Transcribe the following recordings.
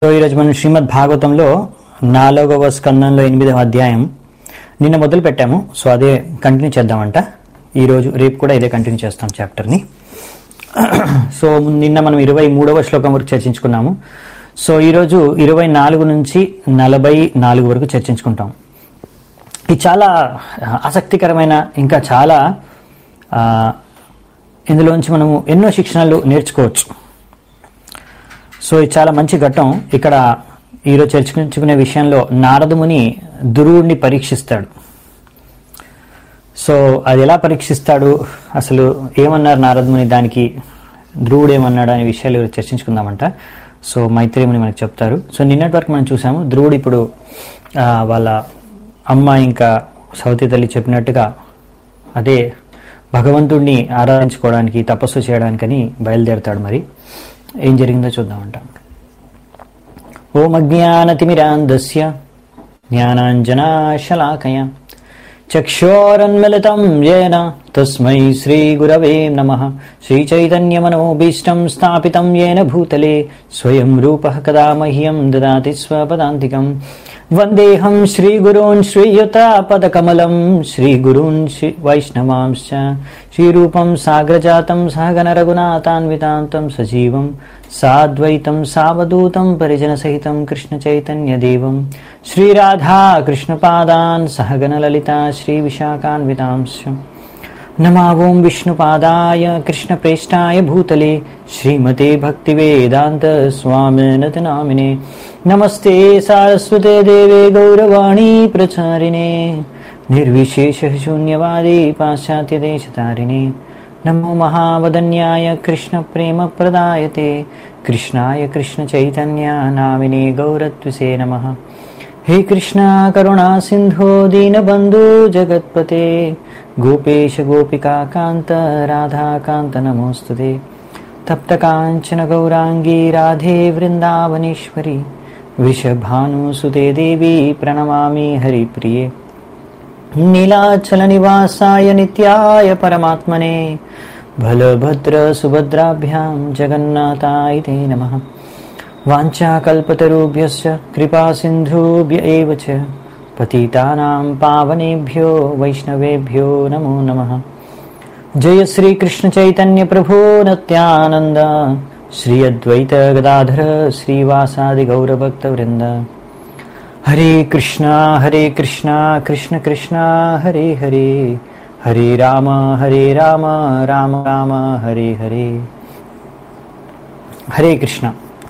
So ఈరోజు మనం శ్రీమద్ భాగవతంలో నాలుగవ స్కందంలో ఎనిమిదవ అధ్యాయం నిన్న మొదలు పెట్టాము సో అదే కంటిన్యూ చేద్దామంట ఈరోజు రేపు కూడా ఇదే కంటిన్యూ చేస్తాం చాప్టర్ని సో నిన్న మనం ఇరవై మూడవ శ్లోకం వరకు చర్చించుకున్నాము సో ఈరోజు ఇరవై నాలుగు నుంచి నలభై నాలుగు వరకు చర్చించుకుంటాం ఇది చాలా ఆసక్తికరమైన ఇంకా చాలా ఆ, ఇందులోంచి మనము ఎన్నో శిక్షణలు నేర్చుకోవచ్చు సో ఇది చాలా మంచి ఘట్టం ఇక్కడ ఈరోజు చర్చించుకునే విషయంలో నారదముని దురువుడిని పరీక్షిస్తాడు సో అది ఎలా పరీక్షిస్తాడు అసలు ఏమన్నారు నారదముని దానికి ధ్రువుడు ఏమన్నాడు అనే విషయాలు ఈరోజు చర్చించుకుందామంట సో మైత్రేముని మనకు చెప్తారు సో నిన్నటి వరకు మనం చూసాము ధ్రువుడు ఇప్పుడు ఆ, వాళ్ళ అమ్మ ఇంకా సౌతి తల్లి చెప్పినట్టుగా అదే భగవంతుడిని ఆరాధించుకోవడానికి తపస్సు చేయడానికని బయలుదేరతాడు మరి ఏం జరిగిందో చూద్దామంట ఓం అజ్ఞానతిమిరాంధస్య జ్ఞానాంజనాశలాకయ చక్షోరన్మిళితం येन తస్మై శ్రీగురవే నమః శ్రీచైతన్యమనోభీష్టం స్థాపితం येन భూతలే స్వయం రూపः కదా మह्यं దదాతి స్వపదాంతికం వందేహం శ్రీగురూన్ శ్రీయుతాపదకమలం శ్రీగురూన్ శ్రీ వైష్ణవాంశ్చ శ్రీరూపం సాగ్రజాతం సహగణ రఘునాథాన్వితాంతం సజీవం సాద్వైతం సావధూతం పరిజనసహితం కృష్ణచైతన్యదేవం శ్రీరాధా కృష్ణపాదాన్ సహగణ లలితా శ్రీవిశాఖాన్వితాంశ नमा ॐ विष्णुपादाय कृष्णप्रेष्ठाय भूतले श्रीमते भक्तिवेदान्तस्वामिनत नामिने नमस्ते सारस्वते देवे गौरवाणी प्रचारिणे निर्विशेषशून्यवादी पाश्चात्यदेशतारिणे नमो महावदन्याय कृष्णप्रेमप्रदायते कृष्णाय कृष्णचैतन्य नामिने गौरत्वसे नमः हे कृष्णा करुणा सिन्धो दीनबन्धु जगत्पते गोपेश गोपिका कान्त राधाकान्त नमोऽस्तु ते तप्तकाञ्चन गौराङ्गी राधे वृन्दावनेश्वरी वृषभानुसुते देवी प्रणमामि हरिप्रिये नीलाचलनिवासाय नित्याय परमात्मने बलभद्रसुभद्राभ्यां जगन्नाथाय ते नमः वाञ्छाकल्पतरुभ्यश्च कृपासिन्धुभ्य एव च पतितानां पावनेभ्यो वैष्णवेभ्यो नमो नमः जय श्रीकृष्णचैतन्यप्रभो नत्यानन्द श्री अद्वैत गदाधर श्रीवासादिगौरभक्तवृन्द हरे कृष्णा हरे कृष्णा कृष्ण कृष्णा हरे हरे हरे राम हरे राम राम राम हरे हरे हरे कृष्ण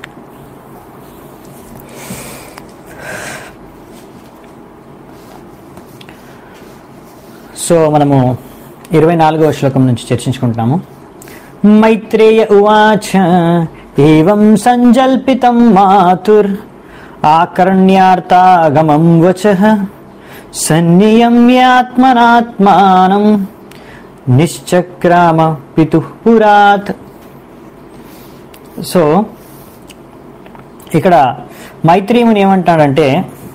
సో మనము ఇరవై నాలుగవ శ్లోకం నుంచి చర్చించుకుంటున్నాము మైత్రేయ ఉవాచ ఏవం సంజల్పితం మాతుర్ ఆకర్ణ్యార్థాగమం వచ సన్నియమ్యాత్మనాత్మానం నిశ్చక్రామ పితు పురాత్ సో ఇక్కడ మైత్రేయుని ఏమంటాడంటే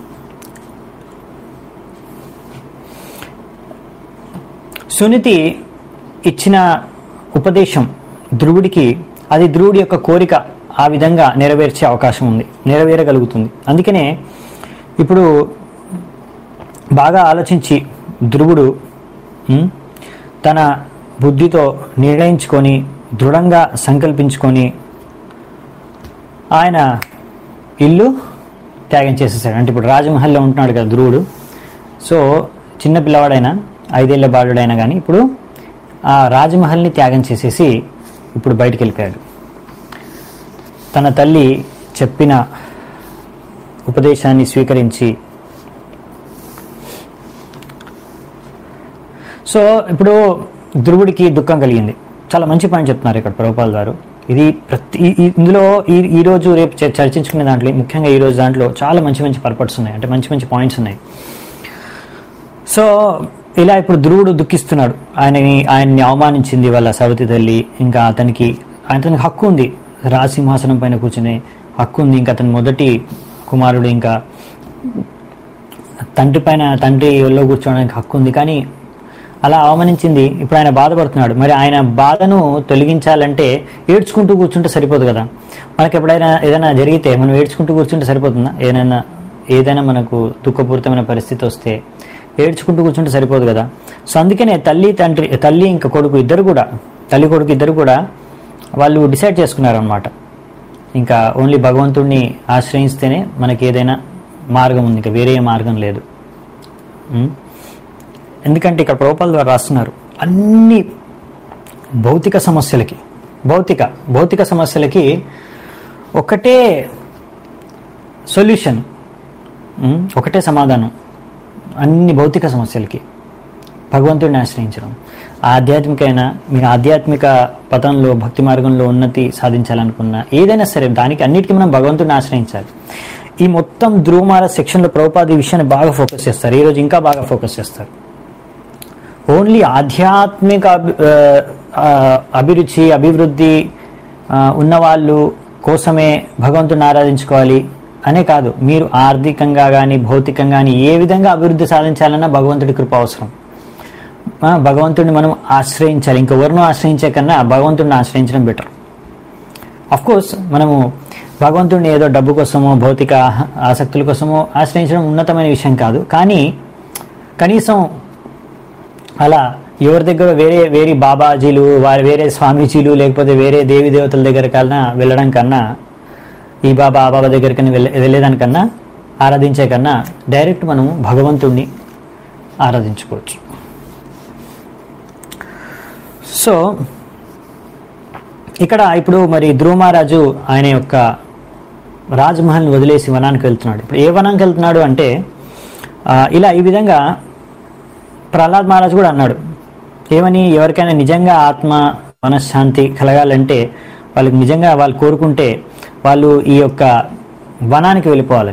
సునితి ఇచ్చిన ఉపదేశం ధ్రువుడికి అది ధ్రువుడి యొక్క కోరిక ఆ విధంగా నెరవేర్చే అవకాశం ఉంది నెరవేరగలుగుతుంది అందుకనే ఇప్పుడు బాగా ఆలోచించి ధ్రువుడు ఉమ్, తన బుద్ధితో నిర్ణయించుకొని దృఢంగా సంకల్పించుకొని ఆయన ఇల్లు త్యాగం చేసేసాడు అంటే ఇప్పుడు రాజమహల్లో ఉంటున్నాడు కదా ధ్రువుడు సో చిన్న పిల్లవాడైనా ఐదేళ్ల బాలుడైనా కానీ ఇప్పుడు ఆ రాజమహల్ని త్యాగం చేసేసి ఇప్పుడు బయటికి వెళ్ళిపోయాడు తన తల్లి చెప్పిన ఉపదేశాన్ని స్వీకరించి సో ఇప్పుడు ధ్రువుడికి దుఃఖం కలిగింది చాలా మంచి పాయింట్ చెప్తున్నారు ఇక్కడ ప్రభుపాల్ గారు ఇది ప్రతి ఈ- ఈ- ఇందులో ఈ ఈ రోజు రేపు చ- చర్చించుకునే దాంట్లో ముఖ్యంగా ఈ రోజు దాంట్లో చాలా మంచి మంచి పర్పట్స్ ఉన్నాయి అంటే మంచి మంచి పాయింట్స్ ఉన్నాయి సో ఇలా ఇప్పుడు ధ్రువుడు దుఃఖిస్తున్నాడు ఆయనని ఆయన్ని అవమానించింది వాళ్ళ సవతి తల్లి ఇంకా అతనికి అతనికి హక్కు ఉంది రాజసింహాసనం పైన కూర్చునే హక్కు ఉంది ఇంకా అతని మొదటి కుమారుడు ఇంకా తండ్రి పైన తండ్రి ఒళ్ళో కూర్చోవడానికి హక్కు ఉంది కానీ అలా అవమానించింది ఇప్పుడు ఆయన బాధపడుతున్నాడు మరి ఆయన బాధను తొలగించాలంటే ఏడ్చుకుంటూ కూర్చుంటే సరిపోదు కదా మనకి ఎప్పుడైనా ఏదైనా జరిగితే మనం ఏడ్చుకుంటూ కూర్చుంటే సరిపోతుందా ఏదైనా ఏదైనా మనకు దుఃఖపూరితమైన పరిస్థితి వస్తే ఏడ్చుకుంటూ కూర్చుంటే సరిపోదు కదా సో అందుకనే తల్లి తండ్రి తల్లి ఇంకా కొడుకు ఇద్దరు కూడా తల్లి కొడుకు ఇద్దరు కూడా వాళ్ళు డిసైడ్ చేసుకున్నారు అనమాట ఇంకా ఓన్లీ భగవంతుడిని ఆశ్రయిస్తేనే మనకి ఏదైనా మార్గం ఉంది ఇంకా వేరే మార్గం లేదు ఉం? ఎందుకంటే ఇక్కడ ప్రభుపాల ద్వారా రాస్తున్నారు అన్ని భౌతిక సమస్యలకి భౌతిక భౌతిక సమస్యలకి ఒకటే సొల్యూషన్ ఉం? ఒకటే సమాధానం అన్ని భౌతిక సమస్యలకి భగవంతుడిని ఆశ్రయించడం ఆధ్యాత్మికైన మీరు ఆధ్యాత్మిక పథంలో భక్తి మార్గంలో ఉన్నతి సాధించాలనుకున్నా ఏదైనా సరే దానికి అన్నిటికీ మనం భగవంతుడిని ఆశ్రయించాలి ఈ మొత్తం ధ్రువమార సెక్షన్లో ప్రభుపాద ఈ విషయాన్ని బాగా ఫోకస్ చేస్తారు ఈ రోజు ఇంకా బాగా ఫోకస్ చేస్తారు ఓన్లీ ఆధ్యాత్మిక అభి- ఆ, ఆ, అభిరుచి అభివృద్ధి ఆ, ఉన్నవాళ్ళు కోసమే భగవంతుని ఆరాధించుకోవాలి అనే కాదు మీరు ఆర్థికంగా కానీ భౌతికంగా కానీ ఏ విధంగా అభివృద్ధి సాధించాలన్నా భగవంతుడి కృప అవసరం ఆ, భగవంతుడిని మనం ఆశ్రయించాలి ఇంకెవరినో ఆశ్రయించే కన్నా భగవంతుడిని ఆశ్రయించడం బెటర్ అఫ్ కోర్స్ మనము భగవంతుడిని ఏదో డబ్బు కోసమో భౌతిక ఆహ- ఆసక్తుల కోసమో ఆశ్రయించడం ఉన్నతమైన విషయం కాదు కానీ కనీసం అలా ఎవరి దగ్గర వేరే వేరే బాబాజీలు వారి వేరే స్వామీజీలు లేకపోతే వేరే దేవి దేవతల దగ్గర కన్నా వెళ్ళడం కన్నా ఈ బాబా ఆ బాబా దగ్గరికి వెళ్ళే వెళ్ళేదానికన్నా ఆరాధించే కన్నా డైరెక్ట్ మనము భగవంతుణ్ణి ఆరాధించుకోవచ్చు సో ఇక్కడ ఇప్పుడు మరి ధ్రువమహారాజు ఆయన యొక్క రాజ్మహల్ని వదిలేసి వనానికి వెళ్తున్నాడు ఇప్పుడు ఏ వనానికి వెళ్తున్నాడు అంటే ఆ, ఇలా ఈ విధంగా ప్రహ్లాద్ మహారాజ్ కూడా అన్నాడు ఏమని ఎవరికైనా నిజంగా ఆత్మ మనశ్శాంతి కలగాలంటే వాళ్ళకి నిజంగా వాళ్ళు కోరుకుంటే వాళ్ళు ఈ యొక్క వనానికి వెళ్ళిపోవాలి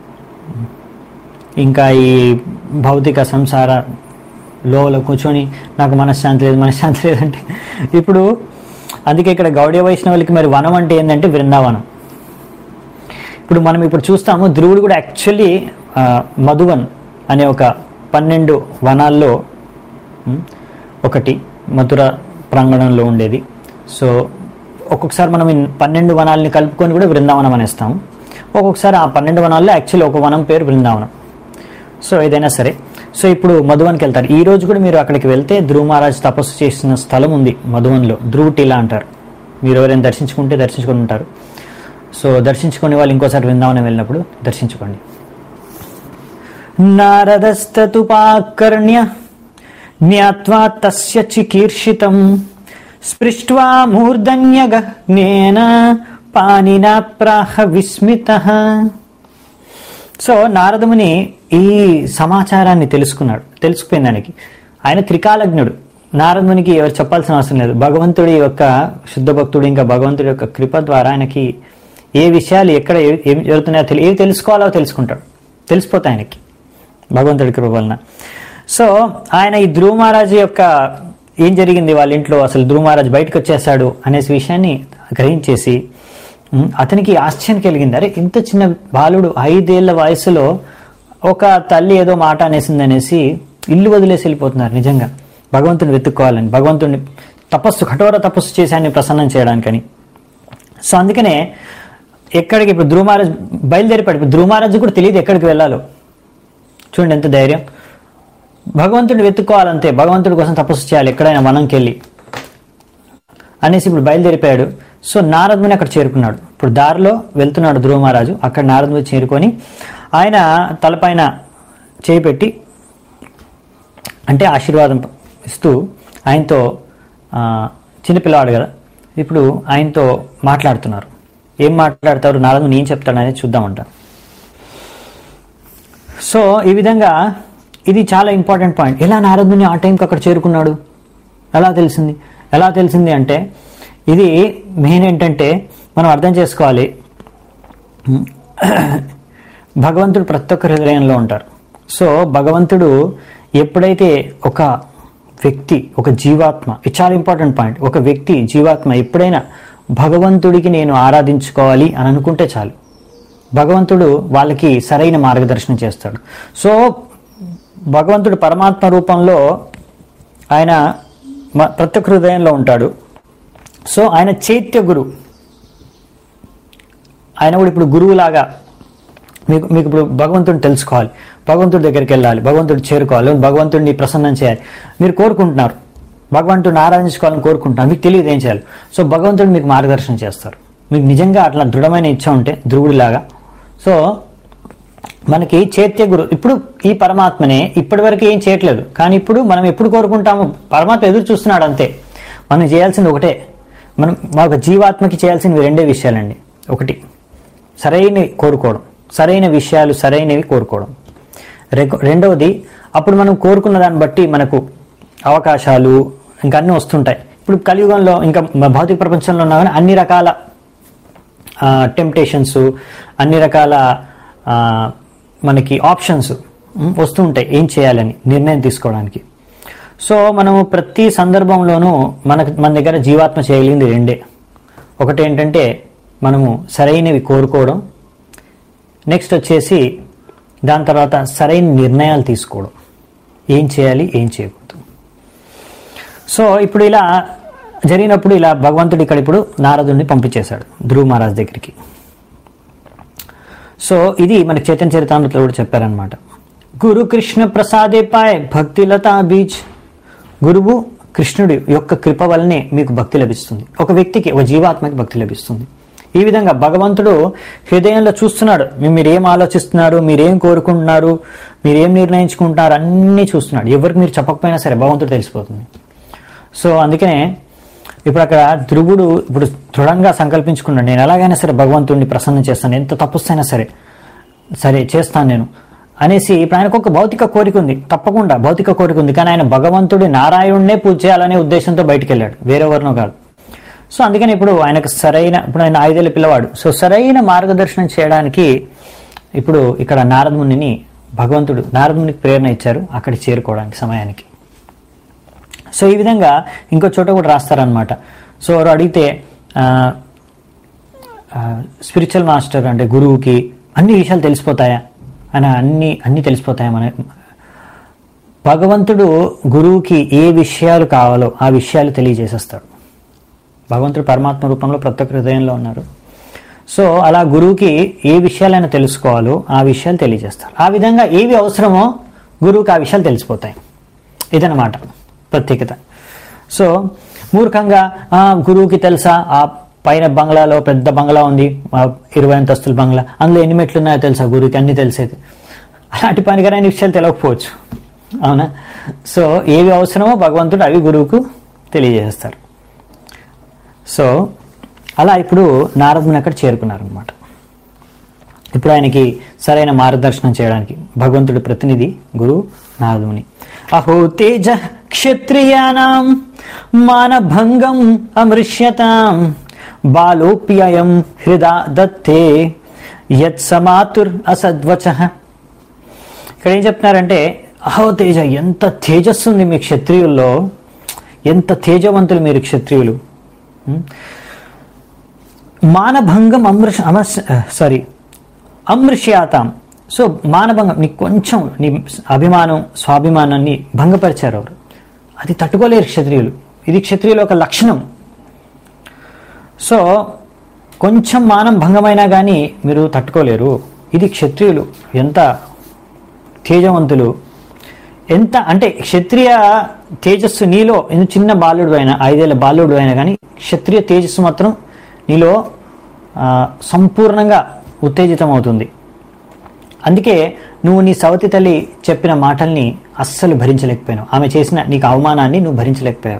ఇంకా ఈ భౌతిక సంసార లోలో కూర్చొని నాకు మనశ్శాంతి లేదు మనశ్శాంతి లేదంటే ఇప్పుడు అందుకే ఇక్కడ గౌడీయ వైష్ణవులకి మరి వనం అంటే ఏంటంటే బృందావనం ఇప్పుడు మనం ఇప్పుడు చూస్తాము ధ్రువుడు కూడా యాక్చువల్లీ మధువన్ అనే ఒక పన్నెండు వనాల్లో ఉమ్, ఒకటి మధుర ప్రాంగణంలో ఉండేది సో ఒక్కొక్కసారి మనం ఈ పన్నెండు వనాలని కలుపుకొని కూడా బృందావనం అనేస్తాము ఒక్కొక్కసారి ఆ పన్నెండు వనాల్లో యాక్చువల్లీ ఒక వనం పేరు బృందావనం సో ఏదైనా సరే సో ఇప్పుడు మధువన్కి వెళ్తారు ఈ రోజు కూడా మీరు అక్కడికి వెళ్తే ధ్రువ మహారాజ్ తపస్సు చేసిన స్థలం ఉంది మధువన్లో ధ్రువ టీలా అంటారు మీరు ఎవరైనా దర్శించుకుంటే దర్శించుకొని ఉంటారు సో దర్శించుకునే వాళ్ళు ఇంకోసారి బృందావనం వెళ్ళినప్పుడు దర్శించుకోండి నారదస్తతుపాకర్ణ్య జ్ఞాత్వా తస్య చికీర్షితం స్పృష్ట్వా మూర్ధన్యగహ్నేన పానినా ప్రాహ విస్మిత సో నారదముని ఈ సమాచారాన్ని తెలుసుకున్నాడు తెలుసుకుపోయింది దానికి ఆయన త్రికాలజ్ఞుడు నారదునికి ఎవరు చెప్పాల్సిన అవసరం లేదు భగవంతుడి యొక్క శుద్ధ భక్తుడు ఇంకా భగవంతుడి యొక్క కృప ద్వారా ఆయనకి ఏ విషయాలు ఎక్కడ ఏ- ఏం జరుగుతున్నాయో తెలి ఏవి తెలుసుకోవాలో తెలుసుకుంటాడు తెలిసిపోతాయి ఆయనకి భగవంతుడి కృప వలన సో ఆయన ఈ ధ్రువ మహారాజు యొక్క ఏం జరిగింది వాళ్ళ ఇంట్లో అసలు ధ్రువ మహారాజు బయటకు వచ్చేసాడు అనే విషయాన్ని గ్రహించేసి ఉమ్, అతనికి ఆశ్చర్యం కలిగింది అరే ఇంత చిన్న బాలుడు ఐదేళ్ల వయసులో ఒక తల్లి ఏదో మాట అనేసింది అనేసి ఇల్లు వదిలేసి వెళ్ళిపోతున్నారు నిజంగా భగవంతుని వెతుక్కోవాలని భగవంతుని తపస్సు కఠోర తపస్సు చేసి ఆయన్ని ప్రసన్నం చేయడానికని సో అందుకనే ఎక్కడికి ఇప్పుడు ధ్రువ మహారాజ్ బయలుదేరిపాడు ఇప్పుడు ధ్రువ మహారాజు కూడా తెలియదు ఎక్కడికి వెళ్ళాలో చూడండి ఎంత ధైర్యం భగవంతుడిని వెతుక్కోవాలంతే భగవంతుడి కోసం తపస్సు చేయాలి ఎక్కడైనా వనంకి వెళ్ళి అనేసి ఇప్పుడు బయలుదేరిపోయాడు సో నారదుని అక్కడ చేరుకున్నాడు ఇప్పుడు దారిలో వెళ్తున్నాడు ధ్రువ మహారాజు అక్కడ నారదుని చేరుకొని ఆయన తలపైన చేయి పెట్టి అంటే ఆశీర్వాదం ఇస్తూ ఆయనతో ఆ, చిన్నపిల్లవాడు కదా ఇప్పుడు ఆయనతో మాట్లాడుతున్నారు ఏం మాట్లాడతారు నారదుని ఏం చెప్తాడు అనేది చూద్దామంట సో ఈ విధంగా ఇది చాలా ఇంపార్టెంట్ పాయింట్ ఎలా నారదుని ఆ టైంకి అక్కడ చేరుకున్నాడు ఎలా తెలిసింది ఎలా తెలిసింది అంటే ఇది మెయిన్ ఏంటంటే మనం అర్థం చేసుకోవాలి భగవంతుడు ప్రతి ఒక్క హృదయంలో ఉంటారు సో భగవంతుడు ఎప్పుడైతే ఒక వ్యక్తి ఒక జీవాత్మ ఇది చాలా ఇంపార్టెంట్ పాయింట్ ఒక వ్యక్తి జీవాత్మ ఎప్పుడైనా భగవంతుడికి నేను ఆరాధించుకోవాలి అని అనుకుంటే చాలు భగవంతుడు వాళ్ళకి సరైన మార్గదర్శనం చేస్తాడు సో భగవంతుడు పరమాత్మ రూపంలో ఆయన మ- ప్రతి ఒక్క హృదయంలో ఉంటాడు సో ఆయన చైత్య గురు ఆయన కూడా ఇప్పుడు గురువులాగా మీకు మీకు ఇప్పుడు భగవంతుడిని తెలుసుకోవాలి భగవంతుడి దగ్గరికి వెళ్ళాలి భగవంతుడు చేరుకోవాలి భగవంతుడిని ప్రసన్నం చేయాలి మీరు కోరుకుంటున్నారు భగవంతుడిని ఆరాధించుకోవాలని కోరుకుంటున్నారు మీకు తెలియదు ఏం చేయాలి సో భగవంతుడు మీకు మార్గదర్శనం చేస్తారు మీకు నిజంగా అట్లా దృఢమైన ఇచ్చ ఉంటే ధ్రువుడిలాగా సో మనకి చైత్య గురు ఇప్పుడు ఈ పరమాత్మనే ఇప్పటివరకు ఏం చేయట్లేదు కానీ ఇప్పుడు మనం ఎప్పుడు కోరుకుంటాము పరమాత్మ ఎదురు చూస్తున్నాడు అంతే మనం చేయాల్సింది ఒకటే మనం మా ఒక జీవాత్మకి చేయాల్సినవి రెండే విషయాలండి ఒకటి సరైనవి కోరుకోవడం సరైన విషయాలు సరైనవి కోరుకోవడం రెక- రెండవది అప్పుడు మనం కోరుకున్న దాన్ని బట్టి మనకు అవకాశాలు ఇంకా అన్నీ వస్తుంటాయి ఇప్పుడు కలియుగంలో ఇంకా మ- భౌతిక ప్రపంచంలో ఉన్నా కానీ అన్ని రకాల టెంప్టేషన్స్ అన్ని రకాల ఆ, మనకి ఆప్షన్స్ వస్తూ ఉంటాయి ఏం చేయాలని నిర్ణయం తీసుకోవడానికి సో మనము ప్రతి సందర్భంలోనూ మనకు మన దగ్గర జీవాత్మ చేయగలిగింది రెండే ఒకటి ఏంటంటే మనము సరైనవి కోరుకోవడం నెక్స్ట్ వచ్చేసి దాని తర్వాత సరైన నిర్ణయాలు తీసుకోవడం ఏం చేయాలి ఏం చేయకూడదు సో ఇప్పుడు ఇలా జరిగినప్పుడు ఇలా భగవంతుడు ఇక్కడ ఇప్పుడు నారదుడిని పంపించేశాడు ధ్రువ మహారాజ్ దగ్గరికి సో ఇది మనకి చైతన్య చరితామృతలో కూడా చెప్పారనమాట గురు కృష్ణ ప్రసాదే పాయ్ భక్తిలతా బీచ్ గురువు కృష్ణుడి యొక్క కృప వల్లనే మీకు భక్తి లభిస్తుంది ఒక వ్యక్తికి ఒక జీవాత్మకి భక్తి లభిస్తుంది ఈ విధంగా భగవంతుడు హృదయంలో చూస్తున్నాడు మీ- మీరు ఏం ఆలోచిస్తున్నారు మీరేం కోరుకుంటున్నారు మీరేం నిర్ణయించుకుంటున్నారు అన్నీ చూస్తున్నాడు ఎవరికి మీరు చెప్పకపోయినా సరే భగవంతుడు తెలిసిపోతుంది సో అందుకనే ఇప్పుడు అక్కడ ధ్రువుడు ఇప్పుడు దృఢంగా సంకల్పించుకున్నాడు నేను ఎలాగైనా సరే భగవంతుడిని ప్రసన్నం చేస్తాను ఎంత తప్పుస్తైనా సరే సరే చేస్తాను నేను అనేసి ఇప్పుడు ఆయనకు ఒక భౌతిక కోరిక ఉంది తప్పకుండా భౌతిక కోరిక ఉంది కానీ ఆయన భగవంతుడి నారాయణుడినే పూజ చేయాలనే ఉద్దేశంతో బయటికి వెళ్ళాడు వేరెవరినో కాదు సో అందుకని ఇప్పుడు ఆయనకు సరైన ఇప్పుడు ఆయన ఐదేళ్ళ పిల్లవాడు సో సరైన మార్గదర్శనం చేయడానికి ఇప్పుడు ఇక్కడ నారదమునిని భగవంతుడు నారదమునికి ప్రేరణ ఇచ్చారు అక్కడికి చేరుకోవడానికి సమయానికి సో ఈ విధంగా ఇంకో చోట కూడా రాస్తారనమాట సో ఎవరు అడిగితే స్పిరిచువల్ మాస్టర్ అంటే గురువుకి అన్ని విషయాలు తెలిసిపోతాయా అని అన్ని అన్ని తెలిసిపోతాయా మన భగవంతుడు గురువుకి ఏ విషయాలు కావాలో ఆ విషయాలు తెలియజేసేస్తాడు భగవంతుడు పరమాత్మ రూపంలో ప్రతి ఒక్క హృదయంలో ఉన్నారు సో అలా గురువుకి ఏ విషయాలైనా తెలుసుకోవాలో ఆ విషయాలు తెలియజేస్తారు ఆ విధంగా ఏవి అవసరమో గురువుకి ఆ విషయాలు తెలిసిపోతాయి ఇదనమాట ప్రత్యేకత సో మూర్ఖంగా ఆ, గురువుకి తెలుసా ఆ పైన బంగ్లాలో పెద్ద బంగ్లా ఉంది ఆ, ఇరవై అంతస్తుల బంగ్లా అందులో ఎన్ని మెట్లు ఉన్నాయో తెలుసా గురువుకి అన్ని తెలిసేది అలాంటి పనికరైన విషయాలు తెలియకపోవచ్చు అవునా సో ఏవి అవసరమో భగవంతుడు అవి గురువుకు తెలియజేస్తారు సో అలా ఇప్పుడు నారదుని అక్కడ చేరుకున్నారనమాట ఇప్పుడు ఆయనకి సరైన మార్గదర్శనం చేయడానికి భగవంతుడి ప్రతినిధి గురు నారదుని అహో తేజ క్షత్రియానాం మానభంగం అమృష్యతాం బాలోప్యయం హృదా దత్తే యత్ సమాతుర్ అసద్వచ ఇక్కడ ఏం చెప్తున్నారంటే అహో తేజ ఎంత తేజస్సు ఉంది మీ క్షత్రియుల్లో ఎంత తేజవంతులు మీరు క్షత్రియులు ఉం? మానభంగం అమృష అమర్ష సారీ అమృష్యాతాం సో మానభంగం నీ కొంచెం నీ అభిమానం స్వాభిమానాన్ని భంగపరిచారు ఎవరు అది తట్టుకోలేరు క్షత్రియులు ఇది క్షత్రియుల ఒక లక్షణం సో కొంచెం మానం భంగమైనా కానీ మీరు తట్టుకోలేరు ఇది క్షత్రియులు ఎంత తేజవంతులు ఎంత అంటే క్షత్రియ తేజస్సు నీలో ఎంత చిన్న బాలుడు అయినా ఐదేళ్ల బాలుడు అయినా కానీ క్షత్రియ తేజస్సు మాత్రం నీలో ఆ, సంపూర్ణంగా ఉత్తేజితం అవుతుంది అందుకే నువ్వు నీ సవతి తల్లి చెప్పిన మాటల్ని అస్సలు భరించలేకపోయావు ఆమె చేసిన నీకు అవమానాన్ని నువ్వు భరించలేకపోయావు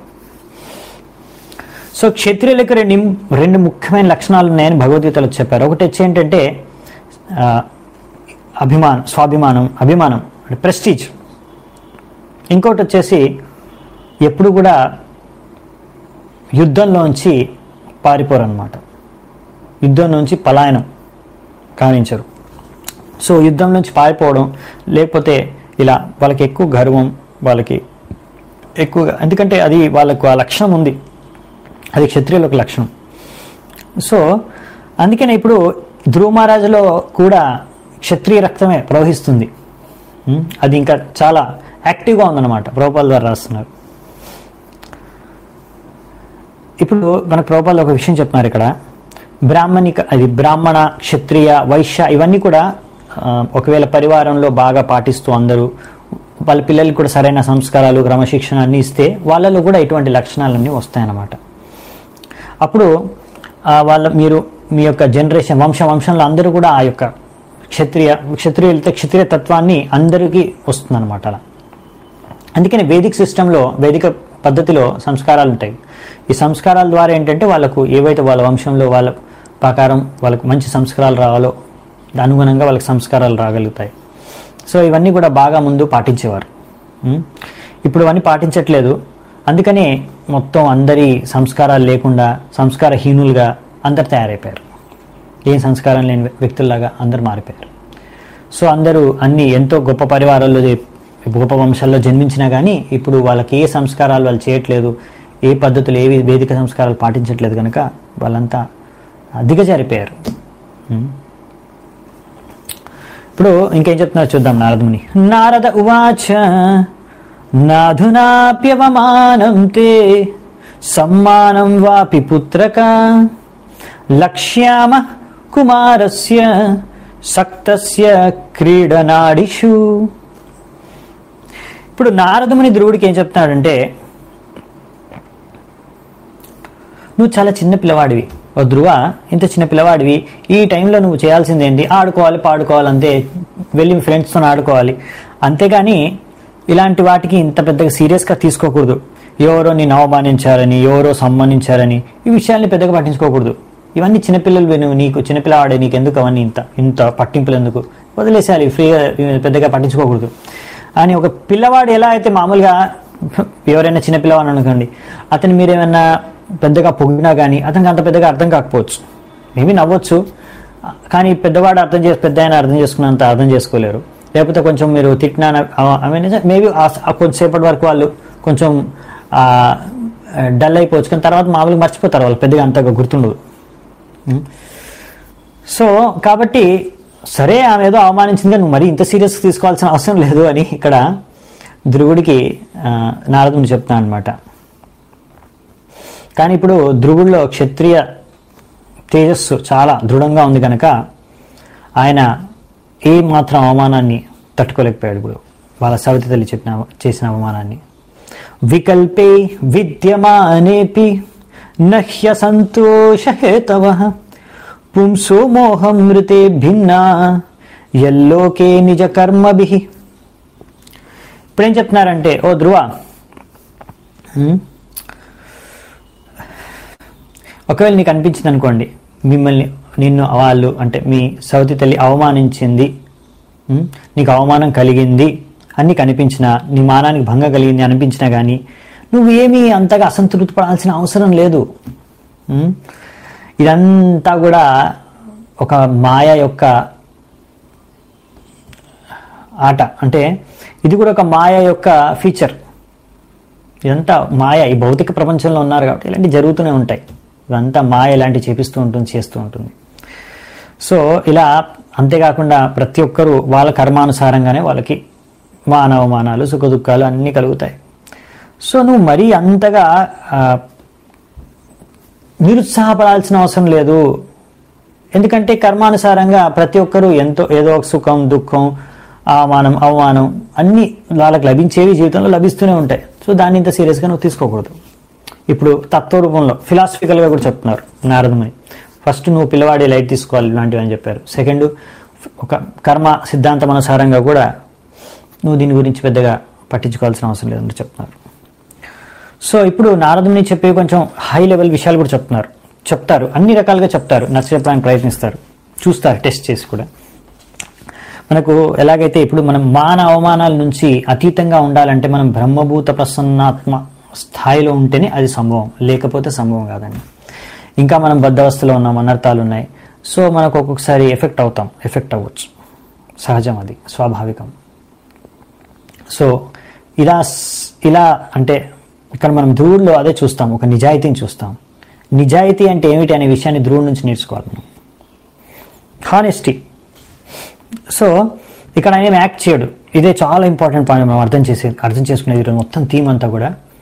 సో క్షత్రియులకు రెండు రెండు ముఖ్యమైన లక్షణాలు ఉన్నాయని భగవద్గీతలో చెప్పారు ఒకటి వచ్చి ఏంటంటే ఆ, అభిమానం స్వాభిమానం అభిమానం అంటే ప్రెస్టీజ్ ఇంకోటి వచ్చేసి ఎప్పుడు కూడా యుద్ధంలోంచి పారిపోరన్నమాట యుద్ధం నుంచి పలాయనం కానించరు సో యుద్ధం నుంచి పారిపోవడం లేకపోతే ఇలా వాళ్ళకి ఎక్కువ గర్వం వాళ్ళకి ఎక్కువగా ఎందుకంటే అది వాళ్ళకు ఆ లక్షణం ఉంది అది క్షత్రియుల ఒక లక్షణం సో అందుకనే ఇప్పుడు ధ్రువ మహారాజులో కూడా క్షత్రియ రక్తమే ప్రవహిస్తుంది ఉం? అది ఇంకా చాలా యాక్టివ్గా ఉందన్నమాట ప్రభుపాల్ ద్వారా రాస్తున్నారు ఇప్పుడు మన ప్రభుపాలు ఒక విషయం చెప్తున్నారు ఇక్కడ బ్రాహ్మణిక అది బ్రాహ్మణ క్షత్రియ వైశ్య ఇవన్నీ కూడా ఆ, ఒకవేళ పరివారంలో బాగా పాటిస్తూ అందరూ వాళ్ళ పిల్లలకి కూడా సరైన సంస్కారాలు క్రమశిక్షణ అన్ని ఇస్తే వాళ్ళలో కూడా ఇటువంటి లక్షణాలన్నీ వస్తాయన్నమాట అప్పుడు ఆ, వాళ్ళ మీరు మీ యొక్క జనరేషన్ వంశ వంశంలో అందరూ కూడా ఆ యొక్క క్షత్రియ క్షత్రియులతో క్షత్రియ తత్వాన్ని అందరికీ వస్తుందన్నమాట అలా అందుకని వేదిక్ సిస్టంలో వేదిక పద్ధతిలో సంస్కారాలు ఉంటాయి ఈ సంస్కారాల ద్వారా ఏంటంటే వాళ్ళకు ఏవైతే వాళ్ళ వంశంలో వాళ్ళ ప్రకారం వాళ్ళకు మంచి సంస్కారాలు రావాలో దాని అనుగుణంగా వాళ్ళకి సంస్కారాలు రాగలుగుతాయి సో ఇవన్నీ కూడా బాగా ముందు పాటించేవారు ఉం? ఇప్పుడు అవన్నీ పాటించట్లేదు అందుకనే మొత్తం అందరి సంస్కారాలు లేకుండా సంస్కారహీనులుగా అందరు తయారైపోయారు ఏం సంస్కారం లేని వ్యక్తుల్లాగా అందరు మారిపోయారు సో అందరూ అన్ని ఎంతో గొప్ప పరివారాల్లో జే- గొప్ప వంశాల్లో జన్మించినా కానీ ఇప్పుడు వాళ్ళకి ఏ సంస్కారాలు వాళ్ళు చేయట్లేదు ఏ పద్ధతులు ఏవి వేదిక సంస్కారాలు పాటించట్లేదు కనుక వాళ్ళంతా దిగజారిపోయారు ఉం. ఇప్పుడు ఇంకేం చెప్తున్నారు చూద్దాం నారదుని నారద ఉవాచ నాధునాప్యవమానం తే సమ్మానం వాపి పుత్రక లక్ష్యామ కుమారస్య సక్తస్య క్రీడనాడిషు ఇప్పుడు నారదముని ధ్రువుడికి ఏం చెప్తున్నాడంటే నువ్వు చాలా చిన్న పిల్లవాడివి ఓ ధ్రువ ఇంత చిన్న పిల్లవాడివి ఈ టైంలో నువ్వు చేయాల్సింది ఏంటి ఆడుకోవాలి పాడుకోవాలి అంతే వెళ్ళి ఫ్రెండ్స్తో ఆడుకోవాలి అంతేగాని ఇలాంటి వాటికి ఇంత పెద్దగా సీరియస్గా తీసుకోకూడదు ఎవరో నేను అవమానించారని ఎవరో సమ్మానించారని ఈ విషయాల్ని పెద్దగా పట్టించుకోకూడదు ఇవన్నీ చిన్నపిల్లలు నువ్వు నీకు చిన్నపిల్లవాడే నీకు ఎందుకు అవన్నీ ఇంత ఇంత పట్టింపులు ఎందుకు వదిలేసేయాలి ఫ్రీగా పెద్దగా పట్టించుకోకూడదు అని ఒక పిల్లవాడు ఎలా అయితే మామూలుగా ఎవరైనా చిన్న పిల్లవాడు అనుకోండి అతను మీరేమన్నా పెద్దగా పొగిడినా కానీ అతనికి అంత పెద్దగా అర్థం కాకపోవచ్చు మేబీ నవ్వచ్చు కానీ పెద్దవాడు అర్థం చేసి పెద్ద ఆయన అర్థం చేసుకున్నంత అర్థం చేసుకోలేరు లేకపోతే కొంచెం మీరు తిట్టినా ఐ మీన్ మేబీ కొంచెంసేపటి వరకు వాళ్ళు కొంచెం డల్ అయిపోవచ్చు కానీ తర్వాత మామూలుగా మర్చిపోతారు వాళ్ళు పెద్దగా అంతగా గుర్తుండదు ఉం. సో కాబట్టి సరే ఆమె ఏదో అవమానించింది కానీ నువ్వు మరీ ఇంత సీరియస్గా తీసుకోవాల్సిన అవసరం లేదు అని ఇక్కడ ధ్రువుడికి ఆ, నారదుని చెప్తాను అనమాట కానీ ఇప్పుడు ధ్రువుడిలో క్షత్రియ తేజస్సు చాలా దృఢంగా ఉంది కనుక ఆయన ఏ మాత్రం అవమానాన్ని తట్టుకోలేకపోయాడు ఇప్పుడు వాళ్ళ సవితి తల్లి చెప్పిన చేసిన అవమానాన్ని వికల్పే విద్యమానేపి నహ్య సంతోషహేతవ పుంసో మోహం మృతే భిన్నా ఎల్లోకే నిజ కర్మభి ఇప్పుడేం చెప్తున్నారంటే ఓ ధ్రువ హ్మ్? ఒకవేళ నీకు అనిపించింది అనుకోండి మిమ్మల్ని నిన్ను వాళ్ళు అంటే మీ సౌతి తల్లి అవమానించింది ఉం? నీకు అవమానం కలిగింది అన్ని కనిపించినా నీ మానానికి భంగం కలిగింది అనిపించినా కానీ నువ్వు ఏమీ అంతగా అసంతృప్తి పడాల్సిన అవసరం లేదు ఉం? ఇదంతా కూడా ఒక మాయ యొక్క ఆట అంటే ఇది కూడా ఒక మాయ యొక్క ఫీచర్ ఇదంతా మాయ ఈ భౌతిక ప్రపంచంలో ఉన్నారు కాబట్టి ఇలాంటివి జరుగుతూనే ఉంటాయి ఇదంతా మాయ ఇలాంటివి చేపిస్తూ ఉంటుంది చేస్తూ ఉంటుంది సో ఇలా అంతేకాకుండా ప్రతి ఒక్కరూ వాళ్ళ కర్మానుసారంగానే వాళ్ళకి మానవమానాలు సుఖ దుఃఖాలు అన్నీ కలుగుతాయి సో నువ్వు మరీ అంతగా ఆ, నిరుత్సాహపడాల్సిన అవసరం లేదు ఎందుకంటే కర్మానుసారంగా ప్రతి ఒక్కరూ ఎంతో ఏదో ఒక సుఖం దుఃఖం అవమానం అవమానం అన్నీ వాళ్ళకి లభించేవి జీవితంలో లభిస్తూనే ఉంటాయి సో దాన్ని ఇంత సీరియస్గా నువ్వు తీసుకోకూడదు ఇప్పుడు తత్వ రూపంలో ఫిలాసఫికల్గా కూడా చెప్తున్నారు నారదముని ఫస్ట్ నువ్వు పిల్లవాడి లైట్ తీసుకోవాలి ఇలాంటివి అని చెప్పారు సెకండ్ ఒక కర్మ సిద్ధాంతం అనుసారంగా కూడా నువ్వు దీని గురించి పెద్దగా పట్టించుకోవాల్సిన అవసరం లేదని చెప్తున్నారు సో ఇప్పుడు నారదుని చెప్పే కొంచెం హై లెవెల్ విషయాలు కూడా చెప్తున్నారు చెప్తారు అన్ని రకాలుగా చెప్తారు నచ్చ చెప్పడానికి ప్రయత్నిస్తారు చూస్తారు టెస్ట్ చేసి కూడా మనకు ఎలాగైతే ఇప్పుడు మనం మాన అవమానాల నుంచి అతీతంగా ఉండాలంటే మనం బ్రహ్మభూత ప్రసన్నాత్మ స్థాయిలో ఉంటేనే అది సంభవం లేకపోతే సంభవం కాదండి ఇంకా మనం బద్ధవస్థలో ఉన్నాం అనర్థాలు ఉన్నాయి సో మనకు ఒక్కొక్కసారి ఎఫెక్ట్ అవుతాం ఎఫెక్ట్ అవ్వచ్చు సహజం అది స్వాభావికం సో ఇలా స్- ఇలా అంటే ఇక్కడ మనం ధ్రువుడిలో అదే చూస్తాం ఒక నిజాయితీని చూస్తాం నిజాయితీ అంటే ఏమిటి అనే విషయాన్ని ధ్రువుడి నుంచి నేర్చుకోవాలి మనం హానెస్టీ సో ఇక్కడ ఆయన యాక్ట్ చేయడు ఇదే చాలా ఇంపార్టెంట్ పాయింట్ మనం అర్థం చేసే అర్థం చేసుకునేది ఈరోజు మొత్తం థీమ్ అంతా కూడా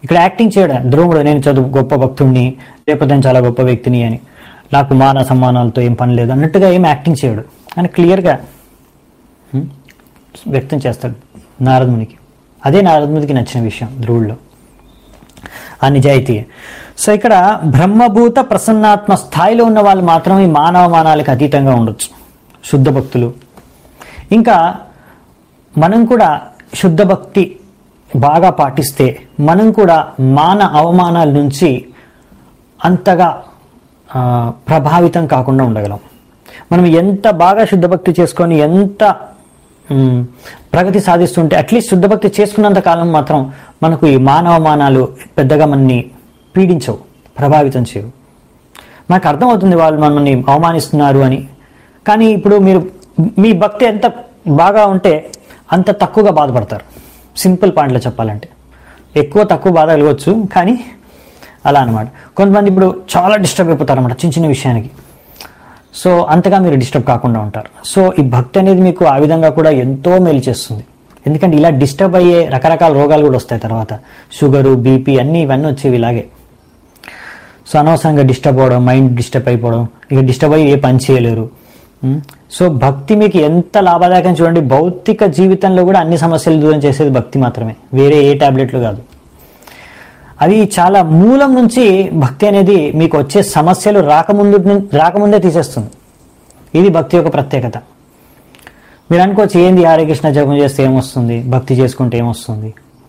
ఇక్కడ యాక్టింగ్ చేయడం ధ్రువుడు నేను చదువు గొప్ప భక్తుడిని లేకపోతే నేను చాలా గొప్ప వ్యక్తిని అని నాకు మాన సమ్మానాలతో ఏం పని లేదు అన్నట్టుగా ఏం యాక్టింగ్ చేయడు అని క్లియర్గా హ్మ్, వ్యక్తం చేస్తాడు నారదునికి అదే నారదునికి నచ్చిన విషయం ధ్రువుల్లో ఆ నిజాయితీ సో ఇక్కడ బ్రహ్మభూత ప్రసన్నాత్మ స్థాయిలో ఉన్న వాళ్ళు మాత్రమే ఈ మానవ మానాలకు అతీతంగా ఉండొచ్చు శుద్ధ భక్తులు ఇంకా మనం కూడా శుద్ధ భక్తి బాగా పాటిస్తే మనం కూడా మాన అవమానాల నుంచి అంతగా ఆ, ప్రభావితం కాకుండా ఉండగలం మనం ఎంత బాగా శుద్ధ భక్తి చేసుకొని ఎంత మ్, ప్రగతి సాధిస్తుంటే అట్లీస్ట్ శుద్ధ భక్తి చేసుకున్నంత కాలం మాత్రం మనకు ఈ మానవమానాలు పెద్దగా మనని పీడించవు ప్రభావితం చేయవు మనకు అర్థమవుతుంది వాళ్ళు మనల్ని అవమానిస్తున్నారు అని కానీ ఇప్పుడు మీరు మీ భక్తి ఎంత బాగా ఉంటే అంత తక్కువగా బాధపడతారు సింపుల్ పాయింట్లో చెప్పాలంటే ఎక్కువ తక్కువ బాధ కలగవచ్చు కానీ అలా అనమాట కొంతమంది ఇప్పుడు చాలా డిస్టర్బ్ అయిపోతారు అనమాట చిన్న చిన్న విషయానికి సో అంతగా మీరు డిస్టర్బ్ కాకుండా ఉంటారు సో ఈ భక్తి అనేది మీకు ఆ విధంగా కూడా ఎంతో మేలు చేస్తుంది ఎందుకంటే ఇలా డిస్టర్బ్ అయ్యే రకరకాల రోగాలు కూడా వస్తాయి తర్వాత షుగరు బీపీ అన్నీ ఇవన్నీ వచ్చేవి ఇలాగే సో అనవసరంగా డిస్టర్బ్ అవ్వడం మైండ్ డిస్టర్బ్ అయిపోవడం ఇక డిస్టర్బ్ అయ్యి ఏ పని చేయలేరు ఉం? సో భక్తి మీకు ఎంత లాభదాయకం చూడండి భౌతిక జీవితంలో కూడా అన్ని సమస్యలు దూరం చేసేది భక్తి మాత్రమే వేరే ఏ టాబ్లెట్లు కాదు అది చాలా మూలం నుంచి భక్తి అనేది మీకు వచ్చే సమస్యలు రాకముందు నుం- రాకముందే తీసేస్తుంది ఇది భక్తి యొక్క ప్రత్యేకత మీరు అనుకోవచ్చు ఏంది హరే కృష్ణ జపం చేస్తే ఏమొస్తుంది భక్తి చేసుకుంటే ఏమొస్తుంది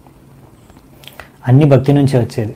అన్ని భక్తి నుంచే వచ్చేది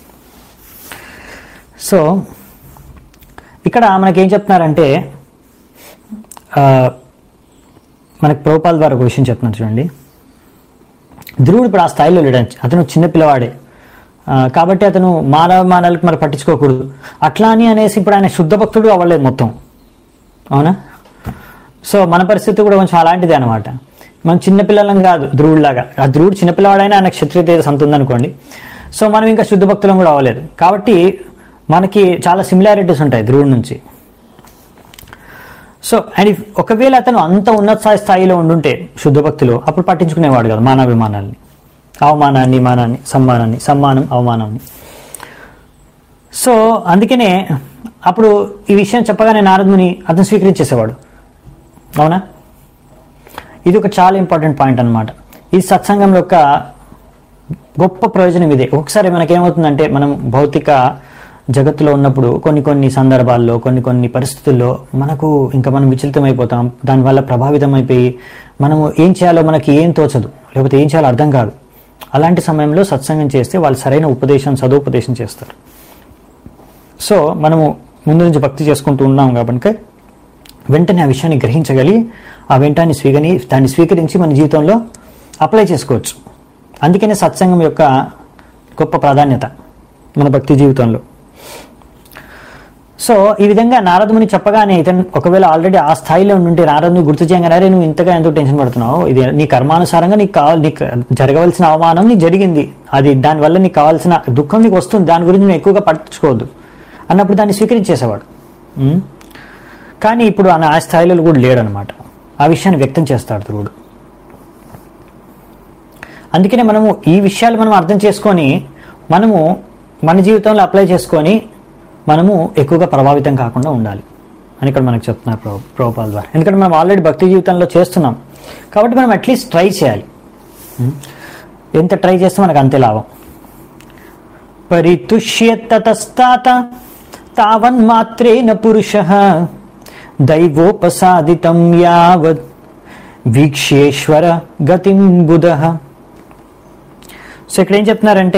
సో ఇక్కడ మనకేం చెప్తున్నారంటే ఆ, మనకు ప్రోపాల్ ద్వారా ఒక విషయం చెప్తున్నారు చూడండి ధ్రువుడు ఇప్పుడు ఆ స్థాయిలో లేడు అతను చిన్న పిల్లవాడే ఆ, కాబట్టి అతను మానవ మానాలకు మరి పట్టించుకోకూడదు అట్లా అని అనేసి ఇప్పుడు ఆయన శుద్ధ భక్తుడు అవ్వలేదు మొత్తం అవునా సో మన పరిస్థితి కూడా కొంచెం అలాంటిదే అనమాట మనం చిన్నపిల్లలం కాదు ధ్రువుడిలాగా ఆ ధ్రువుడు చిన్నపిల్లవాడైనా ఆయన క్షత్రియ తేజస్ అంత ఉందనుకోండి సో మనం ఇంకా శుద్ధ భక్తులం కూడా అవ్వలేదు కాబట్టి మనకి చాలా సిమిలారిటీస్ ఉంటాయి ధ్రువుడి నుంచి సో అండ్ ఇఫ్ ఒకవేళ అతను అంత ఉన్నత స్థాయి స్థాయిలో ఉండుంటే శుద్ధ భక్తిలో అప్పుడు పట్టించుకునేవాడు కదా మానవాభిమానాల్ని అవమానాన్ని మానాన్ని సమ్మానాన్ని సమ్మానం అవమానాన్ని సో అందుకనే అప్పుడు ఈ విషయం చెప్పగానే నారదుని అతను స్వీకరించేసేవాడు అవునా ఇది ఒక చాలా ఇంపార్టెంట్ పాయింట్ అన్నమాట ఈ సత్సంగంలో యొక్క గొప్ప ప్రయోజనం ఇదే ఒకసారి మనకేమవుతుందంటే మనం భౌతిక జగత్తులో ఉన్నప్పుడు కొన్ని కొన్ని సందర్భాల్లో కొన్ని కొన్ని పరిస్థితుల్లో మనకు ఇంకా మనం విచలితం అయిపోతాం దానివల్ల ప్రభావితం అయిపోయి మనము ఏం చేయాలో మనకి ఏం తోచదు లేకపోతే ఏం చేయాలో అర్థం కాదు అలాంటి సమయంలో సత్సంగం చేస్తే వాళ్ళు సరైన ఉపదేశం సదుపదేశం చేస్తారు సో మనము ముందు నుంచి భక్తి చేసుకుంటూ ఉన్నాం కాబట్టి వెంటనే ఆ విషయాన్ని గ్రహించగలిగి ఆ వెంటనే స్వీకరి దాన్ని స్వీకరించి మన జీవితంలో అప్లై చేసుకోవచ్చు అందుకనే సత్సంగం యొక్క గొప్ప ప్రాధాన్యత మన భక్తి జీవితంలో సో ఈ విధంగా నారదుని చెప్పగానే ఇతను ఒకవేళ ఆల్రెడీ ఆ స్థాయిలో ఉంటే నారదుని గుర్తు చేయగానే అరే నువ్వు ఇంతగా ఎందుకు టెన్షన్ పడుతున్నావు ఇది నీ కర్మానుసారంగా నీకు కావాలి నీకు జరగవలసిన అవమానం నీకు జరిగింది అది దానివల్ల నీకు కావాల్సిన దుఃఖం నీకు వస్తుంది దాని గురించి నువ్వు ఎక్కువగా పట్టించుకోవద్దు అన్నప్పుడు దాన్ని స్వీకరించేసేవాడు ఉం? కానీ ఇప్పుడు ఆయన ఆ స్థాయిలో కూడా లేడనమాట ఆ విషయాన్ని వ్యక్తం చేస్తాడు ధ్రువుడు అందుకనే మనము ఈ విషయాలు మనం అర్థం చేసుకొని మనము మన జీవితంలో అప్లై చేసుకొని మనము ఎక్కువగా ప్రభావితం కాకుండా ఉండాలి అని ఇక్కడ మనకు చెప్తున్నారు ప్రభు ప్రభుపాల్ ద్వారా ఎందుకంటే మనం ఆల్రెడీ భక్తి జీవితంలో చేస్తున్నాం కాబట్టి మనం అట్లీస్ట్ ట్రై చేయాలి ఉం? ఎంత ట్రై చేస్తే మనకు అంతే లాభం పరితుష్యతస్తాత తావన్మాత్రేన పురుష దైవోపసాదితం యావత్ వీక్ష్యేశ్వర గతిం బుధ సో ఇక్కడ ఏం చెప్తున్నారంటే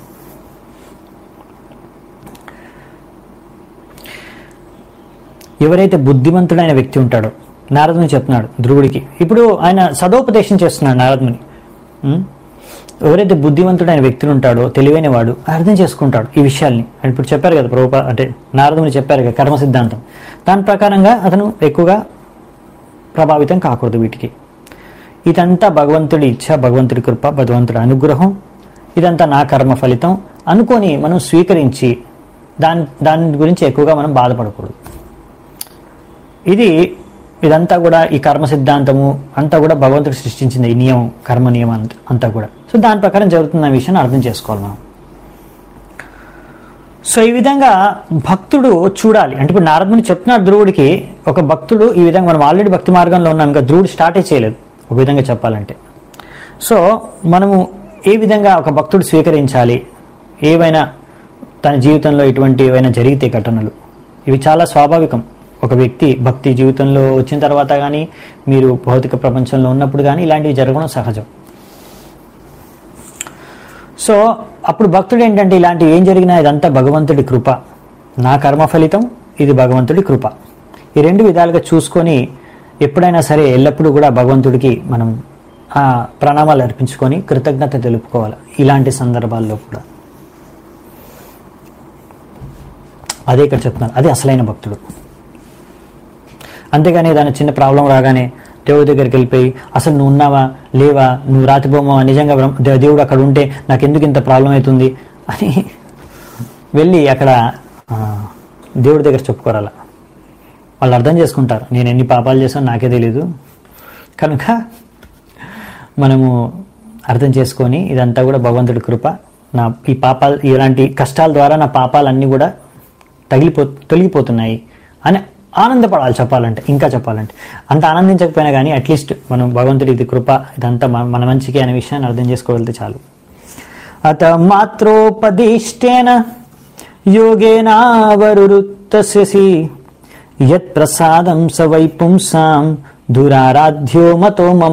ఎవరైతే బుద్ధిమంతుడైన వ్యక్తి ఉంటాడో నారదుని చెప్తున్నాడు ధ్రువుడికి ఇప్పుడు ఆయన సదోపదేశం చేస్తున్నాడు నారదుని ఉం? ఎవరైతే బుద్ధిమంతుడైన వ్యక్తులు ఉంటాడో తెలివైన వాడు అర్థం చేసుకుంటాడు ఈ విషయాల్ని అని ఇప్పుడు చెప్పారు కదా ప్రభుప అంటే నారదుని చెప్పారు కదా కర్మ సిద్ధాంతం దాని ప్రకారంగా అతను ఎక్కువగా ప్రభావితం కాకూడదు వీటికి ఇదంతా భగవంతుడి ఇచ్ఛ భగవంతుడి కృప భగవంతుడి అనుగ్రహం ఇదంతా నా కర్మ ఫలితం అనుకొని మనం స్వీకరించి దాని దాని గురించి ఎక్కువగా మనం బాధపడకూడదు ఇది ఇదంతా కూడా ఈ కర్మ సిద్ధాంతము అంతా కూడా భగవంతుడు సృష్టించింది ఈ నియమం కర్మ నియమం అంత- అంతా కూడా సో దాని ప్రకారం జరుగుతున్న విషయాన్ని అర్థం చేసుకోవాలి మనం సో ఈ విధంగా భక్తుడు చూడాలి అంటే ఇప్పుడు నారదుని చెప్తున్నాడు ధ్రువుడికి ఒక భక్తుడు ఈ విధంగా మనం ఆల్రెడీ భక్తి మార్గంలో ఉన్నాం ఇంకా ధ్రువుడు స్టార్టే చేయలేదు ఒక విధంగా చెప్పాలంటే సో మనము ఏ విధంగా ఒక భక్తుడు స్వీకరించాలి ఏవైనా తన జీవితంలో ఇటువంటి ఏవైనా జరిగితే ఘటనలు ఇవి చాలా స్వాభావికం ఒక వ్యక్తి భక్తి జీవితంలో వచ్చిన తర్వాత కానీ మీరు భౌతిక ప్రపంచంలో ఉన్నప్పుడు కానీ ఇలాంటివి జరగడం సహజం సో అప్పుడు భక్తుడు ఏంటంటే ఇలాంటివి ఏం జరిగినా ఇదంతా భగవంతుడి కృప నా కర్మ ఫలితం ఇది భగవంతుడి కృప ఈ రెండు విధాలుగా చూసుకొని ఎప్పుడైనా సరే ఎల్లప్పుడూ కూడా భగవంతుడికి మనం ఆ ప్రణామాలు అర్పించుకొని కృతజ్ఞత తెలుపుకోవాలి ఇలాంటి సందర్భాల్లో కూడా అదే ఇక్కడ చెప్తున్నాను అదే అసలైన భక్తుడు అంతేగాని ఏదైనా చిన్న ప్రాబ్లం రాగానే దేవుడి దగ్గరికి వెళ్ళిపోయి అసలు నువ్వు ఉన్నావా లేవా నువ్వు రాతిబొమ్మవా నిజంగా బ్రహ్మ- దే- దేవుడు అక్కడ ఉంటే నాకు ఎందుకు ఇంత ప్రాబ్లం అవుతుంది అని వెళ్ళి అక్కడ ఆ, దేవుడి దగ్గర చెప్పుకోరాల వాళ్ళు అర్థం చేసుకుంటారు నేను ఎన్ని పాపాలు చేశాను నాకే తెలీదు కనుక మనము అర్థం చేసుకొని ఇదంతా కూడా భగవంతుడి కృప నా ఈ పాపాలు ఇలాంటి కష్టాల ద్వారా నా పాపాలన్నీ కూడా తగిలిపో తొలగిపోతున్నాయి అని ఆనందపడాలి చెప్పాలంటే ఇంకా చెప్పాలంటే అంత ఆనందించకపోయినా కానీ అట్లీస్ట్ మనం భగవంతుడి ఇది కృప ఇదంతా మన- మన మంచికి అనే విషయాన్ని అర్థం చేసుకోగలిగితే చాలు అత మాత్రోపదిష్టేన యోగేనావరుత్తస్యసి యత్ ప్రసాదం స వై పుంసాం దురారాధ్యో మతో మమ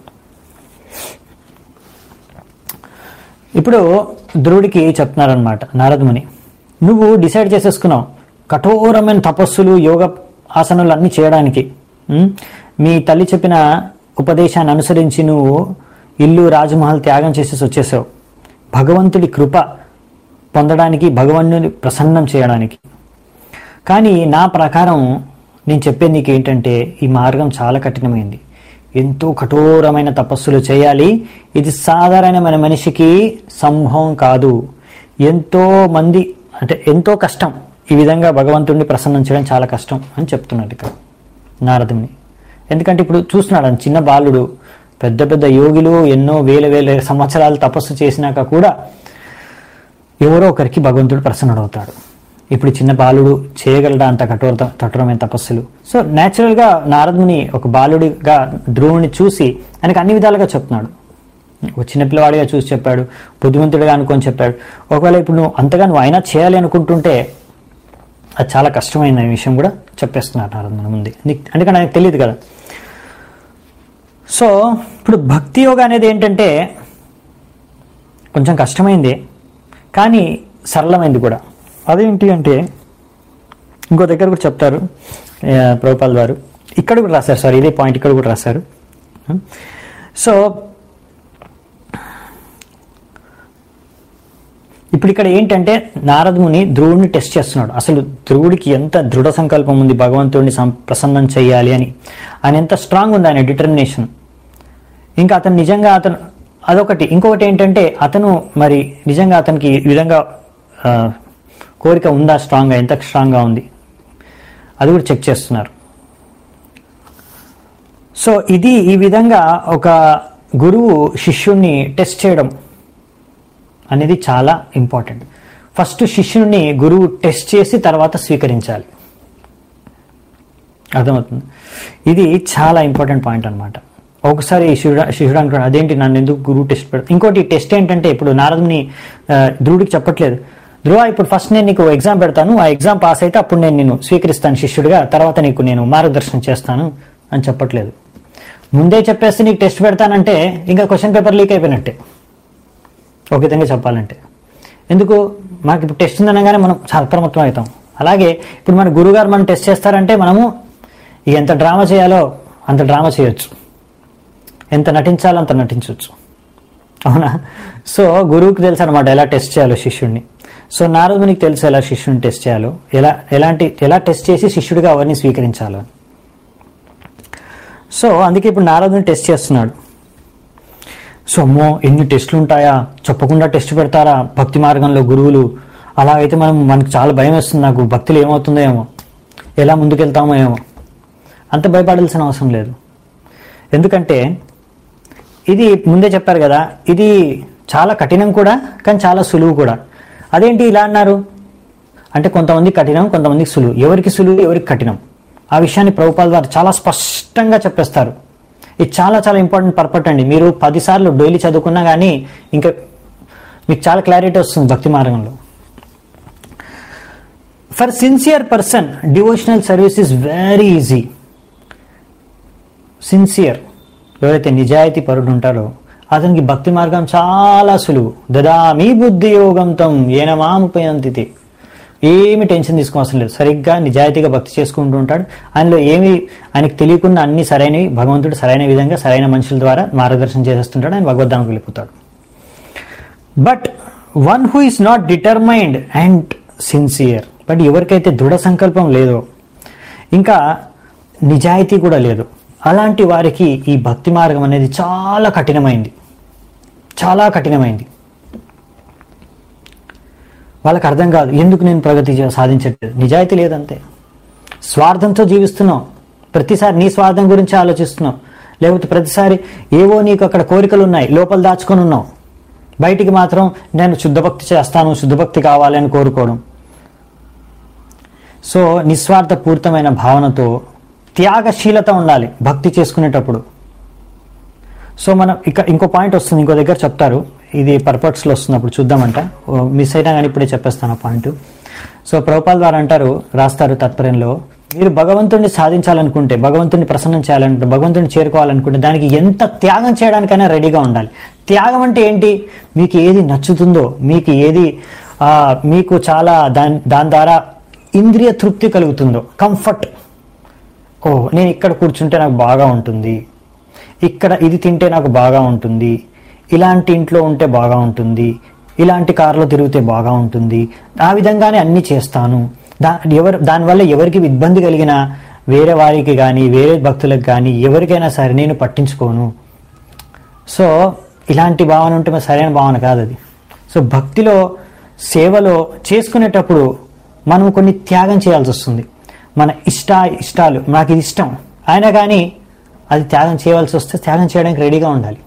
ఇప్పుడు ధ్రువుడికి చెప్తున్నారనమాట నారదముని నువ్వు డిసైడ్ చేసేసుకున్నావు కఠోరమైన తపస్సులు యోగ ఆసనాలు అన్నీ చేయడానికి ఉం? మీ తల్లి చెప్పిన ఉపదేశాన్ని అనుసరించి నువ్వు ఇల్లు రాజమహల్ త్యాగం చేసేసి వచ్చేసావు భగవంతుడి కృప పొందడానికి భగవంతుని ప్రసన్నం చేయడానికి కానీ నా ప్రకారం నేను చెప్పేది నీకు ఏంటంటే ఈ మార్గం చాలా కఠినమైంది ఎంతో కఠోరమైన తపస్సులు చేయాలి ఇది సాధారణమైన మనిషికి సంభవం కాదు ఎంతో మంది అంటే ఎంతో కష్టం ఈ విధంగా భగవంతుడిని ప్రసన్నం చేయడం చాలా కష్టం అని చెప్తున్నాడు ఇక్కడ నారదుని ఎందుకంటే ఇప్పుడు చూస్తున్నాడు ఆయన చిన్న బాలుడు పెద్ద పెద్ద యోగులు ఎన్నో వేల వేల సంవత్సరాలు తపస్సు చేసినాక కూడా ఎవరో ఒకరికి భగవంతుడు ప్రసన్నుడవుతాడు ఇప్పుడు చిన్న బాలుడు చేయగలడా అంత కఠోర కఠోరమైన తపస్సులు సో న్యాచురల్గా నారదుని ఒక బాలుడిగా ధ్రువుని చూసి ఆయనకు అన్ని విధాలుగా చెప్తున్నాడు ఒక చిన్నపిల్లవాడిగా చూసి చెప్పాడు బుద్ధిమంతుడిగా అనుకొని చెప్పాడు ఒకవేళ ఇప్పుడు నువ్వు అంతగా నువ్వు అయినా చేయాలి అనుకుంటుంటే అది చాలా కష్టమైన విషయం కూడా చెప్పేస్తున్నారు నారదు మన ముందే నీకు- ఎందుకంటే ఆయనకు తెలియదు కదా సో ఇప్పుడు భక్తి యోగా అనేది ఏంటంటే కొంచెం కష్టమైంది కానీ సరళమైంది కూడా అదేంటి అంటే ఇంకో దగ్గర కూడా చెప్తారు ఆ, ప్రభుపాల్ వారు ఇక్కడ కూడా రాశారు సార్ ఇదే పాయింట్ ఇక్కడ కూడా రాశారు సో ఇప్పుడు ఇక్కడ ఏంటంటే నారదుని ధ్రువుడిని టెస్ట్ చేస్తున్నాడు అసలు ధ్రువుడికి ఎంత దృఢ సంకల్పం ఉంది భగవంతుడిని సం- ప్రసన్నం చేయాలి అని ఆయన ఎంత స్ట్రాంగ్ ఉంది ఆయన డిటర్మినేషన్ ఇంకా అతను నిజంగా అతను అదొకటి ఇంకొకటి ఏంటంటే అతను మరి నిజంగా అతనికి ఈ విధంగా ఆ, కోరిక ఉందా స్ట్రాంగ్గా ఎంత స్ట్రాంగ్గా ఉంది అది కూడా చెక్ చేస్తున్నారు సో ఇది ఈ విధంగా ఒక గురువు శిష్యుణ్ణి టెస్ట్ చేయడం అనేది చాలా ఇంపార్టెంట్ ఫస్ట్ శిష్యుని గురువు టెస్ట్ చేసి తర్వాత స్వీకరించాలి అర్థమవుతుంది ఇది చాలా ఇంపార్టెంట్ పాయింట్ అనమాట ఒకసారి శివుడు శిష్యుడు అంటాడు అదేంటి నన్ను ఎందుకు గురువు టెస్ట్ పెడతాడు ఇంకోటి టెస్ట్ ఏంటంటే ఇప్పుడు నారదుని ఆ, ధ్రువుడికి చెప్పట్లేదు ధ్రువ ఇప్పుడు ఫస్ట్ నేను నీకు ఎగ్జామ్ పెడతాను ఆ ఎగ్జామ్ పాస్ అయితే అప్పుడు నేను నిన్ను స్వీకరిస్తాను శిష్యుడిగా తర్వాత నీకు నేను మార్గదర్శనం చేస్తాను అని చెప్పట్లేదు ముందే చెప్పేస్తే నీకు టెస్ట్ పెడతానంటే ఇంకా క్వశ్చన్ పేపర్ లీక్ అయిపోయినట్టే ఒక విధంగా చెప్పాలంటే ఎందుకు మనకి ఇప్పుడు టెస్ట్ ఉందనగానే మనం చాలా అప్రమత్తం అవుతాం అలాగే ఇప్పుడు మన గురుగారు మనం టెస్ట్ చేస్తారంటే మనము ఎంత డ్రామా చేయాలో అంత డ్రామా చేయొచ్చు ఎంత నటించాలో అంత నటించవచ్చు అవునా సో గురువుకి తెలుసు అనమాట ఎలా టెస్ట్ చేయాలో శిష్యుడిని సో నారదునికి తెలుసు ఎలా శిష్యుని టెస్ట్ చేయాలో ఎలా ఎలాంటి ఎలా టెస్ట్ చేసి శిష్యుడిగా ఎవరిని స్వీకరించాలో అని. సో అందుకే ఇప్పుడు నారదుని టెస్ట్ చేస్తున్నాడు సో అమ్మో ఎన్ని టెస్టులు ఉంటాయా చెప్పకుండా టెస్ట్ పెడతారా భక్తి మార్గంలో గురువులు అలా అయితే మనం మనకు చాలా భయం వేస్తుంది నాకు భక్తులు ఏమవుతుందో ఏమో ఎలా ముందుకెళ్తామో ఏమో అంత భయపడాల్సిన అవసరం లేదు ఎందుకంటే ఇది ముందే చెప్పారు కదా ఇది చాలా కఠినం కూడా కానీ చాలా సులువు కూడా అదేంటి ఇలా అన్నారు అంటే కొంతమంది కఠినం కొంతమందికి సులువు ఎవరికి సులువు ఎవరికి కఠినం ఆ విషయాన్ని ప్రభుపాల్ వారు చాలా స్పష్టంగా చెప్పేస్తారు ఇది చాలా చాలా ఇంపార్టెంట్ పర్పట్ అండి మీరు పదిసార్లు డైలీ చదువుకున్నా కానీ ఇంకా మీకు చాలా క్లారిటీ వస్తుంది భక్తి మార్గంలో for sincere person devotional service is very easy sincere ఎవరైతే నిజాయితీ పరుడు ఉంటారో అతనికి భక్తి మార్గం చాలా సులువు దదామి బుద్ధి యోగంతం ఏనమాముపయంతితే ఏమి టెన్షన్ తీసుకోవసరం లేదు సరిగ్గా నిజాయితీగా భక్తి చేసుకుంటూ ఉంటాడు ఆయనలో ఏమి ఆయనకు తెలియకుండా అన్ని సరైనవి భగవంతుడు సరైన విధంగా సరైన మనుషుల ద్వారా మార్గదర్శనం చేసేస్తుంటాడు ఆయన భగవద్ధానికి వెళ్ళిపోతాడు but one who is not determined and sincere but ఎవరికైతే దృఢ సంకల్పం లేదో ఇంకా నిజాయితీ కూడా లేదు అలాంటి వారికి ఈ భక్తి మార్గం అనేది చాలా కఠినమైంది చాలా కఠినమైంది వాళ్ళకి అర్థం కాదు ఎందుకు నేను ప్రగతి చే- సాధించట్లేదు నిజాయితీ లేదంతే స్వార్థంతో జీవిస్తున్నావు ప్రతిసారి నీ స్వార్థం గురించి ఆలోచిస్తున్నావు లేకపోతే ప్రతిసారి ఏవో నీకు అక్కడ కోరికలు ఉన్నాయి లోపల దాచుకొని ఉన్నావు బయటికి మాత్రం నేను శుద్ధభక్తి చేస్తాను శుద్ధభక్తి కావాలి అని కోరుకోవడం సో నిస్వార్థ పూరితమైన భావనతో త్యాగశీలత ఉండాలి భక్తి చేసుకునేటప్పుడు సో మనం ఇక ఇంకో పాయింట్ వస్తుంది ఇంకో దగ్గర చెప్తారు ఇది పర్పట్స్లో వస్తున్నప్పుడు చూద్దామంట ఓ, మిస్ అయినా కానీ ఇప్పుడే చెప్పేస్తాను ఆ పాయింట్ సో ప్రభుపాల్ వారు అంటారు రాస్తారు తత్పర్యంలో మీరు భగవంతుడిని సాధించాలనుకుంటే భగవంతుడిని ప్రసన్నం చేయాలనుకుంటే భగవంతుడిని చేరుకోవాలనుకుంటే దానికి ఎంత త్యాగం చేయడానికైనా రెడీగా ఉండాలి త్యాగం అంటే ఏంటి మీకు ఏది నచ్చుతుందో మీకు ఏది ఆ, మీకు చాలా దాని దాని ద్వారా ఇంద్రియ తృప్తి కలుగుతుందో కంఫర్ట్ ఓ నేను ఇక్కడ కూర్చుంటే నాకు బాగా ఉంటుంది ఇక్కడ ఇది తింటే నాకు బాగా ఉంటుంది ఇలాంటి ఇంట్లో ఉంటే బాగా ఉంటుంది ఇలాంటి కారులో తిరిగితే బాగా ఉంటుంది ఆ విధంగానే అన్ని చేస్తాను దా ఎవరు దానివల్ల ఎవరికి ఇబ్బంది కలిగినా వేరే వారికి కానీ వేరే భక్తులకు కానీ ఎవరికైనా సరే నేను పట్టించుకోను సో ఇలాంటి భావన ఉంటే మరి సరైన భావన కాదు అది సో భక్తిలో సేవలో చేసుకునేటప్పుడు మనం కొన్ని త్యాగం చేయాల్సి వస్తుంది మన ఇష్ట ఇష్టాలు నాకు ఇది ఇష్టం అయినా కానీ అది త్యాగం చేయవలసి వస్తే త్యాగం చేయడానికి రెడీగా ఉండాలి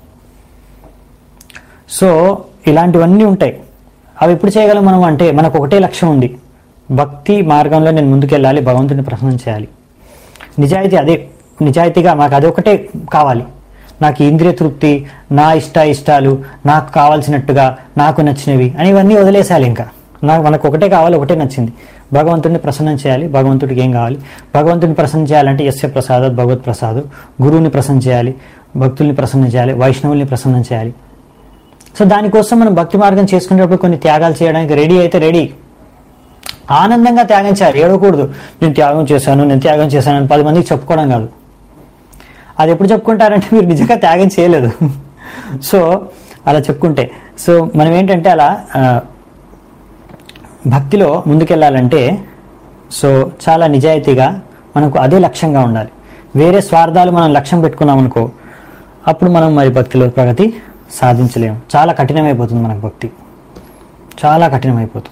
సో ఇలాంటివన్నీ ఉంటాయి అవి ఎప్పుడు చేయగలం మనం అంటే మనకు ఒకటే లక్ష్యం ఉంది భక్తి మార్గంలో నేను ముందుకెళ్ళాలి భగవంతుని ప్రసన్నం చేయాలి నిజాయితీ అదే నిజాయితీగా నాకు అదొకటే కావాలి నాకు ఇంద్రియ తృప్తి నా ఇష్ట ఇష్టాలు నాకు కావాల్సినట్టుగా నాకు నచ్చినవి అని ఇవన్నీ వదిలేసాలి ఇంకా నాకు మనకు ఒకటే కావాలి ఒకటే నచ్చింది భగవంతుడిని ప్రసన్నం చేయాలి భగవంతుడికి ఏం కావాలి భగవంతుడిని ప్రసన్నం చేయాలంటే యస్య ప్రసాద్ భగవత్ ప్రసాద్ గురువుని ప్రసన్నం చేయాలి భక్తుల్ని ప్రసన్నం చేయాలి వైష్ణవుల్ని ప్రసన్నం చేయాలి సో దానికోసం మనం భక్తి మార్గం చేసుకునేటప్పుడు కొన్ని త్యాగాలు చేయడానికి రెడీ అయితే రెడీ ఆనందంగా త్యాగం చేయాలి ఏడవకూడదు నేను త్యాగం చేశాను నేను త్యాగం చేశాను అని పది మందికి చెప్పుకోవడం కాదు అది ఎప్పుడు చెప్పుకుంటారంటే మీరు నిజంగా త్యాగం చేయలేదు సో అలా చెప్పుకుంటే సో మనం ఏంటంటే అలా ఆ, భక్తిలో ముందుకెళ్ళాలంటే సో చాలా నిజాయితీగా మనకు అదే లక్ష్యంగా ఉండాలి వేరే స్వార్థాలు మనం లక్ష్యం పెట్టుకున్నాం అనుకో అప్పుడు మనం మరి భక్తిలో ప్రగతి సాధించలేము చాలా కఠినమైపోతుంది మనకు భక్తి చాలా కఠినమైపోతుంది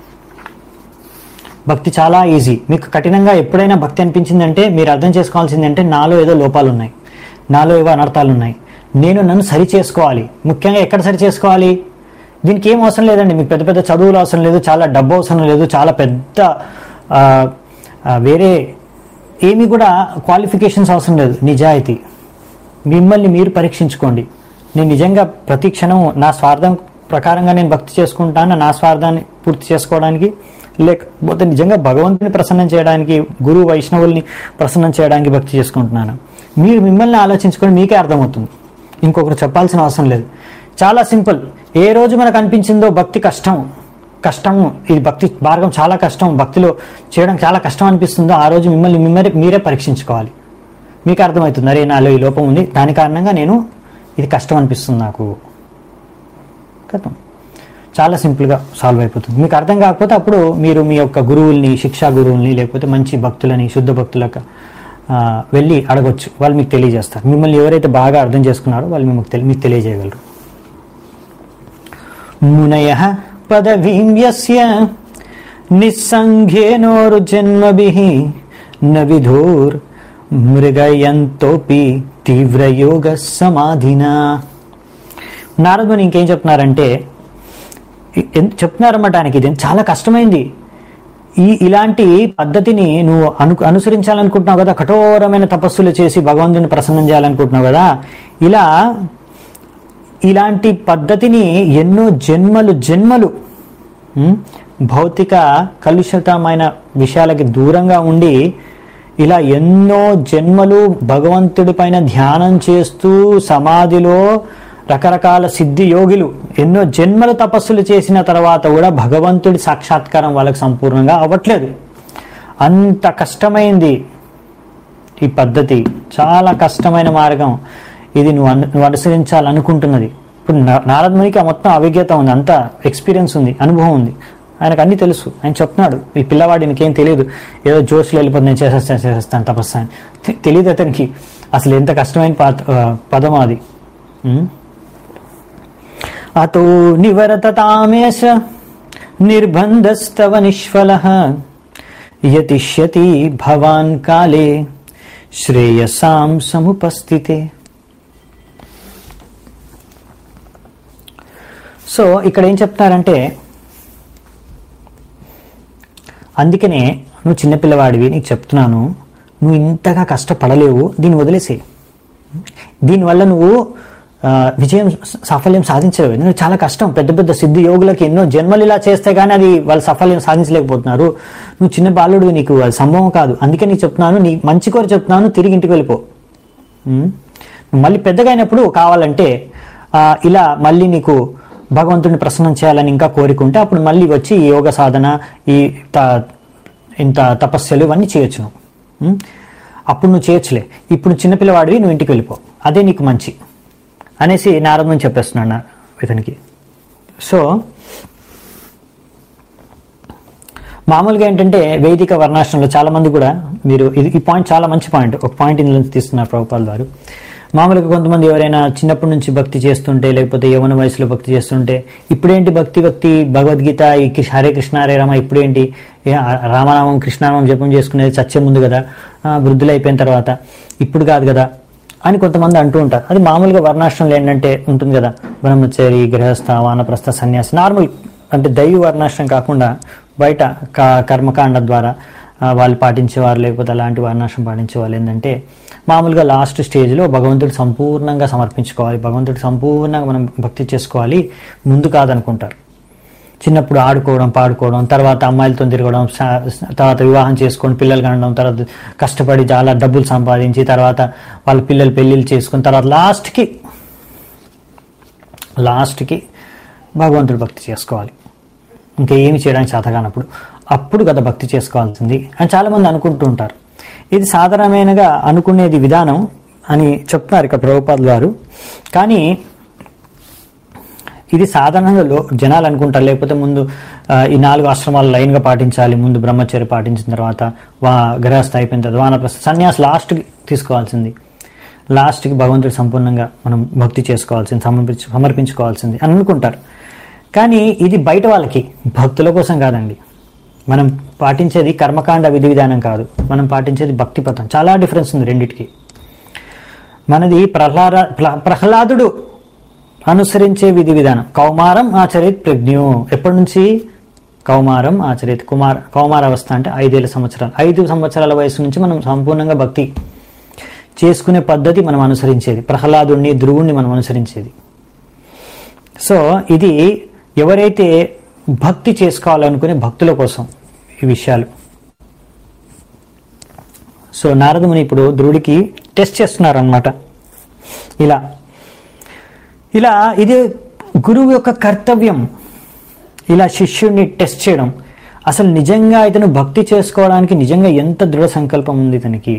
భక్తి చాలా ఈజీ మీకు కఠినంగా ఎప్పుడైనా భక్తి అనిపించిందంటే మీరు అర్థం చేసుకోవాల్సింది అంటే నాలో ఏదో లోపాలు ఉన్నాయి నాలో ఏవో అనర్థాలు ఉన్నాయి నేను నన్ను సరి చేసుకోవాలి ముఖ్యంగా ఎక్కడ సరి చేసుకోవాలి దీనికి ఏం అవసరం లేదండి మీకు పెద్ద పెద్ద చదువులు అవసరం లేదు చాలా డబ్బు అవసరం లేదు చాలా పెద్ద ఆ, ఆ, వేరే ఏమీ కూడా క్వాలిఫికేషన్స్ అవసరం లేదు నిజాయితీ మిమ్మల్ని మీరు పరీక్షించుకోండి నేను నిజంగా ప్రతి క్షణం నా స్వార్థం ప్రకారంగా నేను భక్తి చేసుకుంటాను నా స్వార్థాన్ని పూర్తి చేసుకోవడానికి లేకపోతే నిజంగా భగవంతుని ప్రసన్నం చేయడానికి గురు వైష్ణవుల్ని ప్రసన్నం చేయడానికి భక్తి చేసుకుంటున్నాను మీరు మిమ్మల్ని ఆలోచించుకొని మీకే అర్థమవుతుంది ఇంకొకరు చెప్పాల్సిన అవసరం లేదు చాలా సింపుల్ ఏ రోజు మనకు అనిపించిందో భక్తి కష్టం కష్టము ఇది భక్తి మార్గం చాలా కష్టం భక్తిలో చేయడం చాలా కష్టం అనిపిస్తుందో ఆ రోజు మిమ్మల్ని మిమ్మల్ని మీరే పరీక్షించుకోవాలి మీకు అర్థమవుతుంది అరే నాలో ఈ లోపం ఉంది దాని కారణంగా నేను ఇది కష్టం అనిపిస్తుంది నాకు కథం చాలా సింపుల్గా సాల్వ్ అయిపోతుంది మీకు అర్థం కాకపోతే అప్పుడు మీరు మీ యొక్క గురువుల్ని శిక్షా గురువుల్ని లేకపోతే మంచి భక్తులని శుద్ధ భక్తులకు ఆ, వెళ్ళి అడగొచ్చు వాళ్ళు మీకు తెలియజేస్తారు మిమ్మల్ని ఎవరైతే బాగా అర్థం చేసుకున్నారో వాళ్ళు మీకు తెలి- మీకు తెలియజేయగలరు మునయ పదవీం యస్య నిస్సంఘేనోర్జన్మభిః న విధూర్ మృగయంతోపి తీవ్రయోగ సమాధినా నారదుని ఇంకేం చెప్తున్నారంటే ఎన్- చెప్తున్నారన్నమాట ఆయనకి ఇది చాలా కష్టమైంది ఈ ఇలాంటి పద్ధతిని నువ్వు అను అనుసరించాలనుకుంటున్నావు కదా కఠోరమైన తపస్సులు చేసి భగవంతుని ప్రసన్నం చేయాలనుకుంటున్నావు కదా ఇలా ఇలాంటి పద్ధతిని ఎన్నో జన్మలు జన్మలు ఉమ్, భౌతిక కలుషితమైన విషయాలకి దూరంగా ఉండి ఇలా ఎన్నో జన్మలు భగవంతుడి పైన ధ్యానం చేస్తూ సమాధిలో రకరకాల సిద్ధి యోగులు ఎన్నో జన్మలు తపస్సులు చేసిన తర్వాత కూడా భగవంతుడి సాక్షాత్కారం వాళ్ళకి సంపూర్ణంగా అవ్వట్లేదు అంత కష్టమైంది ఈ పద్ధతి చాలా కష్టమైన మార్గం ఇది నువ్వు అను- నువ్వు అనుసరించాలనుకుంటున్నది ఇప్పుడు నా- నారద మునికి ఆ మొత్తం అవిజ్ఞత ఉంది అంత ఎక్స్పీరియన్స్ ఉంది అనుభవం ఉంది ఆయనకు అన్ని తెలుసు ఆయన చెప్తున్నాడు ఈ పిల్లవాడు ఇంకేం తెలియదు ఏదో జోష్లో వెళ్ళిపోతుంది నేను చేసేస్తాను చేసేస్తాను తపస్సు అని తె- తెలియదు అతనికి అసలు ఎంత కష్టమైన పాత- ఆ, పదం అది ఉం? అతో నివరతతామేశ నిర్బంధస్తవ నిష్ఫల యతిష్యతి భవాన్ కాలే శ్రేయసాం సముపస్థితే సో ఇక్కడ ఏం చెప్తున్నారంటే అందుకనే నువ్వు చిన్నపిల్లవాడివి నీకు చెప్తున్నాను నువ్వు ఇంతగా కష్టపడలేవు దీన్ని వదిలేసే దీనివల్ల నువ్వు ఆ, విజయం స- సాఫల్యం సాధించలేవు ఎందుకంటే చాలా కష్టం పెద్ద పెద్ద సిద్ధి యోగులకి ఎన్నో జన్మలు ఇలా చేస్తే కానీ అది వాళ్ళు సాఫల్యం సాధించలేకపోతున్నారు నువ్వు చిన్న బాలుడు నీకు అది సంభవం కాదు అందుకే నీకు చెప్తున్నాను నీ మంచి కోరి చెప్తున్నాను తిరిగి ఇంటికి వెళ్ళిపో ఉం? మళ్ళీ పెద్దగా అయినప్పుడు కావాలంటే ఆ, ఇలా మళ్ళీ నీకు భగవంతుడిని ప్రసన్నం చేయాలని ఇంకా కోరికుంటే అప్పుడు మళ్ళీ వచ్చి ఈ యోగ సాధన ఈ త- ఇంత తపస్సులు ఇవన్నీ చేయొచ్చు నువ్వు ఉం? అప్పుడు నువ్వు చేయొచ్చులే ఇప్పుడు చిన్నపిల్లవాడివి నువ్వు ఇంటికి వెళ్ళిపో అదే నీకు మంచి అనేసి నారదుని చెప్పేస్తున్నాడు నా- ఇతనికి సో మామూలుగా ఏంటంటే వైదిక వర్ణాశ్రమంలో చాలా మంది కూడా మీరు ఇది ఈ పాయింట్ చాలా మంచి పాయింట్ ఒక పాయింట్ ఇందులో నుంచి తీస్తున్నారు ప్రభుపాల్ వారు మామూలుగా కొంతమంది ఎవరైనా చిన్నప్పటి నుంచి భక్తి చేస్తుంటే లేకపోతే యవన వయసులో భక్తి చేస్తుంటే ఇప్పుడేంటి భక్తి భక్తి భగవద్గీత ఈ కృష్ణ- హరే కృష్ణ హరే రామ ఇప్పుడేంటి ఏ ఆ రామనామం కృష్ణనామం జపం చేసుకునేది చచ్చే ముందు కదా ఆ, వృద్ధులు అయిపోయిన తర్వాత ఇప్పుడు కాదు కదా అని కొంతమంది అంటూ ఉంటారు అది మామూలుగా వర్ణాశ్రమంలో ఏంటంటే ఉంటుంది కదా బ్రహ్మచరి గృహస్థ వానప్రస్థ సన్యాసి నార్మల్ అంటే దైవ వర్ణాశ్రమం కాకుండా బయట క- కర్మకాండ ద్వారా ఆ, వాళ్ళు పాటించేవారు లేకపోతే అలాంటి వర్ణాశ్రమం పాటించే వాళ్ళు ఏంటంటే మామూలుగా లాస్ట్ స్టేజ్లో భగవంతుడు సంపూర్ణంగా సమర్పించుకోవాలి భగవంతుడు సంపూర్ణంగా మనం భక్తి చేసుకోవాలి ముందు కాదనుకుంటారు చిన్నప్పుడు ఆడుకోవడం పాడుకోవడం తర్వాత అమ్మాయిలతో తిరగడం సా- తర్వాత వివాహం చేసుకొని పిల్లలు కనడం తర్వాత కష్టపడి చాలా డబ్బులు సంపాదించి తర్వాత వాళ్ళ పిల్లలు పెళ్ళిళ్ళు చేసుకుని తర్వాత లాస్ట్కి లాస్ట్కి భగవంతుడు భక్తి చేసుకోవాలి ఇంకా ఏమి చేయడానికి చేతగానప్పుడు అప్పుడు కదా భక్తి చేసుకోవాల్సింది అని చాలామంది అనుకుంటూ ఉంటారు ఇది సాధారణమైనగా అనుకునేది విధానం అని చెప్తున్నారు ఇక్కడ ప్రభుపాద్ గారు కానీ ఇది సాధారణంగా లో- జనాలు అనుకుంటారు లేకపోతే ముందు ఆ, ఈ నాలుగు ఆశ్రమాలు లైన్గా పాటించాలి ముందు బ్రహ్మచర్య పాటించిన తర్వాత వా గృహస్థ అయిపోయిన తర్వాత వానప్రస్థ సన్యాస్ లాస్ట్కి తీసుకోవాల్సింది లాస్ట్కి భగవంతుడి సంపూర్ణంగా మనం భక్తి చేసుకోవాల్సింది సమర్పించు సమర్పించుకోవాల్సింది అని అనుకుంటారు కానీ ఇది బయట వాళ్ళకి భక్తుల కోసం కాదండి మనం పాటించేది కర్మకాండ విధి విధానం కాదు మనం పాటించేది భక్తి పథం చాలా డిఫరెన్స్ ఉంది రెండిటికి మనది ప్రహ్లాద ప్ర- ప్రహ్లాదుడు అనుసరించే విధి విధానం కౌమారం ఆచరిత్ ప్రజ్ఞు ఎప్పటి నుంచి కౌమారం ఆచరిత్ కుమార్ కౌమార అవస్థ అంటే ఐదేళ్ళ సంవత్సరాలు ఐదు సంవత్సరాల వయసు నుంచి మనం సంపూర్ణంగా భక్తి చేసుకునే పద్ధతి మనం అనుసరించేది ప్రహ్లాదుడిని ధ్రువుణ్ణి మనం అనుసరించేది సో ఇది ఎవరైతే భక్తి చేసుకోవాలనుకునే భక్తుల కోసం ఈ విషయాలు సో నారదముని ఇప్పుడు ధ్రువుడికి టెస్ట్ చేస్తున్నారు అనమాట ఇలా ఇలా ఇది గురువు యొక్క కర్తవ్యం ఇలా శిష్యుడిని టెస్ట్ చేయడం అసలు నిజంగా ఇతను భక్తి చేసుకోవడానికి నిజంగా ఎంత దృఢ సంకల్పం ఉంది ఇతనికి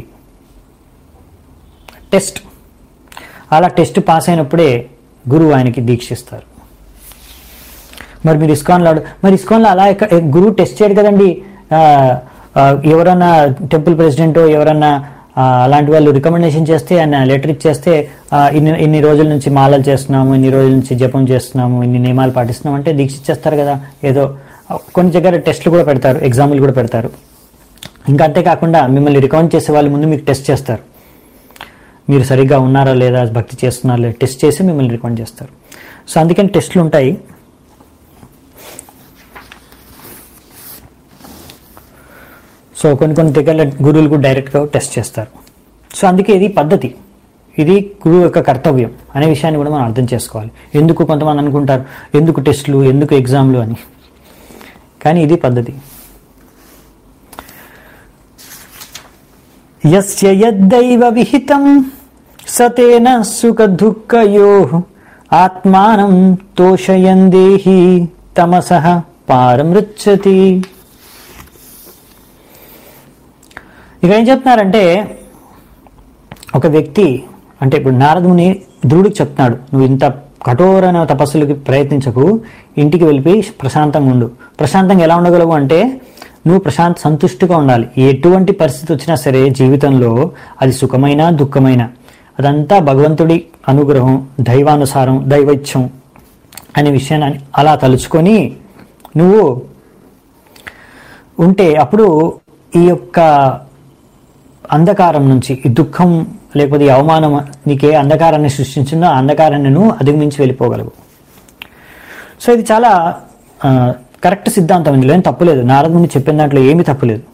టెస్ట్ అలా టెస్ట్ పాస్ అయినప్పుడే గురువు ఆయనకి దీక్షిస్తారు మరి మీరు ఇస్కాన్లో అడు- మరి ఇస్కాన్లో అలా ఎక్క- ఎ- గురువు టెస్ట్ చేయడు కదండి ఆ, ఆ, ఎవరన్నా టెంపుల్ ప్రెసిడెంట్ ఎవరన్నా ఆ, అలాంటి వాళ్ళు రికమెండేషన్ చేస్తే ఆయన లెటర్ ఇచ్చేస్తే ఆ, ఇన్ని ఇన్ని రోజుల నుంచి మాలలు చేస్తున్నాము ఇన్ని రోజుల నుంచి జపం చేస్తున్నాము ఇన్ని నియమాలు పాటిస్తున్నాం అంటే దీక్ష ఇచ్చేస్తారు కదా ఏదో ఆ, కొన్ని దగ్గర టెస్ట్లు కూడా పెడతారు ఎగ్జామ్లు కూడా పెడతారు ఇంకా అంతేకాకుండా మిమ్మల్ని రికమెండ్ చేసే వాళ్ళు ముందు మీకు టెస్ట్ చేస్తారు మీరు సరిగ్గా ఉన్నారా లేదా భక్తి చేస్తున్నారా లేదా టెస్ట్ చేసి మిమ్మల్ని రికమెండ్ చేస్తారు సో అందుకని టెస్ట్లు ఉంటాయి సో కొన్ని కొన్ని దగ్గర గురువులు కూడా డైరెక్ట్గా టెస్ట్ చేస్తారు సో అందుకే ఇది పద్ధతి ఇది గురువు యొక్క కర్తవ్యం అనే విషయాన్ని కూడా మనం అర్థం చేసుకోవాలి ఎందుకు కొంతమంది అనుకుంటారు ఎందుకు టెస్టులు ఎందుకు ఎగ్జామ్లు అని కానీ ఇది పద్ధతి యస్య యద్దైవ విహితం సతేన సుఖ దుఃఖయో ఆత్మానం తోషయన్ దేహి తమసః పారమృచ్చతి ఇక ఏం చెప్తున్నారంటే ఒక వ్యక్తి అంటే ఇప్పుడు నారదుని ధ్రువుడికి చెప్తున్నాడు నువ్వు ఇంత కఠోరమైన తపస్సులకి ప్రయత్నించకు ఇంటికి వెళ్ళిపోయి ప్రశాంతంగా ఉండు ప్రశాంతంగా ఎలా ఉండగలవు అంటే నువ్వు ప్రశాంత సంతుష్టిగా ఉండాలి ఎటువంటి పరిస్థితి వచ్చినా సరే జీవితంలో అది సుఖమైన దుఃఖమైన అదంతా భగవంతుడి అనుగ్రహం దైవానుసారం దైవైత్యం అనే విషయాన్ని అలా తలుచుకొని నువ్వు ఉంటే అప్పుడు ఈ యొక్క అంధకారం నుంచి ఈ దుఃఖం లేకపోతే ఈ అవమానం నీకే అంధకారాన్ని సృష్టించిందో ఆ అంధకారాన్ని నువ్వు అధిగమించి వెళ్ళిపోగలవు సో ఇది చాలా ఆ, కరెక్ట్ సిద్ధాంతం ఇందులో ఏం తప్పులేదు నారదుని చెప్పిన దాంట్లో ఏమీ తప్పులేదు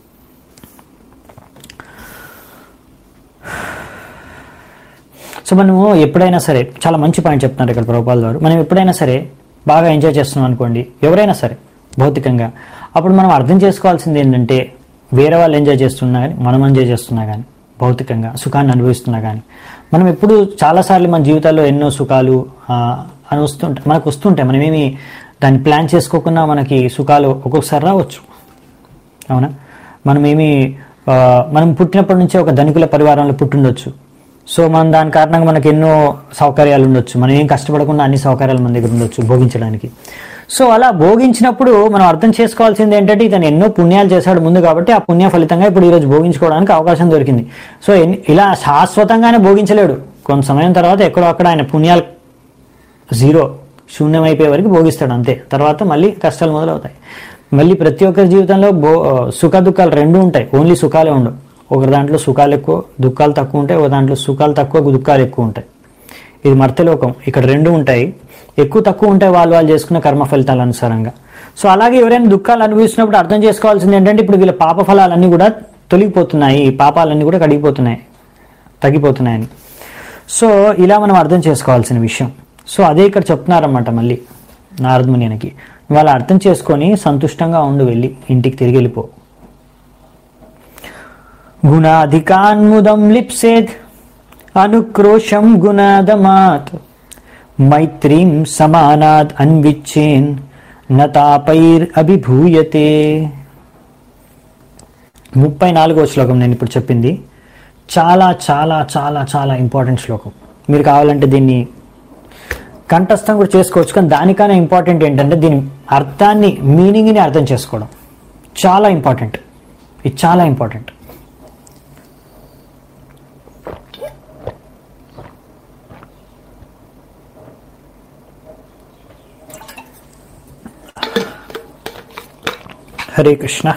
సో మనము ఎప్పుడైనా సరే చాలా మంచి పాయింట్ చెప్తున్నారు ఇక్కడ ప్రభుపాల్ గారు మనం ఎప్పుడైనా సరే బాగా ఎంజాయ్ చేస్తున్నాం అనుకోండి ఎవరైనా సరే భౌతికంగా అప్పుడు మనం అర్థం చేసుకోవాల్సింది ఏంటంటే వేరే వాళ్ళు ఎంజాయ్ చేస్తున్నా కానీ మనం ఎంజాయ్ చేస్తున్నా కానీ భౌతికంగా సుఖాన్ని అనుభవిస్తున్నా కానీ మనం ఎప్పుడు చాలాసార్లు మన జీవితాల్లో ఎన్నో సుఖాలు ఆ, అని వస్తుంటాయి మనకు వస్తుంటాయి మనమేమి దాన్ని ప్లాన్ చేసుకోకుండా మనకి సుఖాలు ఒక్కొక్కసారి రావచ్చు అవునా మనమేమి ఆ, మనం పుట్టినప్పటి నుంచే ఒక ధనికుల పరివారంలో పుట్టుండొచ్చు సో మనం దాని కారణంగా మనకి ఎన్నో సౌకర్యాలు ఉండొచ్చు మనం ఏం కష్టపడకుండా అన్ని సౌకర్యాలు మన దగ్గర ఉండొచ్చు భోగించడానికి సో అలా భోగించినప్పుడు మనం అర్థం చేసుకోవాల్సింది ఏంటంటే ఇతను ఎన్నో పుణ్యాలు చేశాడు ముందు కాబట్టి ఆ పుణ్య ఫలితంగా ఇప్పుడు ఈరోజు భోగించుకోవడానికి అవకాశం దొరికింది సో ఎన్ని- ఇలా శాశ్వతంగానే భోగించలేడు కొంత సమయం తర్వాత ఎక్కడో అక్కడ ఆయన పుణ్యాలు జీరో శూన్యం అయిపోయే వరకు భోగిస్తాడు అంతే తర్వాత మళ్ళీ కష్టాలు మొదలవుతాయి మళ్ళీ ప్రతి ఒక్కరి జీవితంలో భో సుఖ దుఃఖాలు రెండు ఉంటాయి ఓన్లీ సుఖాలే ఉండవు ఒక దాంట్లో సుఖాలు ఎక్కువ దుఃఖాలు తక్కువ ఉంటాయి ఒక దాంట్లో సుఖాలు తక్కువ దుఃఖాలు ఎక్కువ ఉంటాయి ఇది మర్తలోకం ఇక్కడ రెండు ఉంటాయి ఎక్కువ తక్కువ ఉంటాయి వాళ్ళు వాళ్ళు చేసుకున్న కర్మ ఫలితాల అనుసారంగా సో అలాగే ఎవరైనా దుఃఖాలు అనుభవిస్తున్నప్పుడు అర్థం చేసుకోవాల్సింది ఏంటంటే ఇప్పుడు వీళ్ళ పాప ఫలాలన్నీ కూడా తొలగిపోతున్నాయి ఈ పాపాలన్నీ కూడా కడిగిపోతున్నాయి తగ్గిపోతున్నాయని సో ఇలా మనం అర్థం చేసుకోవాల్సిన విషయం సో అదే ఇక్కడ చెప్తున్నారన్నమాట మళ్ళీ నారదమునియనకి వాళ్ళు అర్థం చేసుకొని సంతుష్టంగా ఉండు వెళ్ళి ఇంటికి తిరిగి వెళ్ళిపో గుణాధికాన్ముదం లిప్సేద్ అనుక్రోశం గుణాదమాత్ మైత్రీం సమానాద్ అన్విచ్చేన్ నతాపైర్ అభిభూయతే ముప్పై నాలుగో శ్లోకం నేను ఇప్పుడు చెప్పింది చాలా చాలా చాలా చాలా ఇంపార్టెంట్ శ్లోకం మీరు కావాలంటే దీన్ని కంఠస్థం కూడా చేసుకోవచ్చు కానీ దానికన్నా ఇంపార్టెంట్ ఏంటంటే దీని అర్థాన్ని మీనింగ్ని అర్థం చేసుకోవడం చాలా ఇంపార్టెంట్ ఇది చాలా ఇంపార్టెంట్ హరే కృష్ణ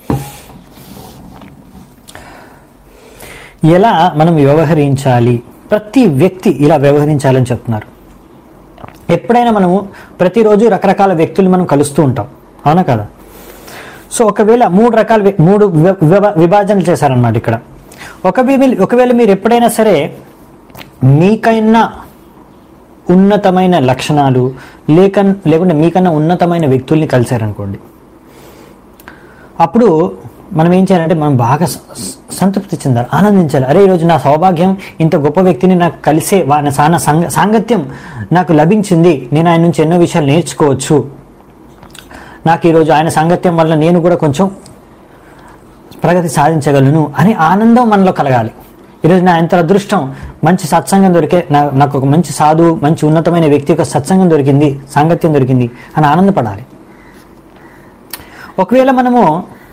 ఎలా మనం వ్యవహరించాలి ప్రతి వ్యక్తి ఇలా వ్యవహరించాలని చెప్తున్నారు ఎప్పుడైనా మనము ప్రతిరోజు రకరకాల వ్యక్తులు మనం కలుస్తూ ఉంటాం అవునా కదా సో ఒకవేళ మూడు రకాల వ్య- మూడు వి- విభ- విభాజనలు చేశారనమాట ఇక్కడ ఒకవేళ ఒకవేళ మీరు ఎప్పుడైనా సరే మీకైనా ఉన్నతమైన లక్షణాలు లేక లేకుంటే మీకన్నా ఉన్నతమైన వ్యక్తుల్ని కలిశారనుకోండి అప్పుడు మనం ఏం చేయాలంటే మనం బాగా స- స- సంతృప్తి చెందాలి ఆనందించాలి అరే ఈరోజు నా సౌభాగ్యం ఇంత గొప్ప వ్యక్తిని నాకు కలిసే వా- నా సాన సంగ సాంగత్యం నాకు లభించింది నేను ఆయన నుంచి ఎన్నో విషయాలు నేర్చుకోవచ్చు నాకు ఈరోజు ఆయన సాంగత్యం వల్ల నేను కూడా కొంచెం ప్రగతి సాధించగలను అనే ఆనందం మనలో కలగాలి ఈరోజు నా ఎంత అదృష్టం మంచి సత్సంగం దొరికే నా- నాకు ఒక మంచి సాధువు మంచి ఉన్నతమైన వ్యక్తి యొక్క సత్సంగం దొరికింది సాంగత్యం దొరికింది అని ఆనందపడాలి ఒకవేళ మనము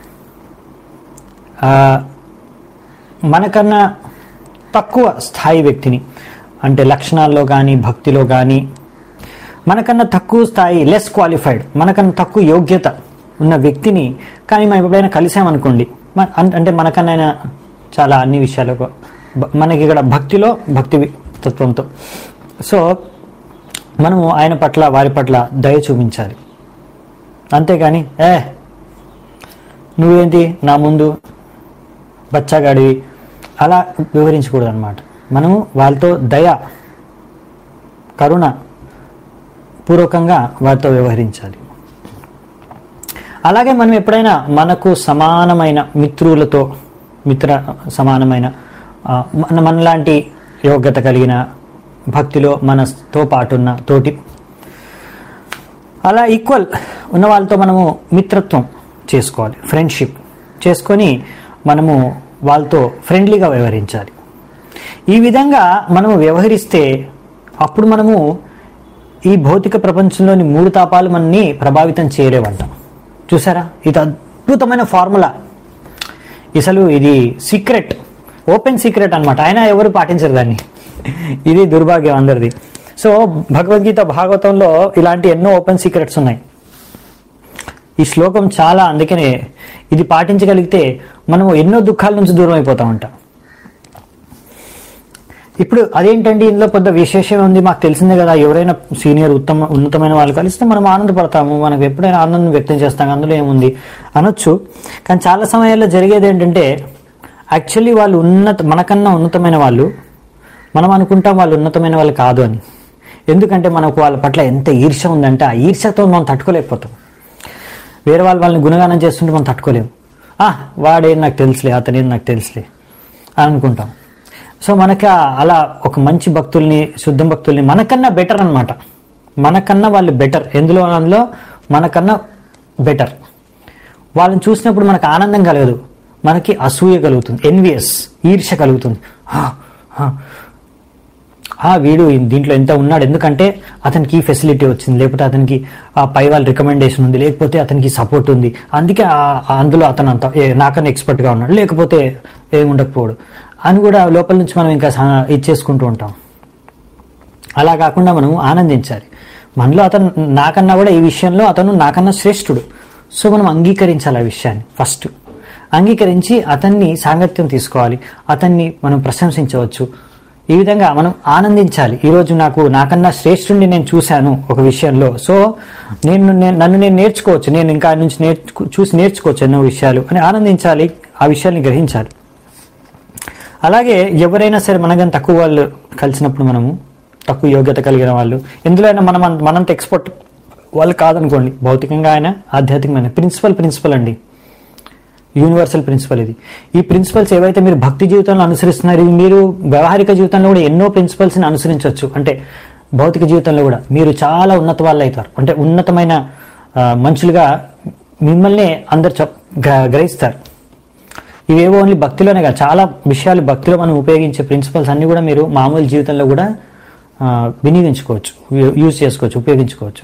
ఆ, మనకన్నా తక్కువ స్థాయి వ్యక్తిని అంటే లక్షణాల్లో కానీ భక్తిలో కానీ మనకన్నా తక్కువ స్థాయి లెస్ క్వాలిఫైడ్ మనకన్నా తక్కువ యోగ్యత ఉన్న వ్యక్తిని కానీ మనం ఎప్పుడైనా కలిసామనుకోండి మ- అన్- అంటే మనకన్నా ఆయన చాలా అన్ని విషయాలకు బ- మనకి ఇక్కడ భక్తిలో భక్తి వి- తత్వంతో సో మనము ఆయన పట్ల వారి పట్ల దయ చూపించాలి అంతేగాని ఏ నువ్వేంటి నా ముందు బచ్చగాడివి అలా వివరించకూడదు అనమాట మనము వాళ్ళతో దయ కరుణ పూర్వకంగా వారితో వ్యవహరించాలి అలాగే మనం ఎప్పుడైనా మనకు సమానమైన మిత్రులతో మిత్ర సమానమైన ఆ, మన మనలాంటి యోగ్యత కలిగిన భక్తిలో మనతో పాటున్న తోటి అలా ఈక్వల్ ఉన్న వాళ్ళతో మనము మిత్రత్వం చేసుకోవాలి ఫ్రెండ్షిప్ చేసుకొని మనము వాళ్ళతో ఫ్రెండ్లీగా వ్యవహరించాలి ఈ విధంగా మనము వ్యవహరిస్తే అప్పుడు మనము ఈ భౌతిక ప్రపంచంలోని మూడు తాపాలు మనని ప్రభావితం చేయలేవంట చూసారా ఇది అద్భుతమైన ఫార్ములా అసలు ఇది సీక్రెట్ ఓపెన్ సీక్రెట్ అన్నమాట ఆయన ఎవరు పాటించరు దాన్ని ఇది దుర్భాగ్యం అందరిది సో భగవద్గీత భాగవతంలో ఇలాంటి ఎన్నో ఓపెన్ సీక్రెట్స్ ఉన్నాయి ఈ శ్లోకం చాలా అందుకనే ఇది పాటించగలిగితే మనము ఎన్నో దుఃఖాల నుంచి దూరం అయిపోతా ఉంటాం ఇప్పుడు అదేంటండి ఇందులో పెద్ద విశేషం ఉంది మాకు తెలిసిందే కదా ఎవరైనా సీనియర్ ఉత్తమ ఉన్నతమైన వాళ్ళు కలిస్తే మనం ఆనందపడతాము మనకు ఎప్పుడైనా ఆనందం వ్యక్తం చేస్తాం అందులో ఏముంది అనొచ్చు కానీ చాలా సమయాల్లో జరిగేది ఏంటంటే యాక్చువల్లీ వాళ్ళు ఉన్నత మనకన్నా ఉన్నతమైన వాళ్ళు మనం అనుకుంటాం వాళ్ళు ఉన్నతమైన వాళ్ళు కాదు అని ఎందుకంటే మనకు వాళ్ళ పట్ల ఎంత ఈర్ష్య ఉందంటే ఆ ఈర్ష్యతో మనం తట్టుకోలేకపోతాం వేరే వాళ్ళు వాళ్ళని గుణగానం చేస్తుంటే మనం తట్టుకోలేము ఆ వాడేం నాకు తెలుసులే అతనేం నాకు తెలుసులే అని అనుకుంటాం సో మనకి ఆ- అలా ఒక మంచి భక్తుల్ని శుద్ధ భక్తుల్ని మనకన్నా బెటర్ అన్నమాట మనకన్నా వాళ్ళు బెటర్ ఎందులో అందులో మనకన్నా బెటర్ వాళ్ళని చూసినప్పుడు మనకు ఆనందం కలగదు మనకి అసూయ కలుగుతుంది ఎన్వియస్ ఈర్ష్య కలుగుతుంది ఆ, ఆ, ఆ వీడు దీంట్లో ఎంత ఉన్నాడు ఎందుకంటే అతనికి ఈ ఫెసిలిటీ వచ్చింది లేకపోతే అతనికి ఆ పై వాళ్ళ రికమెండేషన్ ఉంది లేకపోతే అతనికి సపోర్ట్ ఉంది అందుకే ఆ- ఆ అందులో అతను అంత ఏ, నాకన్నా expert గా ఉన్నాడు లేకపోతే ఏమి ఉండకపోడు అని కూడా లోపల నుంచి మనం ఇంకా సా- ఇచ్చేసుకుంటూ ఉంటాం అలా కాకుండా మనం ఆనందించాలి మనలో అతను నాకన్నా కూడా ఈ విషయంలో అతను నాకన్నా శ్రేష్ఠుడు సో మనం అంగీకరించాలి ఆ విషయాన్ని ఫస్ట్ అంగీకరించి అతన్ని సాంగత్యం తీసుకోవాలి అతన్ని మనం ప్రశంసించవచ్చు ఈ విధంగా మనం ఆనందించాలి ఈరోజు నాకు నాకన్నా శ్రేష్ఠుడిని నేను చూశాను ఒక విషయంలో సో నేను నేను- నన్ను నేను నేర్చుకోవచ్చు నేను ఇంకా ఆయన నుంచి నేర్చుకు చూసి నేర్చుకోవచ్చు ఎన్నో విషయాలు అని ఆనందించాలి ఆ విషయాన్ని గ్రహించాలి అలాగే ఎవరైనా సరే మనకన్నా తక్కువ వాళ్ళు కలిసినప్పుడు మనము తక్కువ యోగ్యత కలిగిన వాళ్ళు ఎందులో అయినా మనం అంత- మనంత ఎక్స్పర్ట్ వాళ్ళు కాదనుకోండి భౌతికంగా ఆయన ఆధ్యాత్మికమైన ప్రిన్సిపల్ ప్రిన్సిపల్ అండి యూనివర్సల్ ప్రిన్సిపల్ ఇది ఈ ప్రిన్సిపల్స్ ఏవైతే మీరు భక్తి జీవితంలో అనుసరిస్తున్నారు ఇవి మీరు వ్యవహారిక జీవితంలో కూడా ఎన్నో ప్రిన్సిపల్స్ని అనుసరించవచ్చు అంటే భౌతిక జీవితంలో కూడా మీరు చాలా ఉన్నత వాళ్ళు అవుతారు అంటే ఉన్నతమైన ఆ, మనుషులుగా మిమ్మల్ని అందరు చెప్ గ్ర- గ్రహిస్తారు ఇవేవో ఓన్లీ భక్తిలోనే కాదు చాలా విషయాలు భక్తిలో మనం ఉపయోగించే ప్రిన్సిపల్స్ అన్ని కూడా మీరు మామూలు జీవితంలో కూడా ఆ, వినియోగించుకోవచ్చు యూ- యూజ్ చేసుకోవచ్చు ఉపయోగించుకోవచ్చు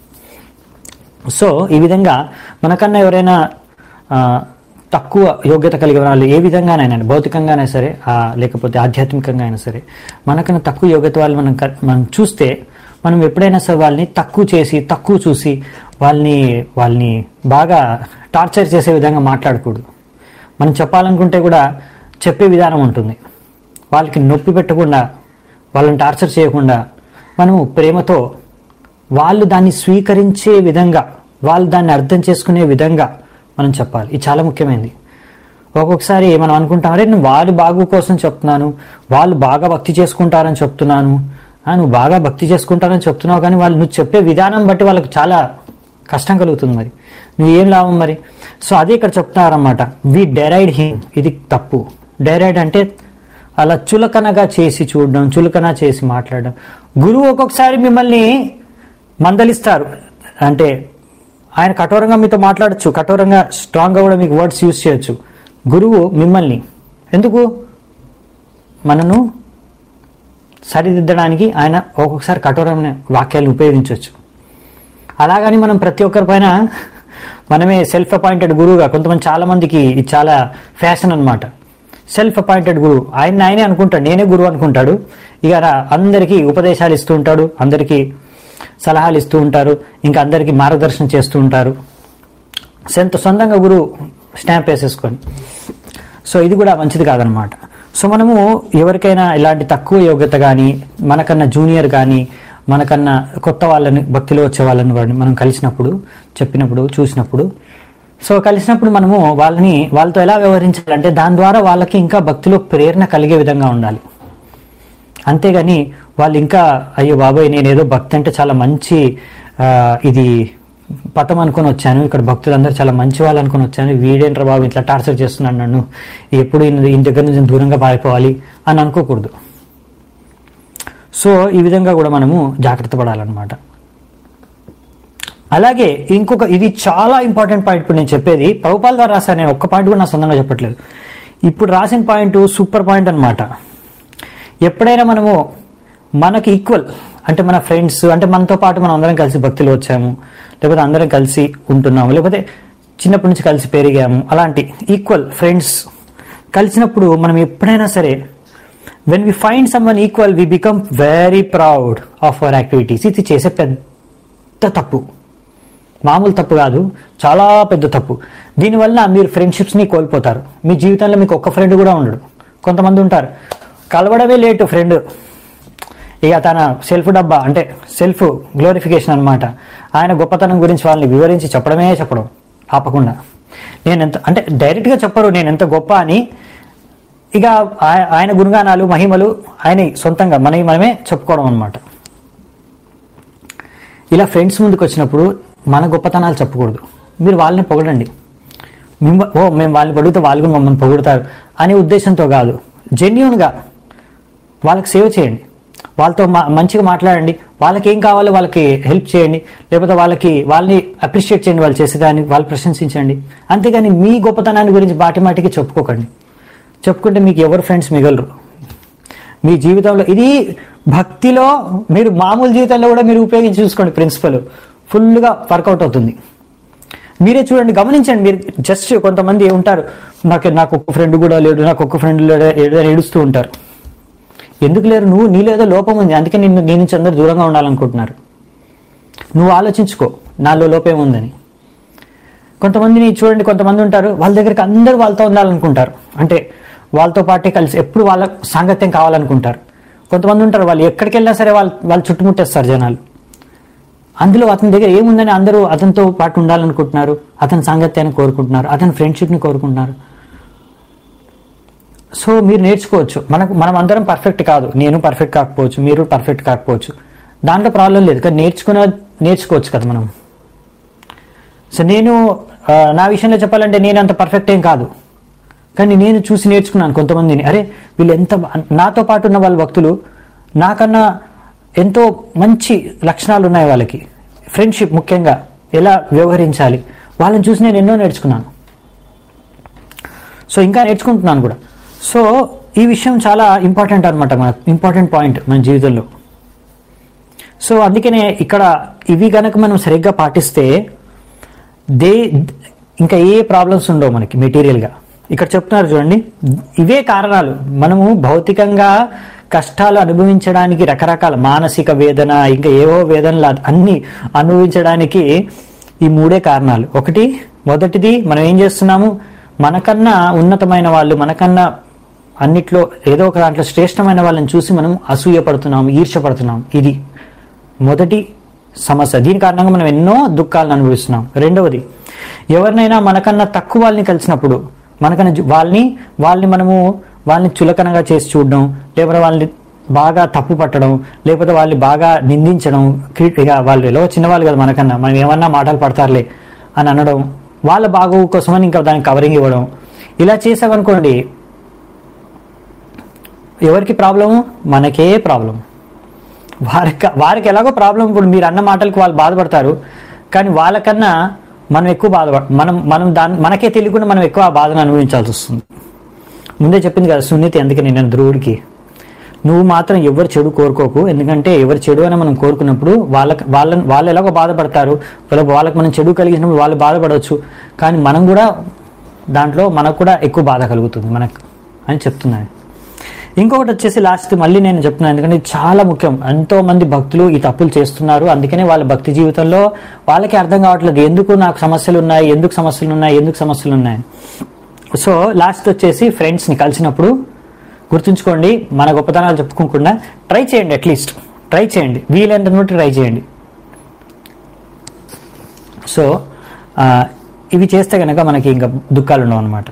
సో ఈ విధంగా మనకన్నా ఎవరైనా ఆ, తక్కువ యోగ్యత కలిగిన వాళ్ళు ఏ విధంగానైనా భౌతికంగానే సరే ఆ, లేకపోతే ఆధ్యాత్మికంగా అయినా సరే మనకన్నా తక్కువ యోగ్యత వాళ్ళు మనం క- మనం చూస్తే మనం ఎప్పుడైనా సరే వాళ్ళని తక్కువ చేసి తక్కువ చూసి వాళ్ళని వాళ్ళని బాగా టార్చర్ చేసే విధంగా మాట్లాడకూడదు మనం చెప్పాలనుకుంటే కూడా చెప్పే విధానం ఉంటుంది వాళ్ళకి నొప్పి పెట్టకుండా వాళ్ళని టార్చర్ చేయకుండా మనము ప్రేమతో వాళ్ళు దాన్ని స్వీకరించే విధంగా వాళ్ళు దాన్ని అర్థం చేసుకునే విధంగా మనం చెప్పాలి ఇది చాలా ముఖ్యమైనది ఒక్కొక్కసారి మనం అనుకుంటాం అరే నేను వాళ్ళ బాగు కోసం చెప్తున్నాను వాళ్ళు బాగా భక్తి చేసుకుంటారని చెప్తున్నాను ఆ, నువ్వు బాగా భక్తి చేసుకుంటారని చెప్తున్నావు కానీ వాళ్ళు నువ్వు చెప్పే విధానం బట్టి వాళ్ళకి చాలా కష్టం కలుగుతుంది మరి నువ్వు ఏం లాభం మరి సో అదే ఇక్కడ చెప్తున్నారన్నమాట వి డెరైడ్ హిమ్ ఇది తప్పు డెరైడ్ అంటే అలా చులకనగా చేసి చూడడం చులకన చేసి మాట్లాడడం గురువు ఒక్కొక్కసారి మిమ్మల్ని మందలిస్తారు అంటే ఆయన కఠోరంగా మీతో మాట్లాడచ్చు కఠోరంగా స్ట్రాంగ్గా కూడా మీకు వర్డ్స్ యూజ్ చేయొచ్చు గురువు మిమ్మల్ని ఎందుకు మనను సరిదిద్దడానికి ఆయన ఒక్కొక్కసారి కఠోరమైన వాక్యాలను ఉపయోగించవచ్చు అలాగని మనం ప్రతి ఒక్కరి పైన మనమే సెల్ఫ్ అపాయింటెడ్ గురువుగా కొంతమంది చాలా మందికి ఇది చాలా ఫ్యాషన్ అన్నమాట సెల్ఫ్ అపాయింటెడ్ గురువు ఆయన ఆయనే అనుకుంటాడు నేనే గురువు అనుకుంటాడు ఇక రా- అందరికీ ఉపదేశాలు ఇస్తూ ఉంటాడు అందరికీ సలహాలు ఇస్తూ ఉంటారు ఇంకా అందరికీ మార్గదర్శనం చేస్తూ ఉంటారు సొంత సొంతంగా గురువు స్టాంప్ వేసేసుకొని సో ఇది కూడా మంచిది కాదనమాట సో మనము ఎవరికైనా ఇలాంటి తక్కువ యోగ్యత కానీ మనకన్నా జూనియర్ కానీ మనకన్నా కొత్త వాళ్ళని భక్తిలో వచ్చే వాళ్ళని వాడిని మనం కలిసినప్పుడు చెప్పినప్పుడు చూసినప్పుడు సో కలిసినప్పుడు మనము వాళ్ళని వాళ్ళతో ఎలా వ్యవహరించాలంటే దాని ద్వారా వాళ్ళకి ఇంకా భక్తిలో ప్రేరణ కలిగే విధంగా ఉండాలి అంతేగాని వాళ్ళు ఇంకా అయ్యో బాబాయ్ నేను ఏదో భక్తి అంటే చాలా మంచి ఆ, ఇది పథం అనుకొని వచ్చాను ఇక్కడ భక్తులందరూ చాలా మంచి వాళ్ళు అనుకొని వచ్చాను వీడేంట్రా బాబు ఇట్లా టార్చర్ చేస్తున్నాడు నన్ను ఎప్పుడు ఈయన ఈయన దగ్గర నుంచి దూరంగా పారిపోవాలి అని అనుకోకూడదు సో ఈ విధంగా కూడా మనము జాగ్రత్త పడాలన్నమాట అలాగే ఇంకొక ఇది చాలా ఇంపార్టెంట్ పాయింట్ ఇప్పుడు నేను చెప్పేది ప్రభుపాల్ గారు రాశారు నేను ఒక్క పాయింట్ కూడా నా సొంతంగా చెప్పట్లేదు ఇప్పుడు రాసిన పాయింట్ సూపర్ పాయింట్ అన్నమాట ఎప్పుడైనా మనము మనకి ఈక్వల్ అంటే మన ఫ్రెండ్స్ అంటే మనతో పాటు మనం అందరం కలిసి భక్తులు వచ్చాము లేకపోతే అందరం కలిసి ఉంటున్నాము లేకపోతే చిన్నప్పటి నుంచి కలిసి పెరిగాము అలాంటి ఈక్వల్ ఫ్రెండ్స్ కలిసినప్పుడు మనం ఎప్పుడైనా సరే when we find someone equal we become very proud of our activities ఇది చేసే పెద్ద తప్పు మామూలు తప్పు కాదు చాలా పెద్ద తప్పు దీనివల్ల మీరు ఫ్రెండ్షిప్స్ని కోల్పోతారు మీ జీవితంలో మీకు ఒక్క ఫ్రెండ్ కూడా ఉండడు కొంతమంది ఉంటారు కలవడమే లేటు ఫ్రెండ్ ఇక తన సెల్ఫ్ డబ్బా అంటే సెల్ఫ్ గ్లోరిఫికేషన్ అన్నమాట ఆయన గొప్పతనం గురించి వాళ్ళని వివరించి చెప్పడమే చెప్పడం ఆపకుండా నేను ఎంత అంటే డైరెక్ట్గా చెప్పరు నేను ఎంత గొప్ప అని ఇక ఆయ- ఆయన గుణగానాలు మహిమలు ఆయన సొంతంగా మనవి మనమే చెప్పుకోవడం అనమాట ఇలా ఫ్రెండ్స్ ముందుకు వచ్చినప్పుడు మన గొప్పతనాలు చెప్పకూడదు మీరు వాళ్ళని పొగడండి మిమ్మ- ఓ మేము వాళ్ళని పొగిడితే వాళ్ళు కూడా మమ్మల్ని పొగుడతారు అనే ఉద్దేశంతో కాదు జెన్యున్గా వాళ్ళకి సేవ చేయండి వాళ్ళతో మా- మంచిగా మాట్లాడండి వాళ్ళకి ఏం కావాలో వాళ్ళకి హెల్ప్ చేయండి లేకపోతే వాళ్ళకి వాళ్ళని అప్రిషియేట్ చేయండి వాళ్ళు చేసేదాన్ని వాళ్ళు ప్రశంసించండి అంతేగాని మీ గొప్పతనాన్ని గురించి బాటి మాటికి చెప్పుకోకండి చెప్పుకుంటే మీకు ఎవరు ఫ్రెండ్స్ మిగలరు మీ జీవితంలో ఇది భక్తిలో మీరు మామూలు జీవితంలో కూడా మీరు ఉపయోగించి చూసుకోండి ప్రిన్సిపల్ ఫుల్గా వర్కౌట్ అవుతుంది మీరే చూడండి గమనించండి మీరు జస్ట్ కొంతమంది ఉంటారు నాకు నాకు ఒక్క ఫ్రెండ్ కూడా లేడు నాకు ఒక్క ఫ్రెండ్ లేడు లేడు అని ఏడుస్తూ ఉంటారు ఎందుకు లేరు నువ్వు నీలో ఏదో లోపం ఉంది అందుకే నిన్ను నీ నుంచి అందరు దూరంగా ఉండాలనుకుంటున్నారు నువ్వు ఆలోచించుకో నాలో లోపం ఉందని కొంతమందిని చూడండి కొంతమంది ఉంటారు వాళ్ళ దగ్గరికి అందరూ వాళ్ళతో ఉండాలనుకుంటారు అంటే వాళ్ళతో పాటే కలిసి ఎప్పుడు వాళ్ళ సాంగత్యం కావాలనుకుంటారు కొంతమంది ఉంటారు వాళ్ళు ఎక్కడికి వెళ్ళినా సరే వాళ్ళు వాళ్ళు చుట్టుముట్టేస్తారు జనాలు అందులో అతని దగ్గర ఏముందని అందరూ అతనితో పాటు ఉండాలనుకుంటున్నారు అతని సాంగత్యాన్ని కోరుకుంటున్నారు అతని ఫ్రెండ్షిప్ని కోరుకుంటున్నారు సో మీరు నేర్చుకోవచ్చు మనకు మనం అందరం పర్ఫెక్ట్ కాదు నేను పర్ఫెక్ట్ కాకపోవచ్చు మీరు పర్ఫెక్ట్ కాకపోవచ్చు దాంట్లో ప్రాబ్లం లేదు కానీ నేర్చుకున్న నేర్చుకోవచ్చు కదా మనం సో నేను ఆ, నా విషయంలో చెప్పాలంటే నేను అంత పర్ఫెక్ట్ ఏం కాదు కానీ నేను చూసి నేర్చుకున్నాను కొంతమందిని అరే వీళ్ళు ఎంత బా- నాతో పాటు ఉన్న వాళ్ళ భక్తులు నాకన్నా ఎంతో మంచి లక్షణాలు ఉన్నాయి వాళ్ళకి ఫ్రెండ్షిప్ ముఖ్యంగా ఎలా వ్యవహరించాలి వాళ్ళని చూసి నేను ఎన్నో నేర్చుకున్నాను సో ఇంకా నేర్చుకుంటున్నాను కూడా సో ఈ విషయం చాలా ఇంపార్టెంట్ అనమాట మన ఇంపార్టెంట్ పాయింట్ మన జీవితంలో సో అందుకనే ఇక్కడ ఇవి గనక మనం సరిగ్గా పాటిస్తే దే ఇంకా ఏ ప్రాబ్లమ్స్ ఉండవు మనకి మెటీరియల్గా ఇక్కడ చెప్తున్నారు చూడండి ఇవే కారణాలు మనము భౌతికంగా కష్టాలు అనుభవించడానికి రకరకాల మానసిక వేదన ఇంకా ఏవో వేదనలు అన్ని అనుభవించడానికి ఈ మూడే కారణాలు ఒకటి మొదటిది మనం ఏం చేస్తున్నాము మనకన్నా ఉన్నతమైన వాళ్ళు మనకన్నా అన్నిట్లో ఏదో ఒక దాంట్లో శ్రేష్టమైన వాళ్ళని చూసి మనం అసూయ పడుతున్నాం ఈర్ష పడుతున్నాం ఇది మొదటి సమస్య దీని కారణంగా మనం ఎన్నో దుఃఖాలను అనుభవిస్తున్నాం రెండవది ఎవరినైనా మనకన్నా తక్కువ వాళ్ళని కలిసినప్పుడు మనకన్నా జు- వాళ్ళని వాళ్ళని మనము వాళ్ళని చులకనగా చేసి చూడడం లేకపోతే వాళ్ళని బాగా తప్పు పట్టడం లేకపోతే వాళ్ళని బాగా నిందించడం క్రి- ఇక వాళ్ళు ఎలా చిన్నవాళ్ళు కదా మనకన్నా మనం ఏమన్నా మాటలు పడతారులే అని అనడం వాళ్ళ బాగు కోసమని ఇంకా దానికి కవరింగ్ ఇవ్వడం ఇలా చేసామనుకోండి ఎవరికి ప్రాబ్లము మనకే ప్రాబ్లం వారికి వారికి ఎలాగో ప్రాబ్లం ఇప్పుడు మీరు అన్న మాటలకు వాళ్ళు బాధపడతారు కానీ వాళ్ళకన్నా మనం ఎక్కువ బాధపడ మనం మనం దాని మనకే తెలియకుండా మనం ఎక్కువ ఆ బాధను అనుభవించాల్సి వస్తుంది ముందే చెప్పింది కదా సున్నితి అందుకని నేను ధ్రువుడికి నువ్వు మాత్రం ఎవరు చెడు కోరుకోకు ఎందుకంటే ఎవరు చెడు అని మనం కోరుకున్నప్పుడు వాళ్ళకి వాళ్ళని వాళ్ళు ఎలాగో బాధపడతారు వాళ్ళ వాళ్ళకి మనం చెడు కలిగినప్పుడు వాళ్ళు బాధపడవచ్చు కానీ మనం కూడా దాంట్లో మనకు కూడా ఎక్కువ బాధ కలుగుతుంది మనకు అని చెప్తున్నాను ఇంకొకటి వచ్చేసి లాస్ట్ మళ్ళీ నేను చెప్తున్నాను ఎందుకంటే ఇది చాలా ముఖ్యం ఎంతో మంది భక్తులు ఈ తప్పులు చేస్తున్నారు అందుకనే వాళ్ళ భక్తి జీవితంలో వాళ్ళకి అర్థం కావట్లేదు ఎందుకు నాకు సమస్యలు ఉన్నాయి ఎందుకు సమస్యలు ఉన్నాయి ఎందుకు సమస్యలు ఉన్నాయి సో లాస్ట్ వచ్చేసి ఫ్రెండ్స్ని కలిసినప్పుడు గుర్తుంచుకోండి మన గొప్పతనాలు చెప్పుకోకుండా ట్రై చేయండి అట్లీస్ట్ ట్రై చేయండి వీలైనంత బట్టి ట్రై చేయండి సో ఆ, ఇవి చేస్తే కనుక మనకి ఇంకా దుఃఖాలు ఉండవు అనమాట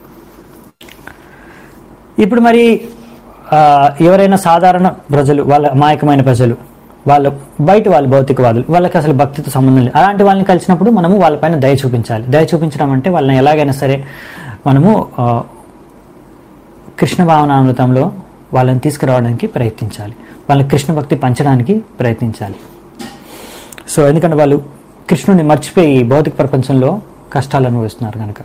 ఇప్పుడు మరి ఆ, ఎవరైనా సాధారణ ప్రజలు వాళ్ళ అమాయకమైన ప్రజలు వాళ్ళ బయట వాళ్ళు భౌతికవాదులు వాళ్ళకి అసలు భక్తితో సంబంధం లేదు అలాంటి వాళ్ళని కలిసినప్పుడు మనము వాళ్ళపైన దయ చూపించాలి దయ చూపించడం అంటే వాళ్ళని ఎలాగైనా సరే మనము ఆ, కృష్ణ భావనామృతంలో వాళ్ళని తీసుకురావడానికి ప్రయత్నించాలి వాళ్ళని కృష్ణ భక్తి పంచడానికి ప్రయత్నించాలి సో ఎందుకంటే వాళ్ళు కృష్ణుని మర్చిపోయి భౌతిక ప్రపంచంలో కష్టాలు అనుభవిస్తున్నారు కనుక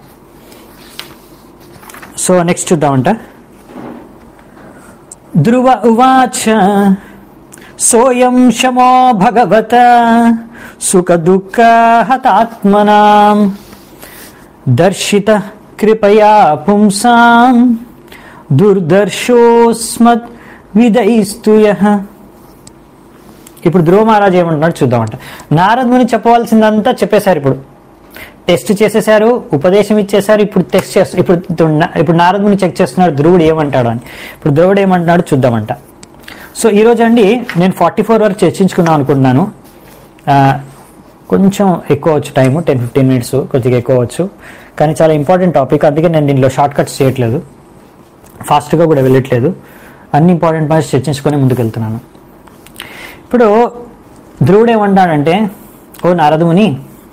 సో నెక్స్ట్ చూద్దామంట ధ్రువ ఉవాచ సోయం శమో భగవత సుఖ దుఃఖ హతాత్మనాం దర్శిత కృపయా పుంసాం దుర్దర్శోస్మత్ విదయిస్తుయ ఇప్పుడు ధ్రువ మహారాజు ఏమంటున్నాడు చూద్దామంట నారదుని చెప్పవలసిందంతా చెప్పేశారు ఇప్పుడు టెస్ట్ చేసేశారు ఉపదేశం ఇచ్చేశారు ఇప్పుడు టెస్ట్ చేస్తారు ఇప్పుడు ఇప్పుడు నారదుని చెక్ చేస్తున్నాడు ధ్రువుడు ఏమంటాడు అని ఇప్పుడు ధ్రువుడు ఏమంటున్నాడు చూద్దామంట సో ఈరోజు అండి నేను ఫార్టీ ఫోర్ వరకు చర్చించుకుందాం అనుకుంటున్నాను ఆ, కొంచెం ఎక్కువ వచ్చు టైము టెన్ ఫిఫ్టీన్ మినిట్స్ కొద్దిగా ఎక్కువ వచ్చు కానీ చాలా ఇంపార్టెంట్ టాపిక్ అందుకే నేను దీనిలో షార్ట్ కట్స్ చేయట్లేదు ఫాస్ట్గా కూడా వెళ్ళట్లేదు అన్ని ఇంపార్టెంట్ పాయింట్స్ చర్చించుకొని ముందుకు వెళ్తున్నాను ఇప్పుడు ధ్రువుడు ఏమంటాడంటే ఓ నారదుముని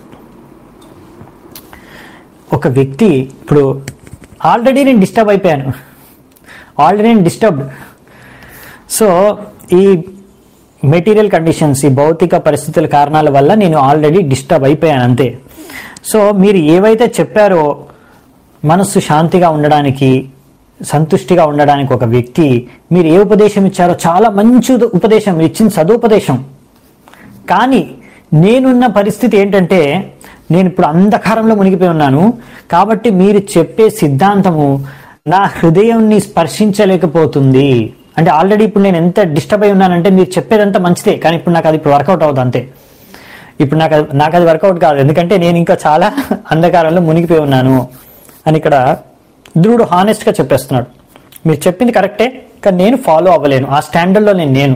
ఒక వ్యక్తి ఇప్పుడు ఆల్రెడీ నేను డిస్టర్బ్ అయిపోయాను ఆల్రెడీ నేను డిస్టర్బ్డ్ సో ఈ మెటీరియల్ కండిషన్స్ ఈ భౌతిక పరిస్థితుల కారణాల వల్ల నేను ఆల్రెడీ డిస్టర్బ్ అయిపోయాను అంతే సో మీరు ఏవైతే చెప్పారో మనస్సు శాంతిగా ఉండడానికి సంతుష్టిగా ఉండడానికి ఒక వ్యక్తి మీరు ఏ ఉపదేశం ఇచ్చారో చాలా మంచి ఉపదేశం మీరు ఇచ్చిన సదుపదేశం కానీ నేనున్న పరిస్థితి ఏంటంటే నేను ఇప్పుడు అంధకారంలో మునిగిపోయి ఉన్నాను కాబట్టి మీరు చెప్పే సిద్ధాంతము నా హృదయంని స్పర్శించలేకపోతుంది అంటే ఆల్రెడీ ఇప్పుడు నేను ఎంత డిస్టర్బ్ అయి ఉన్నానంటే మీరు చెప్పేదంతా మంచిదే కానీ ఇప్పుడు నాకు అది ఇప్పుడు వర్కౌట్ అవుతుంది అంతే ఇప్పుడు నాకు అది నాకు అది వర్కౌట్ కాదు ఎందుకంటే నేను ఇంకా చాలా అంధకారంలో మునిగిపోయి ఉన్నాను అని ఇక్కడ ధ్రువుడు హానెస్ట్గా చెప్పేస్తున్నాడు మీరు చెప్పింది కరెక్టే కానీ నేను ఫాలో అవ్వలేను ఆ స్టాండర్డ్లో నేను నేను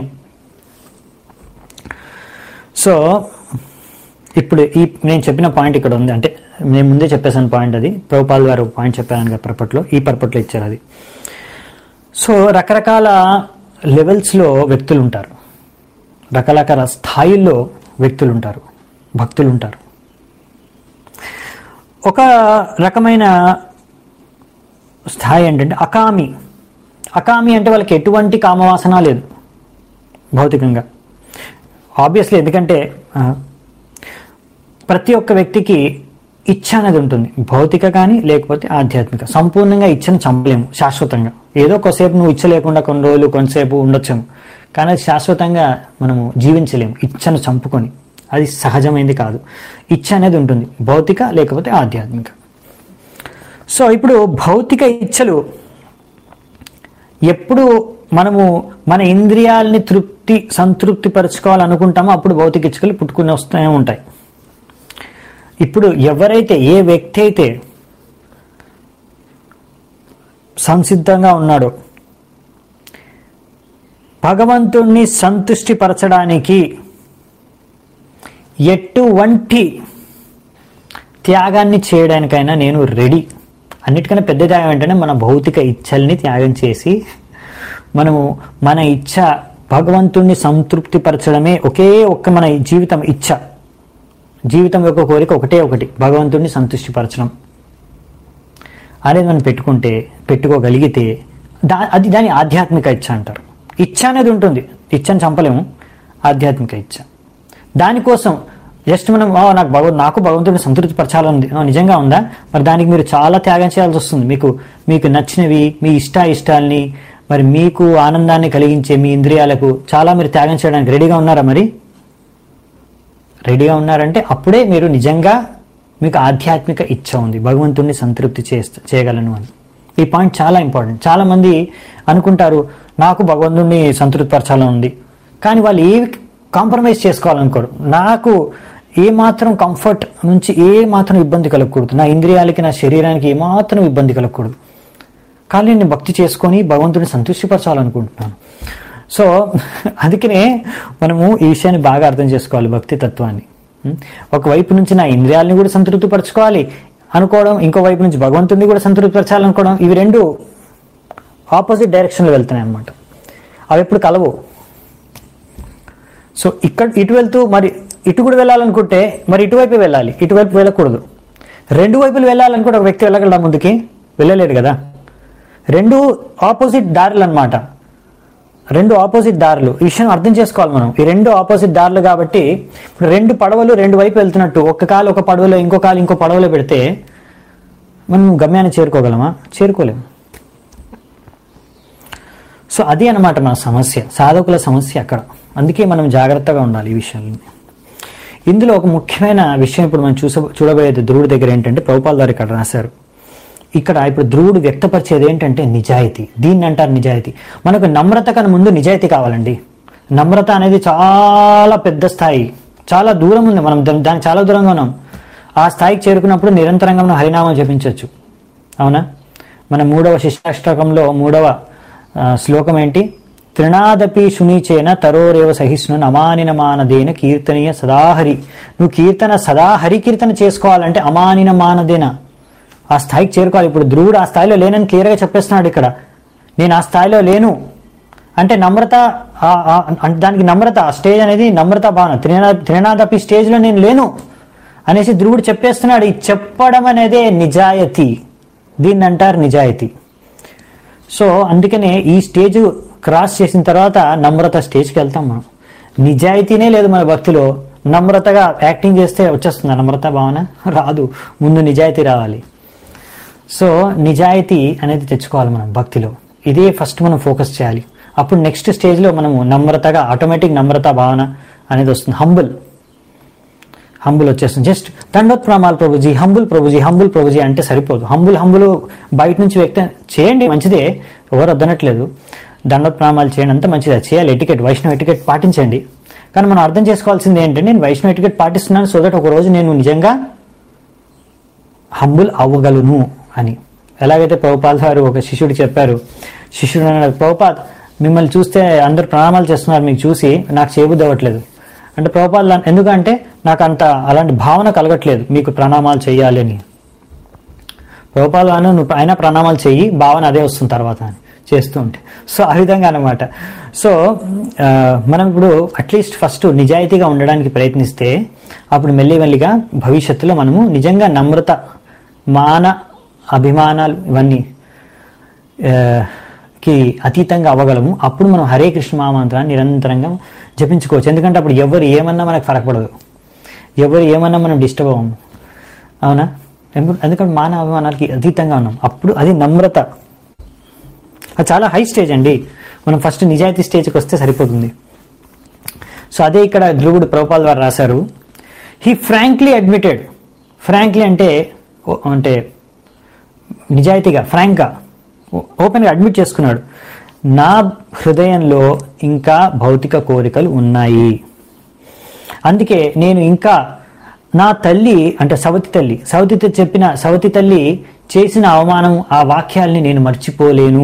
సో ఇప్పుడు ఈ నేను చెప్పిన పాయింట్ ఇక్కడ ఉంది అంటే నేను ముందే చెప్పేసాను పాయింట్ అది ప్రభుపాల్ గారు పాయింట్ చెప్పాను కదా పర్పట్లో ఈ పర్పట్లో ఇచ్చారు అది సో రకరకాల లెవెల్స్లో వ్యక్తులు ఉంటారు రకరకాల స్థాయిల్లో వ్యక్తులు ఉంటారు భక్తులు ఉంటారు ఒక రకమైన స్థాయి ఏంటంటే అకామి అకామి అంటే వాళ్ళకి ఎటువంటి కామవాసన లేదు భౌతికంగా ఆబ్వియస్లీ ఎందుకంటే ఆ, ప్రతి ఒక్క వ్యక్తికి ఇచ్చ అనేది ఉంటుంది భౌతిక కానీ లేకపోతే ఆధ్యాత్మిక సంపూర్ణంగా ఇచ్చను చంపలేము శాశ్వతంగా ఏదో కొద్దిసేపు నువ్వు ఇచ్చ లేకుండా కొన్ని రోజులు కొంతసేపు ఉండొచ్చేమో కానీ అది శాశ్వతంగా మనము జీవించలేము ఇచ్చను చంపుకొని అది సహజమైంది కాదు ఇచ్చ అనేది ఉంటుంది భౌతిక లేకపోతే ఆధ్యాత్మిక సో ఇప్పుడు భౌతిక ఇచ్చలు ఎప్పుడు మనము మన ఇంద్రియాలని తృప్తి సంతృప్తి పరచుకోవాలనుకుంటామో అప్పుడు భౌతిక ఇచ్చుకలు పుట్టుకుని వస్తూనే ఉంటాయి ఇప్పుడు ఎవరైతే ఏ వ్యక్తి అయితే సంసిద్ధంగా ఉన్నాడో భగవంతుణ్ణి సంతుష్టిపరచడానికి ఎటువంటి త్యాగాన్ని చేయడానికైనా నేను రెడీ అన్నిటికన్నా పెద్ద త్యాగం ఏంటంటే మన భౌతిక ఇచ్చల్ని త్యాగం చేసి మనము మన ఇచ్చ భగవంతుణ్ణి సంతృప్తిపరచడమే ఒకే ఒక్క మన జీవితం ఇచ్చ జీవితం యొక్క కోరిక ఒకటే ఒకటి భగవంతుణ్ణి సంతృష్టిపరచడం అనేది మనం పెట్టుకుంటే పెట్టుకోగలిగితే దా అది దాని ఆధ్యాత్మిక ఇచ్చ అంటారు ఇచ్చ అనేది ఉంటుంది ఇచ్చని చంపలేము ఆధ్యాత్మిక ఇచ్చ దానికోసం జస్ట్ మనం "ఆ, నాకు భగవ నాకు భగవంతుడిని సంతృప్తి పరచాలని ఆ, నిజంగా ఉందా మరి దానికి మీరు చాలా త్యాగం చేయాల్సి వస్తుంది మీకు మీకు నచ్చినవి మీ ఇష్ట ఇష్టాలని మరి మీకు ఆనందాన్ని కలిగించే మీ ఇంద్రియాలకు చాలా మీరు త్యాగం చేయడానికి రెడీగా ఉన్నారా మరి రెడీగా ఉన్నారంటే అప్పుడే మీరు నిజంగా మీకు ఆధ్యాత్మిక ఇచ్చ ఉంది భగవంతుణ్ణి సంతృప్తి చేస్త చేయగలను అని ఈ పాయింట్ చాలా ఇంపార్టెంట్ చాలా మంది అనుకుంటారు నాకు భగవంతుణ్ణి సంతృప్తిపరచాలని ఉంది కానీ వాళ్ళు ఏ కాంప్రమైజ్ చేసుకోవాలనుకోరు నాకు ఏ మాత్రం కంఫర్ట్ నుంచి ఏ మాత్రం ఇబ్బంది కలగకూడదు నా ఇంద్రియాలకి నా శరీరానికి ఏ మాత్రం ఇబ్బంది కలగకూడదు కానీ నేను భక్తి చేసుకొని భగవంతుడిని సంతృష్టిపరచాలనుకుంటున్నాను సో అందుకనే మనము ఈ విషయాన్ని బాగా అర్థం చేసుకోవాలి భక్తి తత్వాన్ని ఉం? ఒకవైపు నుంచి నా ఇంద్రియాలని కూడా సంతృప్తిపరచుకోవాలి అనుకోవడం ఇంకో వైపు నుంచి భగవంతుడిని కూడా సంతృప్తిపరచాలనుకోవడం ఇవి రెండు ఆపోజిట్ డైరెక్షన్లో వెళ్తున్నాయి అన్నమాట అవి ఎప్పుడు కలవు సో ఇక్కడ ఇటు వెళ్తూ మరి ఇటు కూడా వెళ్ళాలనుకుంటే మరి ఇటువైపు వెళ్ళాలి ఇటువైపు వెళ్ళకూడదు రెండు వైపులు వెళ్ళాలనుకుంటే ఒక వ్యక్తి వెళ్ళగలడా ముందుకి వెళ్ళలేడు కదా రెండు ఆపోజిట్ దారులు అన్నమాట రెండు ఆపోజిట్ దారులు ఈ విషయం అర్థం చేసుకోవాలి మనం ఈ రెండు ఆపోజిట్ దారులు కాబట్టి ఇప్పుడు రెండు పడవలు రెండు వైపు వెళ్తున్నట్టు ఒక కాలు ఒక పడవలో ఇంకో కాలు ఇంకో పడవలో పెడితే మనం గమ్యాన్ని చేరుకోగలమా చేరుకోలేము సో అది అన్నమాట మన సమస్య సాధకుల సమస్య అక్కడ అందుకే మనం జాగ్రత్తగా ఉండాలి ఈ విషయాలని ఇందులో ఒక ముఖ్యమైన విషయం ఇప్పుడు మనం చూస చూడబోయేది ధ్రువుడి దగ్గర ఏంటంటే ప్రభుపాల్ గారు ఇక్కడ రాశారు ఇక్కడ ఇప్పుడు ధ్రువుడు వ్యక్తపరిచేది ఏంటంటే నిజాయితీ దీన్ని అంటారు నిజాయితీ మనకు నమ్రత కన్నా ముందు నిజాయితీ కావాలండి నమ్రత అనేది చాలా పెద్ద స్థాయి చాలా దూరం ఉంది మనం దాని- దానికి చాలా దూరంగా ఉన్నాం ఆ స్థాయికి చేరుకున్నప్పుడు నిరంతరంగా మనం హరినామం జపించవచ్చు అవునా మన మూడవ శిష్టాష్టకంలో మూడవ ఆ, శ్లోకం ఏంటి త్రినాదపి శునీచేన తరోరేవ సహిష్ణు అమానిన మానదేన కీర్తనీయ సదాహరి నువ్వు కీర్తన సదాహరి కీర్తన చేసుకోవాలంటే అమానిన మానదేన ఆ స్థాయికి చేరుకోవాలి ఇప్పుడు ధ్రువుడు ఆ స్థాయిలో లేనని క్లియర్గా చెప్పేస్తున్నాడు ఇక్కడ నేను ఆ స్థాయిలో లేను అంటే నమ్రత ఆ- ఆ- అంటే దానికి నమ్రత ఆ స్టేజ్ అనేది నమ్రత భావన త్రినా త్రినాదపి స్టేజ్లో నేను లేను అనేసి ధ్రువుడు చెప్పేస్తున్నాడు ఈ చెప్పడం అనేదే నిజాయితీ దీన్ని అంటారు నిజాయితీ సో అందుకనే ఈ స్టేజ్ క్రాస్ చేసిన తర్వాత నమ్రత స్టేజ్కి వెళ్తాం మనం నిజాయితీనే లేదు మన భక్తిలో నమ్రతగా యాక్టింగ్ చేస్తే వచ్చేస్తుంది నమ్రత భావన రాదు ముందు నిజాయితీ రావాలి సో నిజాయితీ అనేది తెచ్చుకోవాలి మనం భక్తిలో ఇదే ఫస్ట్ మనం ఫోకస్ చేయాలి అప్పుడు నెక్స్ట్ స్టేజ్లో మనము నమ్రతగా ఆటోమేటిక్ నమ్రత భావన అనేది వస్తుంది హంబుల్ హంబుల్ వచ్చేస్తుంది జస్ట్ దండోత్ ప్రణామాలు ప్రభుజీ హంబుల్ ప్రభుజీ హంబుల్ ప్రభుజీ అంటే సరిపోదు హంబుల్ హంబుల్ బయట నుంచి వ్యక్తి చేయండి మంచిదే ఎవరు వద్దనట్లేదు దండోత్ ప్రణామాలు చేయండి అంత మంచిదే చేయాలి ఎటికెట్ వైష్ణవ ఎటికెట్ పాటించండి కానీ మనం అర్థం చేసుకోవాల్సింది ఏంటంటే నేను వైష్ణవ ఎటికెట్ పాటిస్తున్నాను సో దట్ ఒక రోజు నేను నిజంగా హంబుల్ అవ్వగలను అని ఎలాగైతే ప్రభుపాల్ గారు ఒక శిష్యుడు చెప్పారు శిష్యుడు అన్నాడు ప్రభుపాద్ మిమ్మల్ని చూస్తే అందరు ప్రణామాలు చేస్తున్నారు మీకు చూసి నాకు చేయబుద్ధి అవ్వట్లేదు అంటే ప్రభుపాల్ అన్న- ఎందుకంటే నాకు అంత అలాంటి భావన కలగట్లేదు మీకు ప్రణామాలు చేయాలి అని ప్రభుపాల్ అను నువ్వు అయినా ప్రణామాలు చెయ్యి భావన అదే వస్తుంది తర్వాత అని చేస్తూ ఉంటే సో ఆ విధంగా అనమాట సో ఆ, మనం ఇప్పుడు అట్లీస్ట్ ఫస్ట్ నిజాయితీగా ఉండడానికి ప్రయత్నిస్తే అప్పుడు మెల్లిమెల్లిగా భవిష్యత్తులో మనము నిజంగా నమ్రత మాన అభిమానాలు ఇవన్నీ ఆ, కి అతీతంగా అవ్వగలము అప్పుడు మనం హరే కృష్ణ మహామంత్రాన్ని నిరంతరంగా జపించుకోవచ్చు ఎందుకంటే అప్పుడు ఎవరు ఏమన్నా మనకు ఫరకపడదు ఎవరు ఏమన్నా మనం డిస్టర్బ్ అవ్వము అవునా ఎందు- ఎందుకంటే మానవ అభిమానాలకి అతీతంగా ఉన్నాం అప్పుడు అది నమ్రత అది చాలా హై స్టేజ్ అండి మనం ఫస్ట్ నిజాయితీ స్టేజ్కి వస్తే సరిపోతుంది సో అదే ఇక్కడ ధ్రువుడు ప్రభుపాల్ వారు రాశారు హీ ఫ్రాంక్లీ అడ్మిటెడ్ ఫ్రాంక్లీ అంటే ఓ- అంటే నిజాయితీగా ఫ్రాంక్గా ఓపెన్గా అడ్మిట్ చేసుకున్నాడు నా హృదయంలో ఇంకా భౌతిక కోరికలు ఉన్నాయి అందుకే నేను ఇంకా నా తల్లి అంటే సవతి తల్లి సవతి త- చెప్పిన సవతి తల్లి చేసిన అవమానం ఆ వాక్యాల్ని నేను మర్చిపోలేను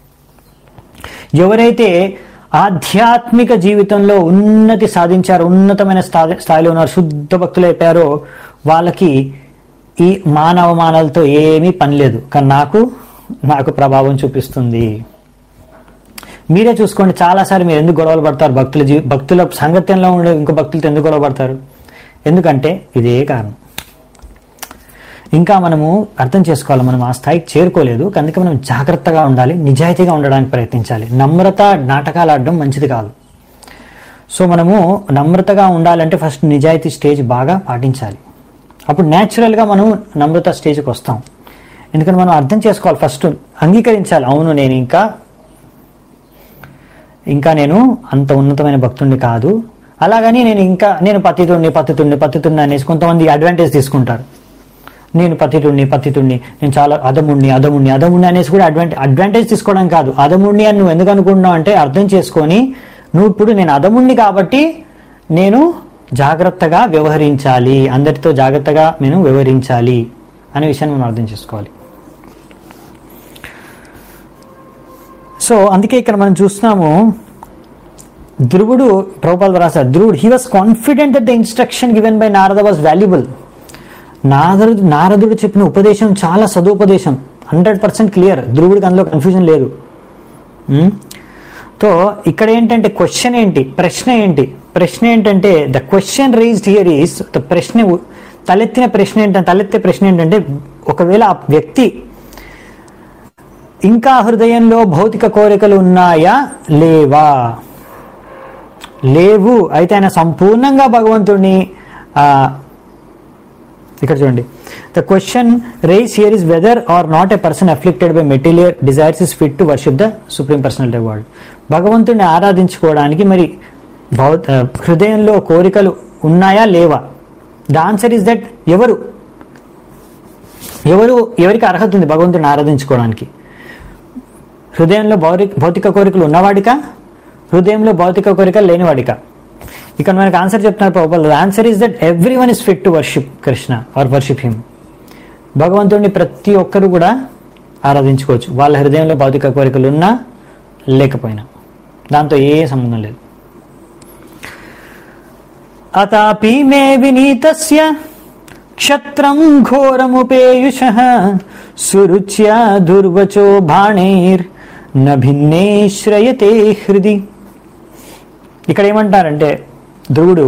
ఎవరైతే ఆధ్యాత్మిక జీవితంలో ఉన్నతి సాధించారో ఉన్నతమైన స్థాయి స్థాయిలో ఉన్నారు శుద్ధ భక్తులు అయిపోయారో వాళ్ళకి ఈ మానవమానాలతో ఏమీ పని లేదు కానీ నాకు నాకు ప్రభావం చూపిస్తుంది మీరే చూసుకోండి చాలాసార్లు మీరు ఎందుకు గొడవలు పడతారు భక్తుల జీ భక్తుల సంగత్యంలో ఉండే ఇంకో భక్తులతో ఎందుకు గొడవ పడతారు ఎందుకంటే ఇదే కారణం ఇంకా మనము అర్థం చేసుకోవాలి మనం ఆ స్థాయికి చేరుకోలేదు అందుకే మనం జాగ్రత్తగా ఉండాలి నిజాయితీగా ఉండడానికి ప్రయత్నించాలి నమ్రత నాటకాలు ఆడడం మంచిది కాదు సో మనము నమ్రతగా ఉండాలంటే ఫస్ట్ నిజాయితీ స్టేజ్ బాగా పాటించాలి అప్పుడు న్యాచురల్గా మనం నమ్రత స్టేజ్కి వస్తాం ఎందుకంటే మనం అర్థం చేసుకోవాలి ఫస్ట్ అంగీకరించాలి అవును నేను ఇంకా ఇంకా నేను అంత ఉన్నతమైన భక్తుడిని కాదు అలాగని నేను ఇంకా నేను పతితుడిని పతితుడిని పతితుడిని అనేసి కొంతమంది అడ్వాంటేజ్ తీసుకుంటారు నేను పతితుడిని పతితుడిని నేను చాలా అదముడిని అదముడిని అదముడిని అనేసి కూడా అడ్వాంటేజ్ అడ్వాంటేజ్ తీసుకోవడం కాదు అదముడిని అని నువ్వు ఎందుకు అనుకుంటున్నావు అంటే అర్థం చేసుకొని నువ్వు ఇప్పుడు నేను అదముడిని కాబట్టి నేను జాగ్రత్తగా వ్యవహరించాలి అందరితో జాగ్రత్తగా నేను వ్యవహరించాలి అనే విషయాన్ని మనం అర్థం చేసుకోవాలి సో అందుకే ఇక్కడ మనం చూస్తున్నాము ధ్రువుడు ప్రభుపాల్ రాశారు ధ్రువుడు he was confident that the instruction given by Narada was valuable నారదు నారదుడు చెప్పిన ఉపదేశం చాలా సదుపదేశం హండ్రెడ్ పర్సెంట్ క్లియర్ ధ్రువుడికి అందులో కన్ఫ్యూజన్ లేదు ఉమ్? తో ఇక్కడ ఏంటంటే క్వశ్చన్ ఏంటి ప్రశ్న ఏంటి ప్రశ్న ఏంటంటే the question raised here is the ప్రశ్న ఉ- తలెత్తిన ప్రశ్న ఏంటంటే తలెత్తే ప్రశ్న ఏంటంటే ఒకవేళ ఆ వ్యక్తి ఇంకా హృదయంలో భౌతిక కోరికలు ఉన్నాయా లేవా లేవు అయితే ఆయన సంపూర్ణంగా భగవంతుడిని ఆ, ఇక్కడ చూడండి the question raised here is whether or not a person afflicted by material desires is fit to worship the supreme personality world భగవంతుడిని ఆరాధించుకోవడానికి మరి భౌ ఆ, హృదయంలో కోరికలు ఉన్నాయా లేవా ద ఆన్సర్ ఇస్ దట్ ఎవరు ఎవరు ఎవరికి అర్హత ఉంది భగవంతుడిని ఆరాధించుకోవడానికి హృదయంలో భౌతిక భౌతిక కోరికలు ఉన్నవాడికా హృదయంలో భౌతిక కోరికలు లేనివాడికా ఇక్కడ మనకి ఆన్సర్ చెప్తున్నారు ప్రభుత్వాలు answer is that everyone is fit to worship Krishna or worship him భగవంతుడిని ప్రతి ఒక్కరు కూడా ఆరాధించుకోవచ్చు వాళ్ళ హృదయంలో భౌతిక కోరికలు ఉన్నా లేకపోయినా దాంతో ఏ సంబంధం లేదు అతాపి మే వినీతస్య క్షత్రం ఘోరముపేయుష సురుచ్య దుర్వచో బాణైర్ న భిన్నే శ్రయతే హృది ఇక్కడ ఏమంటారంటే ధ్రువుడు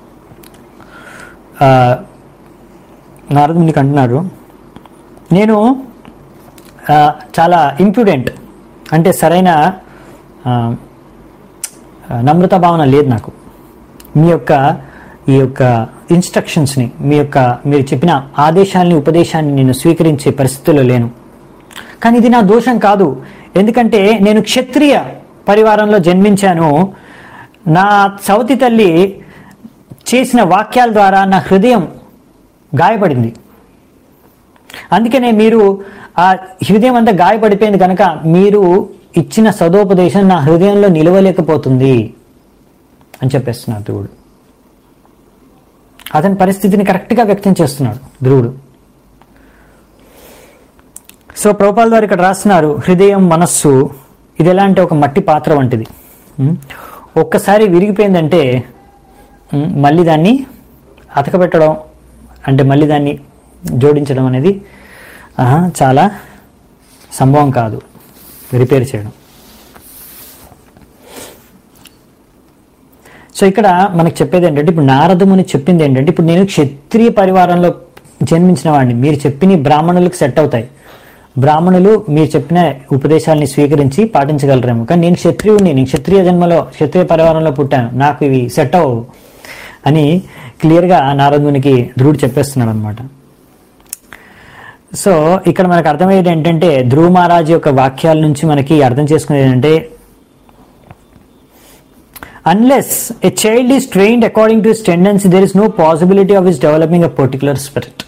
ఆ, నారదునికి అంటున్నాడు నేను ఆ, చాలా ఇంప్రూడెంట్ అంటే సరైన ఆ, నమ్రత భావన లేదు నాకు మీ యొక్క ఈ యొక్క ఇన్స్ట్రక్షన్స్ని మీ యొక్క మీరు చెప్పిన ఆదేశాలని ఉపదేశాన్ని నేను స్వీకరించే పరిస్థితిలో లేను కానీ ఇది నా దోషం కాదు ఎందుకంటే నేను క్షత్రియ పరివారంలో జన్మించాను నా సవతి తల్లి చేసిన వాక్యాల ద్వారా నా హృదయం గాయపడింది అందుకనే మీరు ఆ హృదయం అంతా గాయపడిపోయింది కనుక మీరు ఇచ్చిన సదోపదేశం నా హృదయంలో నిలవలేకపోతుంది అని చెప్పేస్తున్నాడు ధ్రువుడు అతని పరిస్థితిని కరెక్ట్గా వ్యక్తం చేస్తున్నాడు ధ్రువుడు సో ప్రభుపాల్ గారు ఇక్కడ రాస్తున్నారు హృదయం మనస్సు ఇది ఎలా అంటే ఒక మట్టి పాత్ర వంటిది ఉం? ఒక్కసారి విరిగిపోయిందంటే ఉం, మళ్ళీ దాన్ని అతకబెట్టడం అంటే మళ్ళీ దాన్ని జోడించడం అనేది ఆహా, చాలా సంభవం కాదు రిపేర్ చేయడం సో ఇక్కడ మనకు చెప్పేది ఏంటంటే ఇప్పుడు నారదముని చెప్పింది ఏంటంటే ఇప్పుడు నేను క్షత్రియ పరివారంలో జన్మించిన వాడిని మీరు చెప్పిన బ్రాహ్మణులకు సెట్ అవుతాయి బ్రాహ్మణులు మీరు చెప్పిన ఉపదేశాలని స్వీకరించి పాటించగలరేమో కానీ నేను క్షత్రియుడిని నేను క్షత్రియ జన్మలో క్షత్రియ పరివారంలో పుట్టాను నాకు ఇవి సెట్ అవ్వవు అని క్లియర్గా నారదునికి ధ్రువుడు చెప్పేస్తున్నాడు అనమాట సో ఇక్కడ మనకు అర్థమయ్యేది ఏంటంటే ధ్రువ మహారాజ్ యొక్క వాక్యాల నుంచి మనకి అర్థం చేసుకునేది ఏంటంటే unless a child is trained according to his tendency there is no possibility of his developing a particular spirit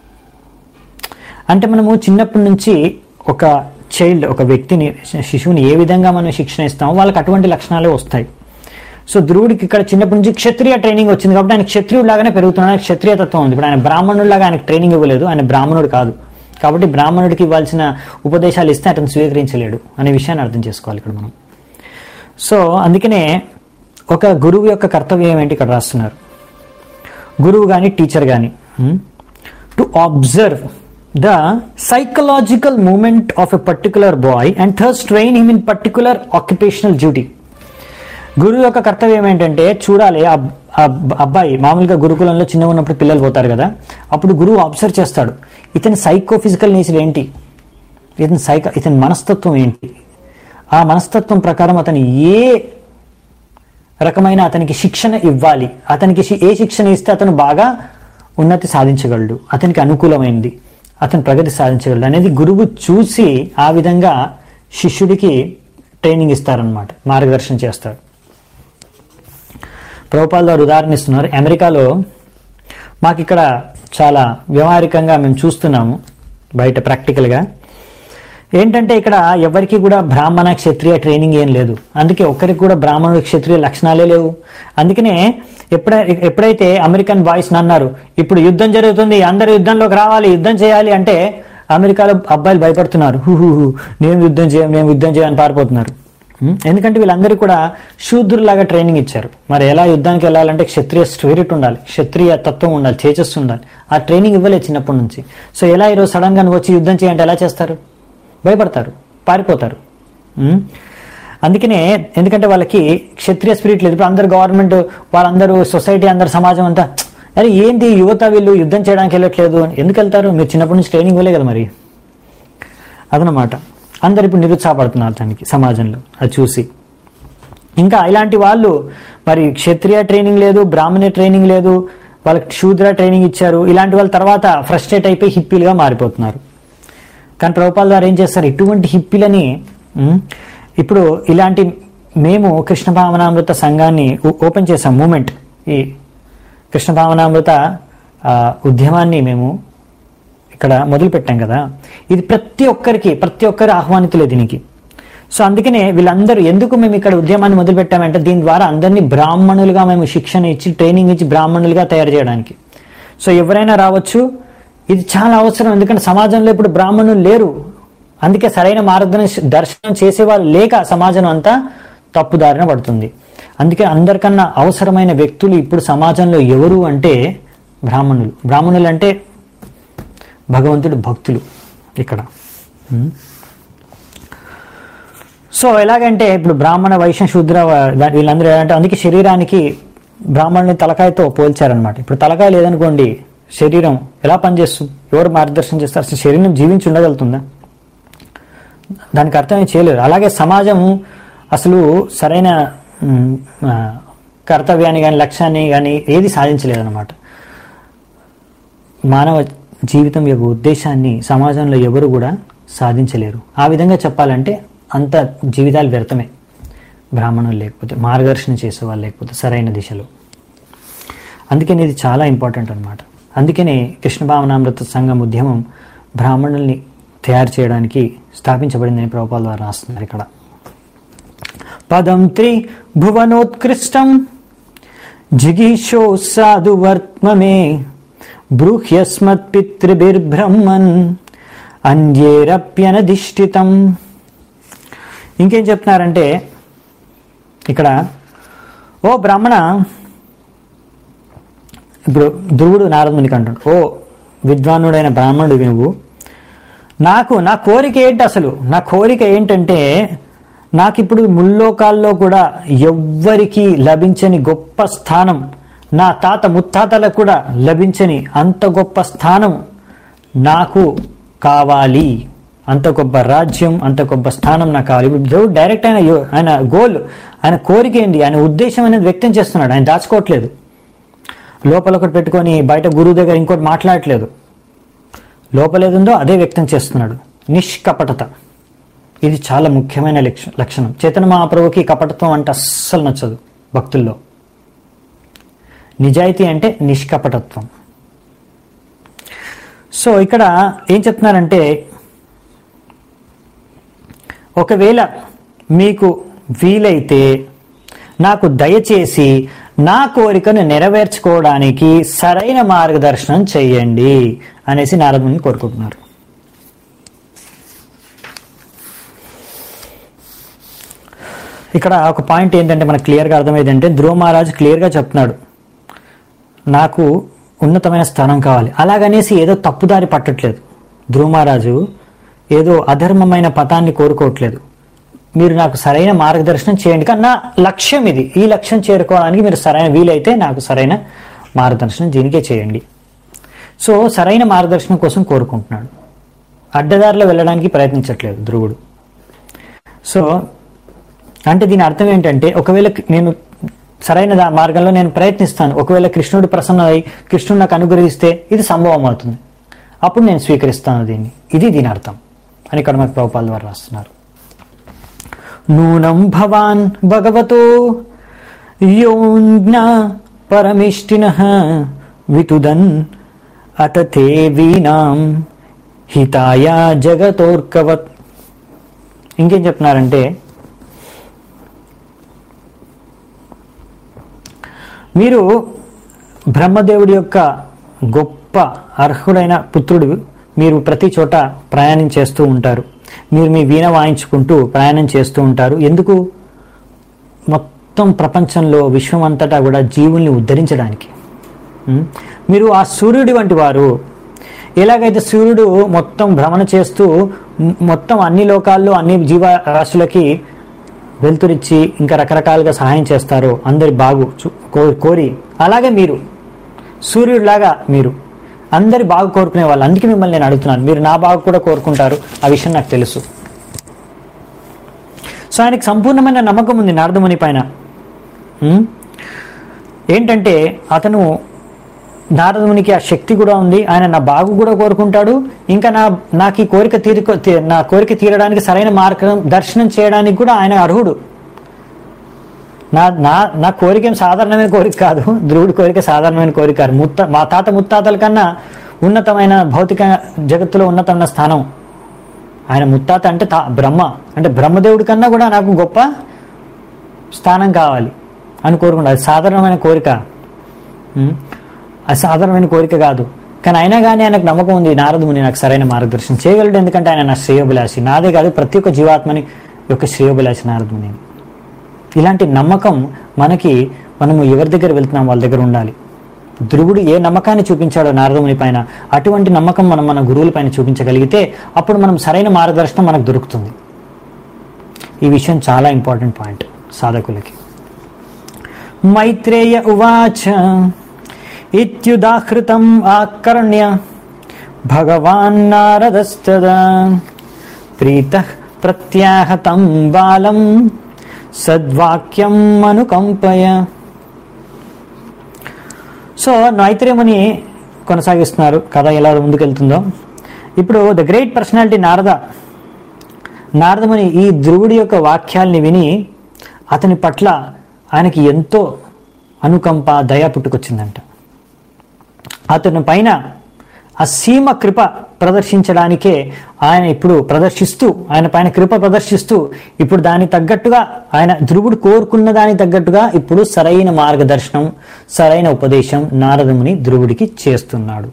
అంటే మనము చిన్నప్పటి నుంచి ఒక చైల్డ్ ఒక వ్యక్తిని శిశువుని ఏ విధంగా మనం శిక్షణ ఇస్తామో వాళ్ళకి అటువంటి లక్షణాలే వస్తాయి సో ధ్రువుడికి ఇక్కడ చిన్నప్పటి నుంచి క్షత్రియ ట్రైనింగ్ వచ్చింది కాబట్టి ఆయన క్షత్రియుడు లాగానే పెరుగుతున్నాడు ఆయన క్షత్రియ తత్వం ఉంది ఇప్పుడు ఆయన బ్రాహ్మణుడిలాగా ఆయనకు ట్రైనింగ్ ఇవ్వలేదు ఆయన బ్రాహ్మణుడు కాదు కాబట్టి బ్రాహ్మణుడికి ఇవ్వాల్సిన ఉపదేశాలు ఇస్తే అతను స్వీకరించలేడు అనే విషయాన్ని అర్థం చేసుకోవాలి ఇక్కడ మనం సో అందుకనే ఒక గురువు యొక్క కర్తవ్యం ఏంటి ఇక్కడ రాస్తున్నారు గురువు కానీ టీచర్ కానీ to observe the psychological moment of a particular boy and thus train him in particular occupational duty గురువు యొక్క కర్తవ్యం ఏంటంటే చూడాలి ఆ ఆ అబ్బాయి మామూలుగా గురుకులంలో చిన్న ఉన్నప్పుడు పిల్లలు పోతారు కదా అప్పుడు గురువు అబ్జర్వ్ చేస్తాడు ఇతని సైకో ఫిజికల్ నేచర్ ఏంటి ఇతని సైక ఇతని మనస్తత్వం ఏంటి ఆ మనస్తత్వం ప్రకారం అతను ఏ రకమైన అతనికి శిక్షణ ఇవ్వాలి అతనికి శి- ఏ శిక్షణ ఇస్తే అతను బాగా ఉన్నతి సాధించగలడు అతనికి అనుకూలమైంది అతను ప్రగతి సాధించగలడు అనేది గురువు చూసి ఆ విధంగా శిష్యుడికి ట్రైనింగ్ ఇస్తారనమాట మార్గదర్శనం చేస్తాడు ప్రభుపాల్ గారు ఉదాహరణ ఇస్తున్నారు అమెరికాలో మాకు ఇక్కడ చాలా వ్యవహారికంగా మేము చూస్తున్నాము బయట ప్రాక్టికల్గా ఏంటంటే ఇక్కడ ఎవరికి కూడా బ్రాహ్మణ క్షత్రియ ట్రైనింగ్ ఏం లేదు అందుకే ఒక్కరికి కూడా బ్రాహ్మణుడు క్షత్రియ లక్షణాలే లేవు అందుకనే ఎప్పుడై ఎప్పుడైతే అమెరికన్ బాయ్స్ అన్నారు ఇప్పుడు యుద్ధం జరుగుతుంది అందరూ యుద్ధంలోకి రావాలి యుద్ధం చేయాలి అంటే అమెరికాలో అబ్బాయిలు భయపడుతున్నారు హూ హూ హూ నేను యుద్ధం చేయం నేను యుద్ధం చేయని పారిపోతున్నారు ఉం? ఎందుకంటే వీళ్ళందరూ కూడా శూద్రులాగా ట్రైనింగ్ ఇచ్చారు మరి ఎలా యుద్ధానికి వెళ్ళాలంటే క్షత్రియ స్పిరిట్ ఉండాలి క్షత్రియ తత్వం ఉండాలి చేచస్సు ఉండాలి ఆ ట్రైనింగ్ ఇవ్వలేదు చిన్నప్పటి నుంచి సో ఎలా ఈరోజు సడన్ గా నువ్వు వచ్చి యుద్ధం చేయంటే ఎలా చేస్తారు భయపడతారు పారిపోతారు ఉం? అందుకనే ఎందుకంటే వాళ్ళకి క్షత్రియ స్పిరిట్ లేదు ఇప్పుడు అందరు గవర్నమెంట్ వాళ్ళందరూ సొసైటీ అందరు సమాజం అంతా అరే ఏంటి యువత వీళ్ళు యుద్ధం చేయడానికి వెళ్ళట్లేదు అని ఎందుకు వెళ్తారు మీరు చిన్నప్పటి నుంచి ట్రైనింగ్ ఇవ్వలే కదా మరి అదనమాట అందరు ఇప్పుడు నిరుత్సాహపడుతున్నారు దానికి సమాజంలో అది చూసి ఇంకా ఇలాంటి వాళ్ళు మరి క్షత్రియ ట్రైనింగ్ లేదు బ్రాహ్మణ ట్రైనింగ్ లేదు వాళ్ళకి శూద్ర ట్రైనింగ్ ఇచ్చారు ఇలాంటి వాళ్ళ తర్వాత ఫ్రస్ట్రేట్ అయిపోయి హిప్పీలుగా మారిపోతున్నారు కానీ ప్రభుపాల్ గారు ఏం చేస్తారు ఇటువంటి హిప్పిలని ఉమ్, ఇప్పుడు ఇలాంటి మేము కృష్ణ భావనామృత సంఘాన్ని ఓ- ఓపెన్ చేసాం మూమెంట్ ఈ కృష్ణ భావనామృత ఆ, ఉద్యమాన్ని మేము ఇక్కడ మొదలు పెట్టాం కదా ఇది ప్రతి ఒక్కరికి ప్రతి ఒక్కరు ఆహ్వానితులే దీనికి సో అందుకనే వీళ్ళందరూ ఎందుకు మేము ఇక్కడ ఉద్యమాన్ని మొదలు పెట్టామంటే దీని ద్వారా అందరినీ బ్రాహ్మణులుగా మేము శిక్షణ ఇచ్చి ట్రైనింగ్ ఇచ్చి బ్రాహ్మణులుగా తయారు చేయడానికి సో ఎవరైనా రావచ్చు ఇది చాలా అవసరం ఎందుకంటే సమాజంలో ఇప్పుడు బ్రాహ్మణులు లేరు అందుకే సరైన మార్గదర్శనం దర్శనం చేసేవాళ్ళు లేక సమాజం అంతా తప్పుదారిన పడుతుంది అందుకే అందరికన్నా అవసరమైన వ్యక్తులు ఇప్పుడు సమాజంలో ఎవరు అంటే బ్రాహ్మణులు బ్రాహ్మణులు అంటే భగవంతుడు భక్తులు ఇక్కడ ఉం? సో ఎలాగంటే ఇప్పుడు బ్రాహ్మణ వైశ్య శూద్ర వా- వీళ్ళందరూ ఏంటంటే అందుకే శరీరానికి బ్రాహ్మణుని తలకాయతో పోల్చారనమాట ఇప్పుడు తలకాయ లేదనుకోండి శరీరం ఎలా పనిచేస్తుంది ఎవరు మార్గదర్శనం చేస్తారు అసలు శరీరం జీవించి ఉండగలుగుతుందా దానికి అర్థమే చేయలేరు అలాగే సమాజం అసలు సరైన ఉమ్, ఆ, కర్తవ్యాన్ని కానీ లక్ష్యాన్ని కానీ ఏది సాధించలేదన్నమాట మానవ జీవితం యొక్క ఉద్దేశాన్ని సమాజంలో ఎవరు కూడా సాధించలేరు ఆ విధంగా చెప్పాలంటే అంత జీవితాలు వ్యర్థమే బ్రాహ్మణులు లేకపోతే మార్గదర్శనం చేసేవాళ్ళు లేకపోతే సరైన దిశలో అందుకని ఇది చాలా ఇంపార్టెంట్ అనమాట అందుకనే కృష్ణ భావనామృత సంఘం ఉద్యమం బ్రాహ్మణుల్ని తయారు చేయడానికి స్థాపించబడిందని ప్రభుపాల ద్వారా రాస్తున్నారు ఇక్కడ పదం త్రి భువనోత్కృష్టం జిగీషో సాధు వర్త్మమే బ్రూహ్యస్మత్పితృభిర్బ్రహ్మన్ అంజేరప్యనధిష్ఠితం ఇంకేం చెప్తున్నారంటే ఇక్కడ ఓ బ్రాహ్మణ ఇప్పుడు ధ్రువుడు నారదునికి అంటాడు ఓ విద్వానుడైన బ్రాహ్మణుడివి నువ్వు నాకు నా కోరిక ఏంటి అసలు నా కోరిక ఏంటంటే నాకు ఇప్పుడు ముల్లోకాల్లో కూడా ఎవ్వరికి లభించని గొప్ప స్థానం నా తాత ముత్తాతలకు కూడా లభించని అంత గొప్ప స్థానం నాకు కావాలి అంత గొప్ప రాజ్యం అంత గొప్ప స్థానం నాకు కావాలి ఇప్పుడు దేవుడు డైరెక్ట్ ఆయన యో- ఆయన గోల్ ఆయన కోరిక ఏంటి ఆయన ఉద్దేశం అనేది వ్యక్తం చేస్తున్నాడు ఆయన దాచుకోవట్లేదు లోపల ఒకటి పెట్టుకొని బయట గురువు దగ్గర ఇంకోటి మాట్లాడట్లేదు లోపల ఏదుందో అదే వ్యక్తం చేస్తున్నాడు నిష్కపటత ఇది చాలా ముఖ్యమైన లక్ష- లక్షణం చైతన్య మహాప్రభుకి కపటత్వం అంటే అస్సలు నచ్చదు భక్తుల్లో నిజాయితీ అంటే నిష్కపటత్వం సో ఇక్కడ ఏం చెప్తున్నారంటే ఒకవేళ మీకు వీలైతే నాకు దయచేసి నా కోరికను నెరవేర్చుకోవడానికి సరైన మార్గదర్శనం చెయ్యండి అనేసి నారదుని కోరుకుంటున్నారు ఇక్కడ ఒక పాయింట్ ఏంటంటే మనకు క్లియర్గా అర్థమైంది అంటే ధ్రువ మహారాజు క్లియర్గా చెప్తున్నాడు నాకు ఉన్నతమైన స్థానం కావాలి అలాగనేసి ఏదో తప్పుదారి పట్టట్లేదు ధ్రువ మహారాజు ఏదో అధర్మమైన పథాన్ని కోరుకోవట్లేదు మీరు నాకు సరైన మార్గదర్శనం చేయండి కానీ నా లక్ష్యం ఇది ఈ లక్ష్యం చేరుకోవడానికి మీరు సరైన వీలైతే నాకు సరైన మార్గదర్శనం దీనికే చేయండి సో సరైన మార్గదర్శనం కోసం కోరుకుంటున్నాడు అడ్డదారిలో వెళ్ళడానికి ప్రయత్నించట్లేదు ధ్రువుడు సో అంటే దీని అర్థం ఏంటంటే ఒకవేళ నేను సరైన దా- మార్గంలో నేను ప్రయత్నిస్తాను ఒకవేళ కృష్ణుడు ప్రసన్న అయి కృష్ణుడు నాకు అనుగ్రహిస్తే ఇది సంభవం అవుతుంది అప్పుడు నేను స్వీకరిస్తాను దీన్ని ఇది దీని అర్థం అని ఇక్కడ మనకు ప్రభుపాల ద్వారా రాస్తున్నారు నూనం భవాన్ భగవతో యోజ్ఞ పరమిష్టిన వితుదన్ అతతే వీణాం హితాయ జగతోర్కవత్ ఇంకేం చెప్తున్నారంటే మీరు బ్రహ్మదేవుడి యొక్క గొప్ప అర్హుడైన పుత్రుడు మీరు ప్రతి చోట ప్రయాణం చేస్తూ ఉంటారు మీరు మీ వీణ వాయించుకుంటూ ప్రయాణం చేస్తూ ఉంటారు ఎందుకు మొత్తం ప్రపంచంలో విశ్వం అంతటా కూడా జీవుల్ని ఉద్ధరించడానికి ఉం? మీరు ఆ సూర్యుడి వంటి వారు ఎలాగైతే సూర్యుడు మొత్తం భ్రమణ చేస్తూ మ్- మొత్తం అన్ని లోకాల్లో అన్ని జీవరాశులకి వెలుతురిచ్చి ఇంకా రకరకాలుగా సహాయం చేస్తారో అందరి బాగు చు- కో- కోరి అలాగే మీరు సూర్యుడిలాగా మీరు అందరి బాగు కోరుకునే వాళ్ళు అందుకే మిమ్మల్ని నేను అడుగుతున్నాను మీరు నా బాగు కూడా కోరుకుంటారు ఆ విషయం నాకు తెలుసు సో ఆయనకి సంపూర్ణమైన నమ్మకం ఉంది నారదముని పైన ఉం? ఏంటంటే అతను నారదమునికి ఆ శక్తి కూడా ఉంది ఆయన నా బాగు కూడా కోరుకుంటాడు ఇంకా నా నాకు ఈ కోరిక తీరుకో తీ- నా కోరిక తీరడానికి సరైన మార్గం దర్శనం చేయడానికి కూడా ఆయన అర్హుడు నా నా నా కోరిక ఏం సాధారణమైన కోరిక కాదు ధ్రువుడి కోరిక సాధారణమైన కోరిక కాదు ముత్త మా తాత ముత్తాతల కన్నా ఉన్నతమైన భౌతిక జగత్తులో ఉన్నతమైన స్థానం ఆయన ముత్తాత అంటే తా బ్రహ్మ అంటే బ్రహ్మదేవుడి కన్నా కూడా నాకు గొప్ప స్థానం కావాలి అని కోరుకుంటా అది సాధారణమైన కోరిక ఉం? అది సాధారణమైన కోరిక కాదు కానీ అయినా కానీ ఆయనకు నమ్మకం ఉంది నారదుముని నాకు సరైన మార్గదర్శనం చేయగలడు ఎందుకంటే ఆయన నా శ్రేయోభిలాషి నాదే కాదు ప్రతి ఒక్క జీవాత్మని యొక్క శ్రేయోభిలాషి నారదుముని ఇలాంటి నమ్మకం మనకి మనము ఎవరి దగ్గర వెళ్తున్నాం వాళ్ళ దగ్గర ఉండాలి ధ్రువుడు ఏ నమ్మకాన్ని చూపించాడో నారదముని పైన అటువంటి నమ్మకం మనం మన గురువుల పైన చూపించగలిగితే అప్పుడు మనం సరైన మార్గదర్శనం మనకు దొరుకుతుంది ఈ విషయం చాలా ఇంపార్టెంట్ పాయింట్ సాధకులకి మైత్రేయ ఉవాచ ఇత్యుదాహృతం ఆకర్ణ్య భగవాన్ నారదస్తదా ప్రీత ప్రత్యాహతం బాలం సద్వాక్యం అనుకంపయ సో నైత్రేముని కొనసాగిస్తున్నారు కథ ఎలా ముందుకెళ్తుందో ఇప్పుడు ద గ్రేట్ పర్సనాలిటీ నారద నారదముని ఈ ధ్రువుడి యొక్క వాక్యాల్ని విని అతని పట్ల ఆయనకి ఎంతో అనుకంప దయ పుట్టుకొచ్చిందంట అతని పైన అసీమ కృప ప్రదర్శించడానికే ఆయన ఇప్పుడు ప్రదర్శిస్తూ ఆయన పైన కృప ప్రదర్శిస్తూ ఇప్పుడు దానికి తగ్గట్టుగా ఆయన ధ్రువుడు కోరుకున్న దానికి తగ్గట్టుగా ఇప్పుడు సరైన మార్గదర్శనం సరైన ఉపదేశం నారదముని ధ్రువుడికి చేస్తున్నాడు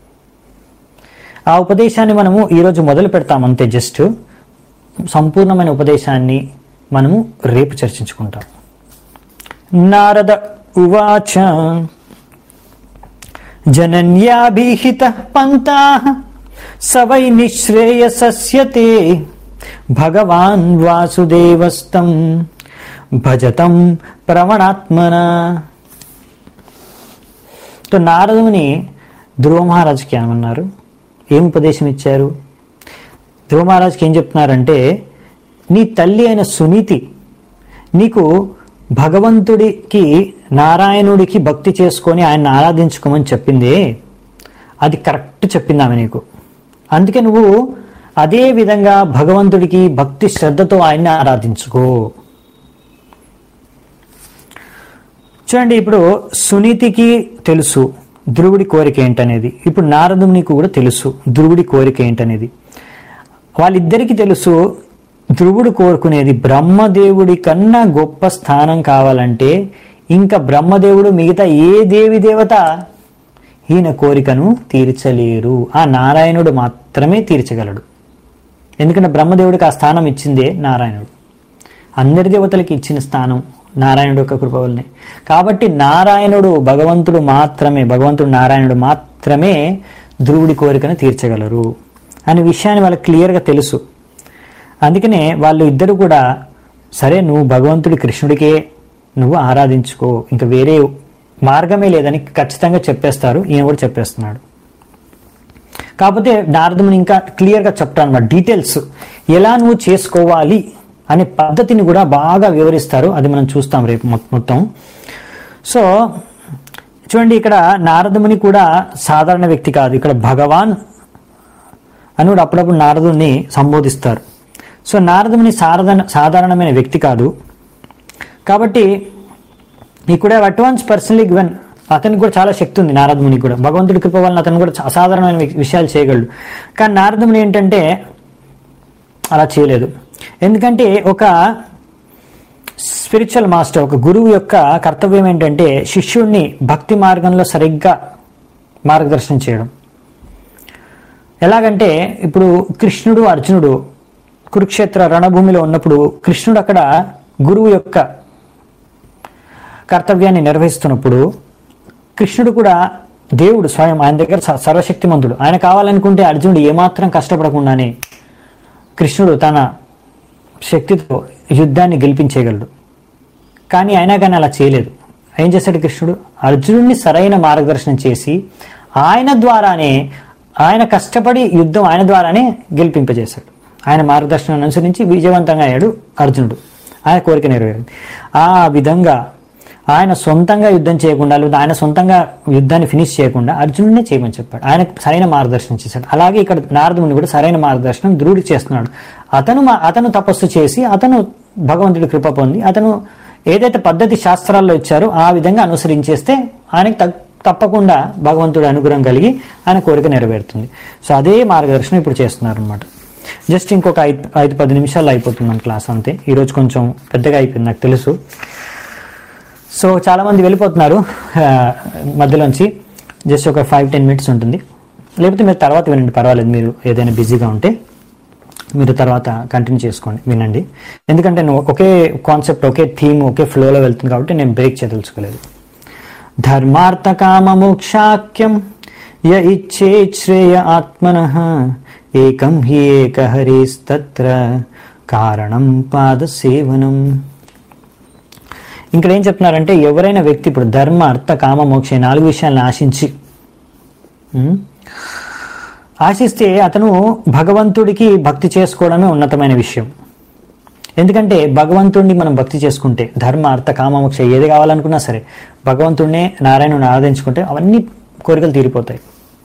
ఆ ఉపదేశాన్ని మనము ఈరోజు మొదలు పెడతాం అంతే జస్ట్ సంపూర్ణమైన ఉపదేశాన్ని మనము రేపు చర్చించుకుంటాం నారద ఉవాచ జనన్యాభిహిత పంతా సవై నిశ్రేయసస్య తే భగవాన్ వాసుదేవస్తం భజతం ప్రవణాత్మన సో నారదుని ధ్రువ మహారాజుకి ఏమన్నారు ఏం ఉపదేశం ఇచ్చారు ధ్రువ మహారాజుకి ఏం చెప్తున్నారంటే నీ తల్లి అయిన సునీతి నీకు భగవంతుడికి నారాయణుడికి భక్తి చేసుకొని ఆయన ఆరాధించుకోమని చెప్పింది అది కరెక్ట్ చెప్పింది ఆమె నీకు అందుకే నువ్వు అదే విధంగా భగవంతుడికి భక్తి శ్రద్ధతో ఆయన్ని ఆరాధించుకో చూడండి ఇప్పుడు సునీతికి తెలుసు ధ్రువుడి కోరిక ఏంటనేది ఇప్పుడు నారదునికి కూడా తెలుసు ధ్రువుడి కోరిక ఏంటనేది వాళ్ళిద్దరికీ తెలుసు ధ్రువుడు కోరుకునేది బ్రహ్మదేవుడి కన్నా గొప్ప స్థానం కావాలంటే ఇంకా బ్రహ్మదేవుడు మిగతా ఏ దేవి దేవత ఈయన కోరికను తీర్చలేరు ఆ నారాయణుడు మాత్రమే తీర్చగలడు ఎందుకంటే బ్రహ్మదేవుడికి ఆ స్థానం ఇచ్చిందే నారాయణుడు అందరి దేవతలకి ఇచ్చిన స్థానం నారాయణుడు యొక్క కృప వల్లనే కాబట్టి నారాయణుడు భగవంతుడు మాత్రమే భగవంతుడు నారాయణుడు మాత్రమే ధ్రువుడి కోరికను తీర్చగలరు అనే విషయాన్ని వాళ్ళకి క్లియర్గా తెలుసు అందుకనే వాళ్ళు ఇద్దరు కూడా సరే నువ్వు భగవంతుడి కృష్ణుడికే నువ్వు ఆరాధించుకో ఇంకా వేరే మార్గమే లేదని ఖచ్చితంగా చెప్పేస్తారు ఈయన కూడా చెప్పేస్తున్నాడు కాకపోతే నారదుని ఇంకా క్లియర్గా చెప్తాను అనమాట డీటెయిల్స్ ఎలా నువ్వు చేసుకోవాలి అనే పద్ధతిని కూడా బాగా వివరిస్తారు అది మనం చూస్తాం రేపు మొ- మొత్తం సో చూడండి ఇక్కడ నారదుని కూడా సాధారణ వ్యక్తి కాదు ఇక్కడ భగవాన్ అని కూడా అప్పుడప్పుడు నారదుని సంబోధిస్తారు సో నారదుని సాధారణ సాధారణమైన వ్యక్తి కాదు కాబట్టి ఈ కూడా అడ్వాన్స్ పర్సనలీ గివెన్ అతనికి కూడా చాలా శక్తి ఉంది నారదమునికి కూడా భగవంతుడి కృప వలన అతను కూడా అసాధారణమైన వి- విషయాలు చేయగలడు కానీ నారదముని ఏంటంటే అలా చేయలేదు ఎందుకంటే ఒక స్పిరిచువల్ మాస్టర్ ఒక గురువు యొక్క కర్తవ్యం ఏంటంటే శిష్యుడిని భక్తి మార్గంలో సరిగ్గా మార్గదర్శనం చేయడం ఎలాగంటే ఇప్పుడు కృష్ణుడు అర్జునుడు కురుక్షేత్ర రణభూమిలో ఉన్నప్పుడు కృష్ణుడు అక్కడ గురువు యొక్క కర్తవ్యాన్ని నిర్వహిస్తున్నప్పుడు కృష్ణుడు కూడా దేవుడు స్వయం ఆయన దగ్గర స- సర్వశక్తిమంతుడు ఆయన కావాలనుకుంటే అర్జునుడు ఏమాత్రం కష్టపడకుండానే కృష్ణుడు తన శక్తితో యుద్ధాన్ని గెలిపించేయగలడు కానీ అయినా కానీ అలా చేయలేదు ఏం చేశాడు కృష్ణుడు అర్జునుడిని సరైన మార్గదర్శనం చేసి ఆయన ద్వారానే ఆయన కష్టపడి యుద్ధం ఆయన ద్వారానే గెలిపింపజేశాడు ఆయన మార్గదర్శనాన్ని అనుసరించి విజయవంతంగా అయ్యాడు అర్జునుడు ఆయన కోరిక నెరవేరింది ఆ విధంగా ఆయన సొంతంగా యుద్ధం చేయకుండా లేదా ఆయన సొంతంగా యుద్ధాన్ని ఫినిష్ చేయకుండా అర్జునుడినే చేయమని చెప్పాడు ఆయన సరైన మార్గదర్శనం చేశాడు అలాగే ఇక్కడ నారదుని కూడా సరైన మార్గదర్శనం ధ్రువుడికి చేస్తున్నాడు అతను మా- అతను తపస్సు చేసి అతను భగవంతుడి కృప పొంది అతను ఏదైతే పద్ధతి శాస్త్రాల్లో ఇచ్చారో ఆ విధంగా అనుసరించేస్తే ఆయనకి తక్- తప్పకుండా భగవంతుడి అనుగ్రహం కలిగి ఆయన కోరిక నెరవేరుతుంది సో అదే మార్గదర్శనం ఇప్పుడు చేస్తున్నారు అనమాట జస్ట్ ఇంకొక ఐదు ఐదు పది నిమిషాల్లో అయిపోతుంది మన క్లాస్ అంతే ఈరోజు కొంచెం పెద్దగా అయిపోయింది నాకు తెలుసు సో చాలా మంది వెళ్ళిపోతున్నారు ఆ, మధ్యలోంచి జస్ట్ ఒక ఫైవ్ టెన్ మినిట్స్ ఉంటుంది లేకపోతే మీరు తర్వాత వినండి పర్వాలేదు మీరు ఏదైనా బిజీగా ఉంటే మీరు తర్వాత కంటిన్యూ చేసుకోండి వినండి ఎందుకంటే నేను ఒకే కాన్సెప్ట్ ఒకే థీమ్ ఒకే ఫ్లోలో వెళ్తుంది కాబట్టి నేను బ్రేక్ చేయదలుచుకోలేదు ధర్మార్థ కామ మోక్షాఖ్యం య ఇచ్చే శ్రేయ ఆత్మన ఏకం హి ఏక హరిస్తత్ర కారణం పాద సేవనం ఇక్కడ ఏం చెప్తున్నారంటే ఎవరైనా వ్యక్తి ఇప్పుడు ధర్మ అర్థ కామ మోక్ష ఈ నాలుగు విషయాలను ఆశించి ఉం? ఆశిస్తే అతను భగవంతుడికి భక్తి చేసుకోవడమే ఉన్నతమైన విషయం ఎందుకంటే భగవంతుడిని మనం భక్తి చేసుకుంటే ధర్మ అర్థ కామ మోక్ష ఏది కావాలనుకున్నా సరే భగవంతుడినే నారాయణుని ఆరాధించుకుంటే అవన్నీ కోరికలు తీరిపోతాయి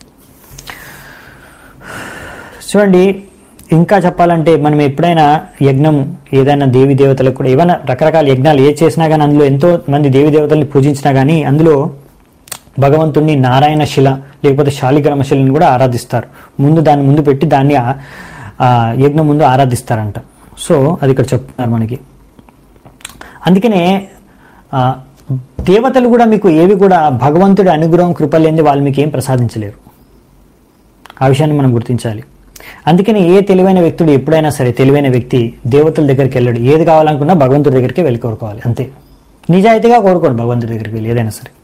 చూడండి ఇంకా చెప్పాలంటే మనం ఎప్పుడైనా యజ్ఞం ఏదైనా దేవి దేవతలకు కూడా ఏమైనా రకరకాల యజ్ఞాలు ఏ చేసినా కానీ అందులో ఎంతో మంది దేవి దేవతల్ని పూజించినా కానీ అందులో భగవంతుణ్ణి నారాయణ శిల లేకపోతే శాలిగ్రామ శిలని కూడా ఆరాధిస్తారు ముందు దాన్ని ముందు పెట్టి దాన్ని ఆ- ఆ యజ్ఞం ముందు ఆరాధిస్తారంట సో అది ఇక్కడ చెప్తున్నారు మనకి అందుకనే ఆ, దేవతలు కూడా మీకు ఏవి కూడా భగవంతుడి అనుగ్రహం కృప లేనిది వాళ్ళు మీకు ఏం ప్రసాదించలేరు ఆ విషయాన్ని మనం గుర్తించాలి అందుకని ఏ తెలివైన వ్యక్తుడు ఎప్పుడైనా సరే తెలివైన వ్యక్తి దేవతల దగ్గరికి వెళ్ళాడు ఏది కావాలనుకున్నా భగవంతుడి దగ్గరికి వెళ్ళి కోరుకోవాలి అంతే నిజాయితీగా కోరుకోండి భగవంతుడి దగ్గరికి వెళ్ళి ఏదైనా సరే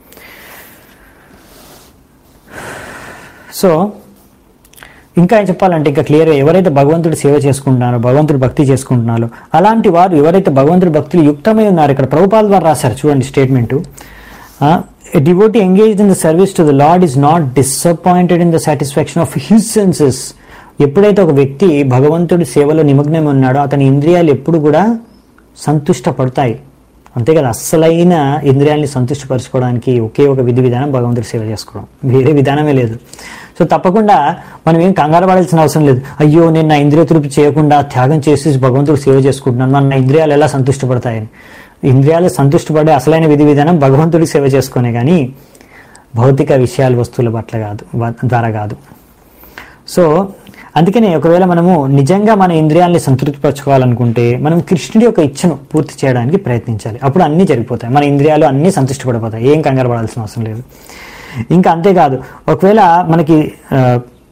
సో ఇంకా ఏం చెప్పాలంటే ఇంకా క్లియర్గా ఎవరైతే భగవంతుడి సేవ చేసుకుంటున్నారో భగవంతుడి భక్తి చేసుకుంటున్నారో అలాంటి వారు ఎవరైతే భగవంతుడి భక్తులు యుక్తమై ఉన్నారు ఇక్కడ ప్రభుపాల్ వారు రాశారు చూడండి statement devotee engage in the service to the lord is not disappointed in the satisfaction of his senses ఎప్పుడైతే ఒక వ్యక్తి భగవంతుడి సేవలో నిమగ్నం ఉన్నాడో అతని ఇంద్రియాలు ఎప్పుడు కూడా సంతుష్టపడతాయి అంతే కదా అస్సలైన ఇంద్రియాల్ని సంతుష్టపరచుకోవడానికి ఒకే ఒక విధి విధానం భగవంతుడి సేవ చేసుకోవడం వేరే విధానమే లేదు సో తప్పకుండా మనం ఏం కంగారు పడాల్సిన అవసరం లేదు అయ్యో నేను నా ఇంద్రియ తృప్తి చేయకుండా త్యాగం చేసి భగవంతుడు సేవ చేసుకుంటున్నాను మన నా ఇంద్రియాలు ఎలా సంతుష్టపడతాయని ఇంద్రియాలు సంతుష్టపడే అసలైన విధి విధానం భగవంతుడి సేవ చేసుకునే కానీ భౌతిక విషయాలు వస్తువుల పట్ల కాదు వా- ద్వారా కాదు సో అందుకనే ఒకవేళ మనము నిజంగా మన ఇంద్రియాల్ని సంతృప్తిపరచుకోవాలనుకుంటే మనం కృష్ణుడి యొక్క ఇచ్చను పూర్తి చేయడానికి ప్రయత్నించాలి అప్పుడు అన్నీ జరిగిపోతాయి మన ఇంద్రియాలు అన్నీ సంతృష్టిపడిపోతాయి ఏం కంగారు పడాల్సిన అవసరం లేదు ఇంకా అంతేకాదు ఒకవేళ మనకి ఆ,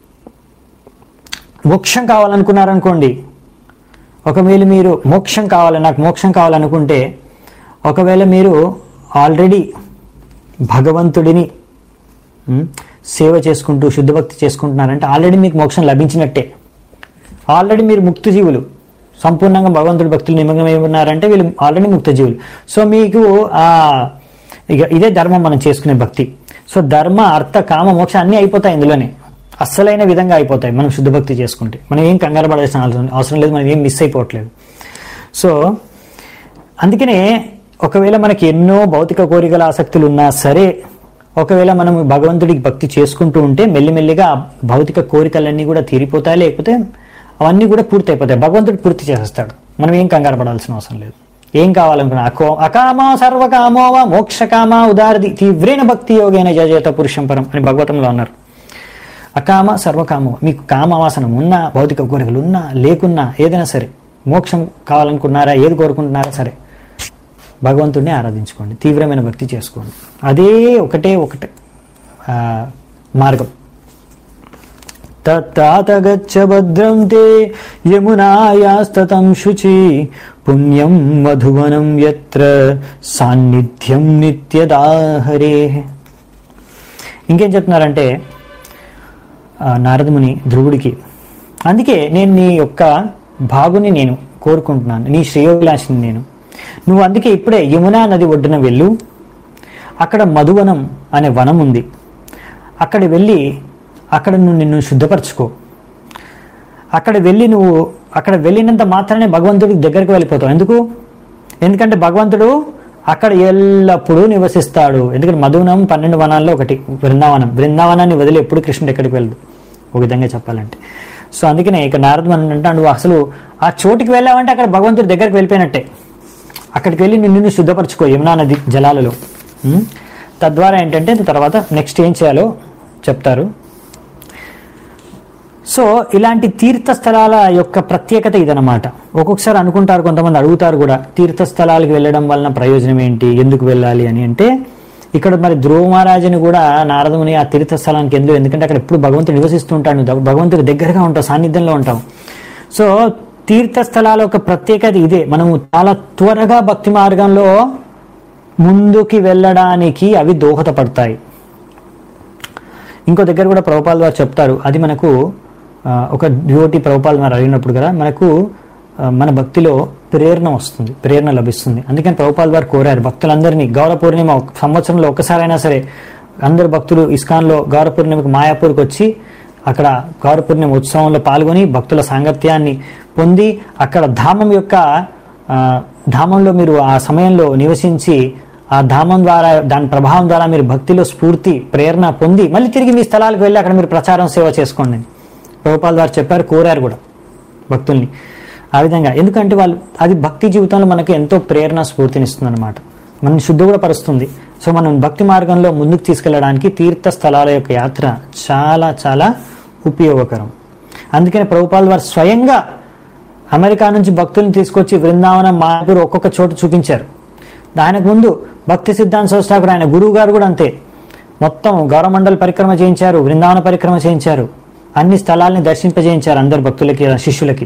మోక్షం కావాలనుకున్నారనుకోండి ఒకవేళ మీరు మోక్షం కావాలి నాకు మోక్షం కావాలనుకుంటే ఒకవేళ మీరు ఆల్రెడీ భగవంతుడిని ఉమ్, సేవ చేసుకుంటూ శుద్ధ భక్తి చేసుకుంటున్నారంటే ఆల్రెడీ మీకు మోక్షం లభించినట్టే ఆల్రెడీ మీరు ముక్త జీవులు సంపూర్ణంగా భగవంతుడి భక్తులు నిమగ్నమై ఉన్నారంటే వీళ్ళు ఆల్రెడీ ముక్త జీవులు సో మీకు ఆ ఇక ఇదే ధర్మం మనం చేసుకునే భక్తి సో ధర్మ అర్థ కామ మోక్ష అన్నీ అయిపోతాయి ఇందులోనే అస్సలైన విధంగా అయిపోతాయి మనం శుద్ధ భక్తి చేసుకుంటే మనం ఏం కంగారు పడాల్సిన అవసరం- అవసరం లేదు మనం ఏం మిస్ అయిపోవట్లేదు సో అందుకనే ఒకవేళ మనకి ఎన్నో భౌతిక కోరికల ఆసక్తులు ఉన్నా సరే ఒకవేళ మనం భగవంతుడికి భక్తి చేసుకుంటూ ఉంటే మెల్లిమెల్లిగా ఆ భౌతిక కోరికలన్నీ కూడా తీరిపోతాయి లేకపోతే అవన్నీ కూడా పూర్తి అయిపోతాయి భగవంతుడు పూర్తి చేసేస్తాడు మనం ఏం కంగారు పడాల్సిన అవసరం లేదు ఏం కావాలనుకున్నా అకో అకామ సర్వకామోవ మోక్షకామ ఉదారది తీవ్రేణ భక్తి యోగేన జజేత పురుషం పరం అని భగవతంలో అన్నారు అకామ సర్వకామ మీకు కామవాసనం ఉన్నా భౌతిక కోరికలు ఉన్నా లేకున్నా ఏదైనా సరే మోక్షం కావాలనుకున్నారా ఏది కోరుకుంటున్నారా సరే భగవంతుడిని ఆరాధించుకోండి తీవ్రమైన భక్తి చేసుకోండి అదే ఒకటే ఒకటే ఆ, మార్గం తత్రాత గచ్చ భద్రం తే యమునాయాస్తతం శుచి పుణ్యం మధువనం యత్ర సాన్నిధ్యం నిత్యదాహరే ఇంకేం చెప్తున్నారంటే ఆ, నారదముని ధ్రువుడికి అందుకే నేను నీ యొక్క బాగుని నేను కోరుకుంటున్నాను నీ శ్రేయోభిలాషిని నేను నువ్వు అందుకే ఇప్పుడే యమునా నది ఒడ్డున వెళ్ళు అక్కడ మధువనం అనే వనం ఉంది అక్కడ వెళ్ళి అక్కడ నువ్వు నిన్ను శుద్ధపరచుకో అక్కడ వెళ్ళి నువ్వు అక్కడ వెళ్ళినంత మాత్రమే భగవంతుడికి దగ్గరికి వెళ్ళిపోతావు ఎందుకు ఎందుకంటే భగవంతుడు అక్కడ ఎల్లప్పుడూ నివసిస్తాడు ఎందుకంటే మధువనం పన్నెండు వనాల్లో ఒకటి బృందావనం బృందావనాన్ని వదిలి ఎప్పుడు కృష్ణుడు ఎక్కడికి వెళ్ళదు ఒక విధంగా చెప్పాలంటే సో అందుకనే ఇక నారదు అని అంటే నువ్వు అసలు ఆ చోటుకి వెళ్ళావంటే అక్కడ భగవంతుడి దగ్గరికి వెళ్ళిపోయినట్టే అక్కడికి వెళ్ళి నిన్ను నిన్ను శుద్ధపరచుకో యమునా నది జలాలలో ఉం? తద్వారా ఏంటంటే తర్వాత నెక్స్ట్ ఏం చేయాలో చెప్తారు సో ఇలాంటి తీర్థ స్థలాల యొక్క ప్రత్యేకత ఇదనమాట ఒక్కొక్కసారి అనుకుంటారు కొంతమంది అడుగుతారు కూడా తీర్థ స్థలాలకు వెళ్ళడం వలన ప్రయోజనం ఏంటి ఎందుకు వెళ్ళాలి అని అంటే ఇక్కడ మరి ధ్రువ మహారాజుని కూడా నారదముని ఆ తీర్థ స్థలానికి ఎందుకు ఎందుకంటే అక్కడ ఎప్పుడు భగవంతుడు నివసిస్తూ ఉంటాడు నువ్వు భగవంతుడి దగ్గరగా ఉంటావు సాన్నిధ్యంలో ఉంటావు సో తీర్థ స్థలాల యొక్క ప్రత్యేకత ఇదే మనము చాలా త్వరగా భక్తి మార్గంలో ముందుకి వెళ్ళడానికి అవి దోహదపడతాయి ఇంకో దగ్గర కూడా ప్రభుపాల్ వారు చెప్తారు అది మనకు ఆ, ఒక డ్యూటీ ప్రభుపాల్ వారు అడిగినప్పుడు కదా మనకు ఆ, మన భక్తిలో ప్రేరణ వస్తుంది ప్రేరణ లభిస్తుంది అందుకని ప్రభుపాల్ వారు కోరారు భక్తులందరినీ గౌరవ పూర్ణిమ ఒక సంవత్సరంలో ఒక్కసారైనా సరే అందరు భక్తులు ఇస్కాన్లో గౌరవ పూర్ణిమకు మాయాపూర్కి వచ్చి అక్కడ గౌరవ పూర్ణిమ ఉత్సవంలో పాల్గొని భక్తుల సాంగత్యాన్ని పొంది అక్కడ ధామం యొక్క ఆ, ధామంలో మీరు ఆ సమయంలో నివసించి ఆ ధామం ద్వారా దాని ప్రభావం ద్వారా మీరు భక్తిలో స్ఫూర్తి ప్రేరణ పొంది మళ్ళీ తిరిగి మీ స్థలాలకు వెళ్ళి అక్కడ మీరు ప్రచారం సేవ చేసుకోండి అని ప్రభుపాల్ వారు చెప్పారు కోరారు కూడా భక్తుల్ని ఆ విధంగా ఎందుకంటే వాళ్ళు అది భక్తి జీవితంలో మనకి ఎంతో ప్రేరణ స్ఫూర్తినిస్తుంది అనమాట మనని శుద్ధి కూడా పరుస్తుంది సో మనం భక్తి మార్గంలో ముందుకు తీసుకెళ్ళడానికి తీర్థ స్థలాల యొక్క యాత్ర చాలా చాలా ఉపయోగకరం అందుకని ప్రభుపాల్ వారు స్వయంగా అమెరికా నుంచి భక్తుల్ని తీసుకొచ్చి బృందావనం మాయాపూర్ ఒక్కొక్క చోటు చూపించారు దానికి ముందు భక్తి సిద్ధాంత సంస్థాకుడు ఆయన గురువు గారు కూడా అంతే మొత్తం గౌరమండల పరిక్రమ చేయించారు బృందావన పరిక్రమ చేయించారు అన్ని స్థలాల్ని దర్శింపజేయించారు అందరు భక్తులకి శిష్యులకి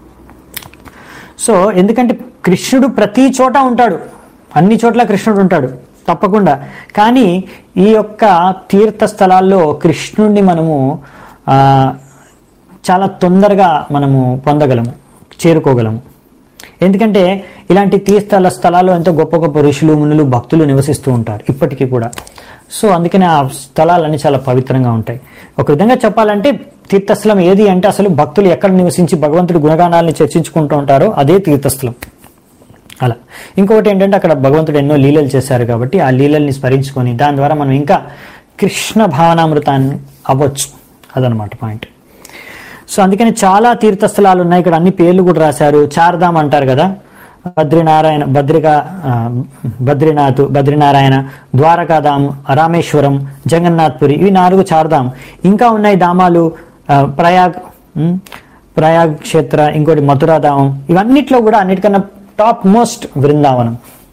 సో ఎందుకంటే కృష్ణుడు ప్రతి చోట ఉంటాడు అన్ని చోట్ల కృష్ణుడు ఉంటాడు తప్పకుండా కానీ ఈ యొక్క తీర్థ స్థలాల్లో కృష్ణుడిని మనము ఆ, చాలా తొందరగా మనము పొందగలము చేరుకోగలము ఎందుకంటే ఇలాంటి తీర్థ స్థలాల్లో ఎంతో గొప్ప గొప్ప ఋషులు మునులు భక్తులు నివసిస్తూ ఉంటారు ఇప్పటికీ కూడా సో అందుకని ఆ స్థలాలన్నీ చాలా పవిత్రంగా ఉంటాయి ఒక విధంగా చెప్పాలంటే తీర్థస్థలం ఏది అంటే అసలు భక్తులు ఎక్కడ నివసించి భగవంతుడి గుణగానాలని చర్చించుకుంటూ ఉంటారో అదే తీర్థస్థలం అలా ఇంకొకటి ఏంటంటే అక్కడ భగవంతుడు ఎన్నో లీలలు చేశారు కాబట్టి ఆ లీలల్ని స్మరించుకొని దాని ద్వారా మనం ఇంకా కృష్ణ భావనామృతాన్ని అవ్వచ్చు అదనమాట పాయింట్ సో అందుకని చాలా తీర్థస్థలాలు ఉన్నాయి ఇక్కడ అన్ని పేర్లు కూడా రాశారు చార్ధామ్ అంటారు కదా బద్రీనారాయణ బద్రిక ఆ, బద్రీనాథ్ బద్రీనారాయణ ద్వారకాధామ్ రామేశ్వరం జగన్నాథ్పురి ఇవి నాలుగు చార్ధామ్ ఇంకా ఉన్నాయి ధామాలు ఆ, ప్రయాగ్ ఉమ్, ప్రయాగ్ క్షేత్ర ఇంకోటి మథురాధామం ఇవన్నిట్లో కూడా అన్నిటికన్నా టాప్ మోస్ట్ బృందావనం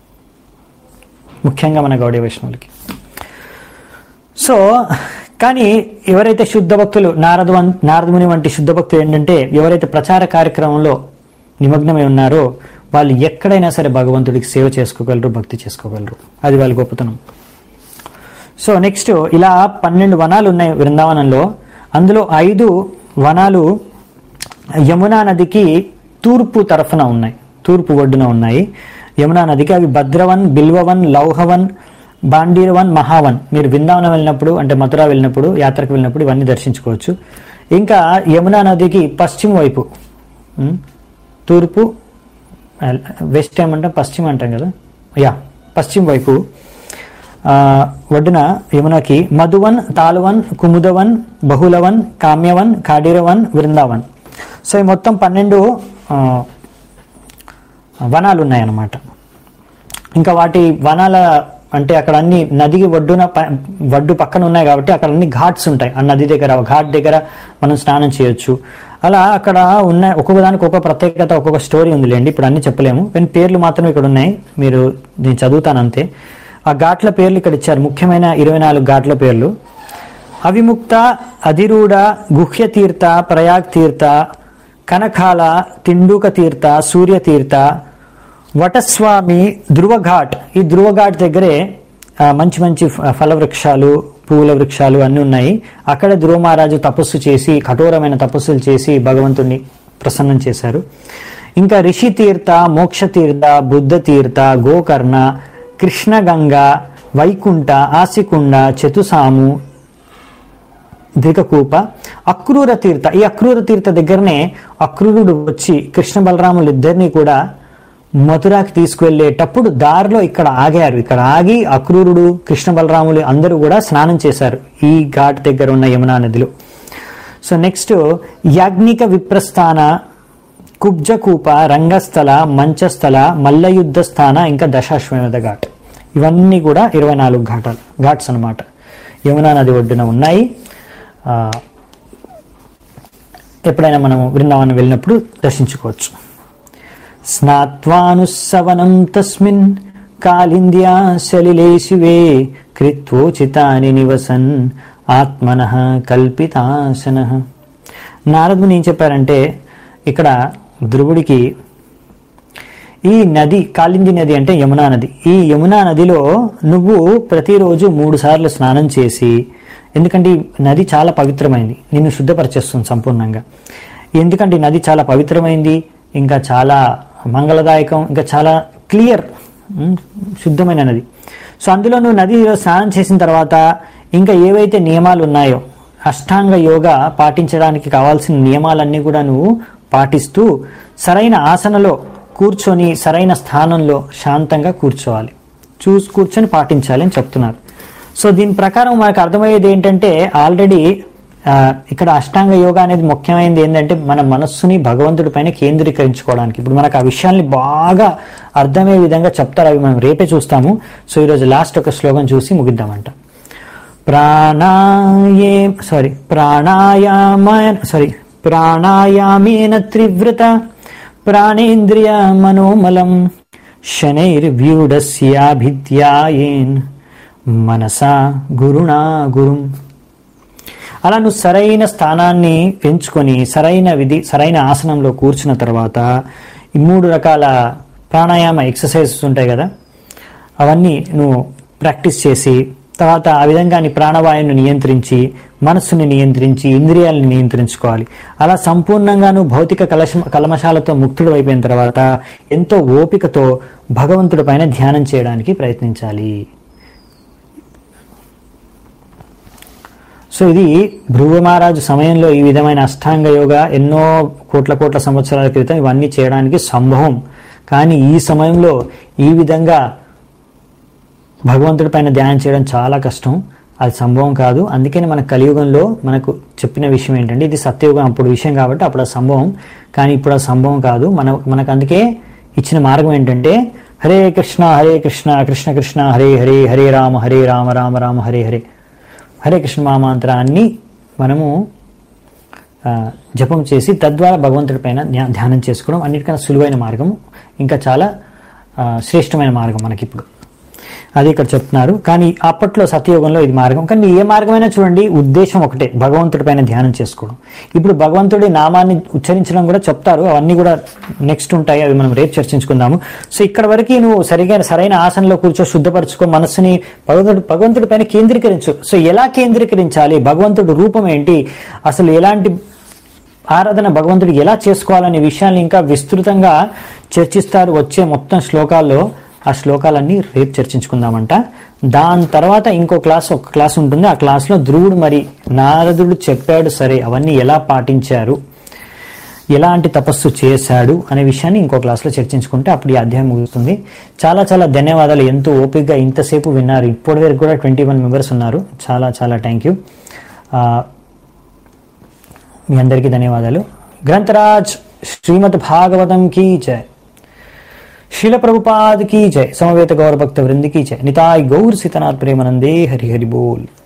ముఖ్యంగా మన గౌడీ వైష్ణవులకి సో కానీ ఎవరైతే శుద్ధ భక్తులు నారదు వం- నారదుముని వంటి శుద్ధ భక్తులు ఏంటంటే ఎవరైతే ప్రచార కార్యక్రమంలో నిమగ్నమై ఉన్నారో వాళ్ళు ఎక్కడైనా సరే భగవంతుడికి సేవ చేసుకోగలరు భక్తి చేసుకోగలరు అది వాళ్ళ గొప్పతనం సో నెక్స్ట్ ఇలా పన్నెండు వనాలు ఉన్నాయి బృందావనంలో అందులో ఐదు వనాలు యమునా నదికి తూర్పు తరఫున ఉన్నాయి తూర్పు ఒడ్డున ఉన్నాయి యమునా నదికి అవి భద్రవన్ బిల్వవన్ లౌహవన్ బాండీరవన్ మహావన్ మీరు బృందావనం వెళ్ళినప్పుడు అంటే మథుర వెళ్ళినప్పుడు యాత్రకు వెళ్ళినప్పుడు ఇవన్నీ దర్శించుకోవచ్చు ఇంకా యమునా నదికి పశ్చిమ వైపు ఉమ్, తూర్పు వెస్ట్ ఏమంటాం పశ్చిమ అంటాం కదా యా పశ్చిమ వైపు ఆ, ఒడ్డున యమునకి మధువన్ తాలువన్ కుముదవన్ బహుళవన్ కామ్యవన్ కాడీరవన్ వృందావన్ సో ఈ మొత్తం పన్నెండు ఆ, వనాలు ఉన్నాయన్నమాట ఇంకా వాటి వనాల అంటే అక్కడ అన్ని నదికి ఒడ్డున ప- ఒడ్డు పక్కన ఉన్నాయి కాబట్టి అక్కడ అన్ని ఘాట్స్ ఉంటాయి ఆ నది దగ్గర ఆ ఘాట్ దగ్గర మనం స్నానం చేయొచ్చు అలా అక్కడ ఉన్న ఒక్కొక్క దానికి ఒక్కొక్క ప్రత్యేకత ఒక్కొక్క స్టోరీ ఉందిలేండి ఇప్పుడు అన్ని చెప్పలేము కానీ పేర్లు మాత్రం ఇక్కడ ఉన్నాయి మీరు నేను చదువుతాను అంతే ఆ ఘాట్ల పేర్లు ఇక్కడ ఇచ్చారు ముఖ్యమైన ఇరవై నాలుగు ఘాట్ల పేర్లు అవిముక్త అధిరూఢ గుహ్యతీర్థ ప్రయాగ్ తీర్థ కనకాల తిండూక తీర్థ సూర్యతీర్థ వటస్వామి ధ్రువఘాట్ ఈ ధ్రువఘాట్ దగ్గరే ఆ, మంచి మంచి ఫ- ఫల వృక్షాలు పూల వృక్షాలు అన్నీ ఉన్నాయి అక్కడ ధ్రువ మహారాజు తపస్సు చేసి కఠోరమైన తపస్సులు చేసి భగవంతుణ్ణి ప్రసన్నం చేశారు ఇంకా రిషి తీర్థ మోక్ష తీర్థ బుద్ధ తీర్థ గోకర్ణ కృష్ణగంగ వైకుంఠ ఆసికుండ చతుసాము దికకూప అక్రూర తీర్థ ఈ అక్రూర తీర్థ దగ్గరనే అక్రూరుడు వచ్చి కృష్ణ బలరాములు ఇద్దరిని కూడా మథురాకి తీసుకువెళ్ళేటప్పుడు దారిలో ఇక్కడ ఆగారు ఇక్కడ ఆగి అక్రూరుడు కృష్ణ బలరాములు అందరూ కూడా స్నానం చేశారు ఈ ఘాట్ దగ్గర ఉన్న యమునా నదిలో సో నెక్స్ట్ యాజ్ఞిక విప్రస్థాన కుబ్జకూప రంగస్థల మంచస్థల మల్లయుద్ధ స్థాన ఇంకా దశాశ్వమేధ ఘాట్ ఇవన్నీ కూడా ఇరవై నాలుగు ఘాటాలు ఘాట్స్ అన్నమాట యమునా నది ఒడ్డున ఉన్నాయి ఆ, ఎప్పుడైనా మనం బృందావనం వెళ్ళినప్పుడు దర్శించుకోవచ్చు స్నాత్వానుస్సవనం తస్మిన్ కాళింద్యా సలిలే శివే కృత్వోచితాని నివసన్ ఆత్మన కల్పితాసన నారదుని ఏం చెప్పారంటే ఇక్కడ ధ్రువుడికి ఈ నది కాళింది నది అంటే యమునా నది ఈ యమునా నదిలో నువ్వు ప్రతిరోజు మూడు సార్లు స్నానం చేసి ఎందుకంటే ఈ నది చాలా పవిత్రమైంది నిన్ను శుద్ధపరిచేస్తుంది సంపూర్ణంగా ఎందుకంటే ఈ నది చాలా పవిత్రమైంది ఇంకా చాలా మంగళదాయకం ఇంకా చాలా క్లియర్ ఉమ్, శుద్ధమైన నది సో అందులో నువ్వు నదిలో స్నానం చేసిన తర్వాత ఇంకా ఏవైతే నియమాలు ఉన్నాయో అష్టాంగ యోగా పాటించడానికి కావాల్సిన నియమాలన్నీ కూడా నువ్వు పాటిస్తూ సరైన ఆసనలో కూర్చొని సరైన స్థానంలో శాంతంగా కూర్చోవాలి చూసి కూర్చొని పాటించాలి అని చెప్తున్నారు సో దీని ప్రకారం మనకు అర్థమయ్యేది ఏంటంటే ఆల్రెడీ ఆ, ఇక్కడ అష్టాంగ యోగా అనేది ముఖ్యమైనది ఏంటంటే మన మనస్సుని భగవంతుడి పైన కేంద్రీకరించుకోవడానికి ఇప్పుడు మనకు ఆ విషయాల్ని బాగా అర్థమయ్యే విధంగా చెప్తారు అవి మనం రేపే చూస్తాము సో ఈరోజు లాస్ట్ ఒక శ్లోకం చూసి ముగిద్దామంట ప్రాణాయే సారీ ప్రాణాయామ సారీ ప్రాణాయామేన త్రివ్రత ప్రాణేంద్రియ మనోమలం శనైర్వ్యూఢస్యాభిధ్యాయేన్ మనసా గురుణా గురుం అలా నువ్వు సరైన స్థానాన్ని పెంచుకొని సరైన విధి సరైన ఆసనంలో కూర్చున్న తర్వాత ఈ మూడు రకాల ప్రాణాయామ ఎక్సర్సైజెస్ ఉంటాయి కదా అవన్నీ నువ్వు ప్రాక్టీస్ చేసి తర్వాత ఆ విధంగా నీ ప్రాణవాయువుని నియంత్రించి మనస్సుని నియంత్రించి ఇంద్రియాలను నియంత్రించుకోవాలి అలా సంపూర్ణంగా నువ్వు భౌతిక కలశ కల్మషాలతో ముక్తుడు అయిపోయిన తర్వాత ఎంతో ఓపికతో భగవంతుడి పైన ధ్యానం చేయడానికి ప్రయత్నించాలి సో ఇది భృగు మహారాజు సమయంలో ఈ విధమైన అష్టాంగ యోగా ఎన్నో కోట్ల కోట్ల సంవత్సరాల క్రితం ఇవన్నీ చేయడానికి సంభవం కానీ ఈ సమయంలో ఈ విధంగా భగవంతుడి పైన ధ్యానం చేయడం చాలా కష్టం అది సంభవం కాదు అందుకని మన కలియుగంలో మనకు చెప్పిన విషయం ఏంటంటే ఇది సత్యయుగం అప్పుడు విషయం కాబట్టి అప్పుడు అది సంభవం కానీ ఇప్పుడు అది సంభవం కాదు మన మనకు అందుకే ఇచ్చిన మార్గం ఏంటంటే హరే కృష్ణ హరే కృష్ణ కృష్ణ కృష్ణ హరే హరే హరే రామ హరే రామ రామ రామ హరే హరే హరే కృష్ణ మామాంతరాన్ని మనము ఆ, జపం చేసి తద్వారా భగవంతుడి పైన ధ్యా- ధ్యానం చేసుకోవడం అన్నిటికన్నా సులువైన మార్గం ఇంకా చాలా ఆ, శ్రేష్టమైన మార్గం మనకిప్పుడు అది ఇక్కడ చెప్తున్నారు కానీ అప్పట్లో సత్యయుగంలో ఇది మార్గం కానీ ఏ మార్గమైనా చూడండి ఉద్దేశం ఒకటే భగవంతుడి పైన ధ్యానం చేసుకోవడం ఇప్పుడు భగవంతుడి నామాన్ని ఉచ్చరించడం కూడా చెప్తారు అవన్నీ కూడా నెక్స్ట్ ఉంటాయి అవి మనం రేపు చర్చించుకుందాము సో ఇక్కడ వరకు నువ్వు సరిగా సరైన ఆసనలో కూర్చో శుద్ధపరచుకో మనస్సుని భగవంతుడు భగవంతుడి పైన కేంద్రీకరించు సో ఎలా కేంద్రీకరించాలి భగవంతుడి రూపం ఏంటి అసలు ఎలాంటి ఆరాధన భగవంతుడికి ఎలా చేసుకోవాలనే విషయాన్ని ఇంకా విస్తృతంగా చర్చిస్తారు వచ్చే మొత్తం శ్లోకాల్లో ఆ శ్లోకాలన్నీ రేపు చర్చించుకుందామంట దాని తర్వాత ఇంకో క్లాస్ ఒక క్లాస్ ఉంటుంది ఆ క్లాస్లో ధ్రువుడు మరి నారదుడు చెప్పాడు సరే అవన్నీ ఎలా పాటించారు ఎలాంటి తపస్సు చేశాడు అనే విషయాన్ని ఇంకో క్లాస్లో చర్చించుకుంటే అప్పుడు ఈ అధ్యాయం ముగుస్తుంది చాలా చాలా ధన్యవాదాలు ఎంతో ఓపికగా ఇంతసేపు విన్నారు ఇప్పటి వరకు కూడా ట్వంటీ వన్ మెంబర్స్ ఉన్నారు చాలా చాలా థ్యాంక్ యూ మీ అందరికీ ధన్యవాదాలు గ్రంథరాజ్ శ్రీమద్ భాగవతం కీ జయ శిల ప్రభుపాద్ కీ జయ సమవేత గౌరభక్త వృంది కీ జయ నితాయ్ గౌర్ సీతనాథ్ ప్రేమనందే హరి హరి బోల్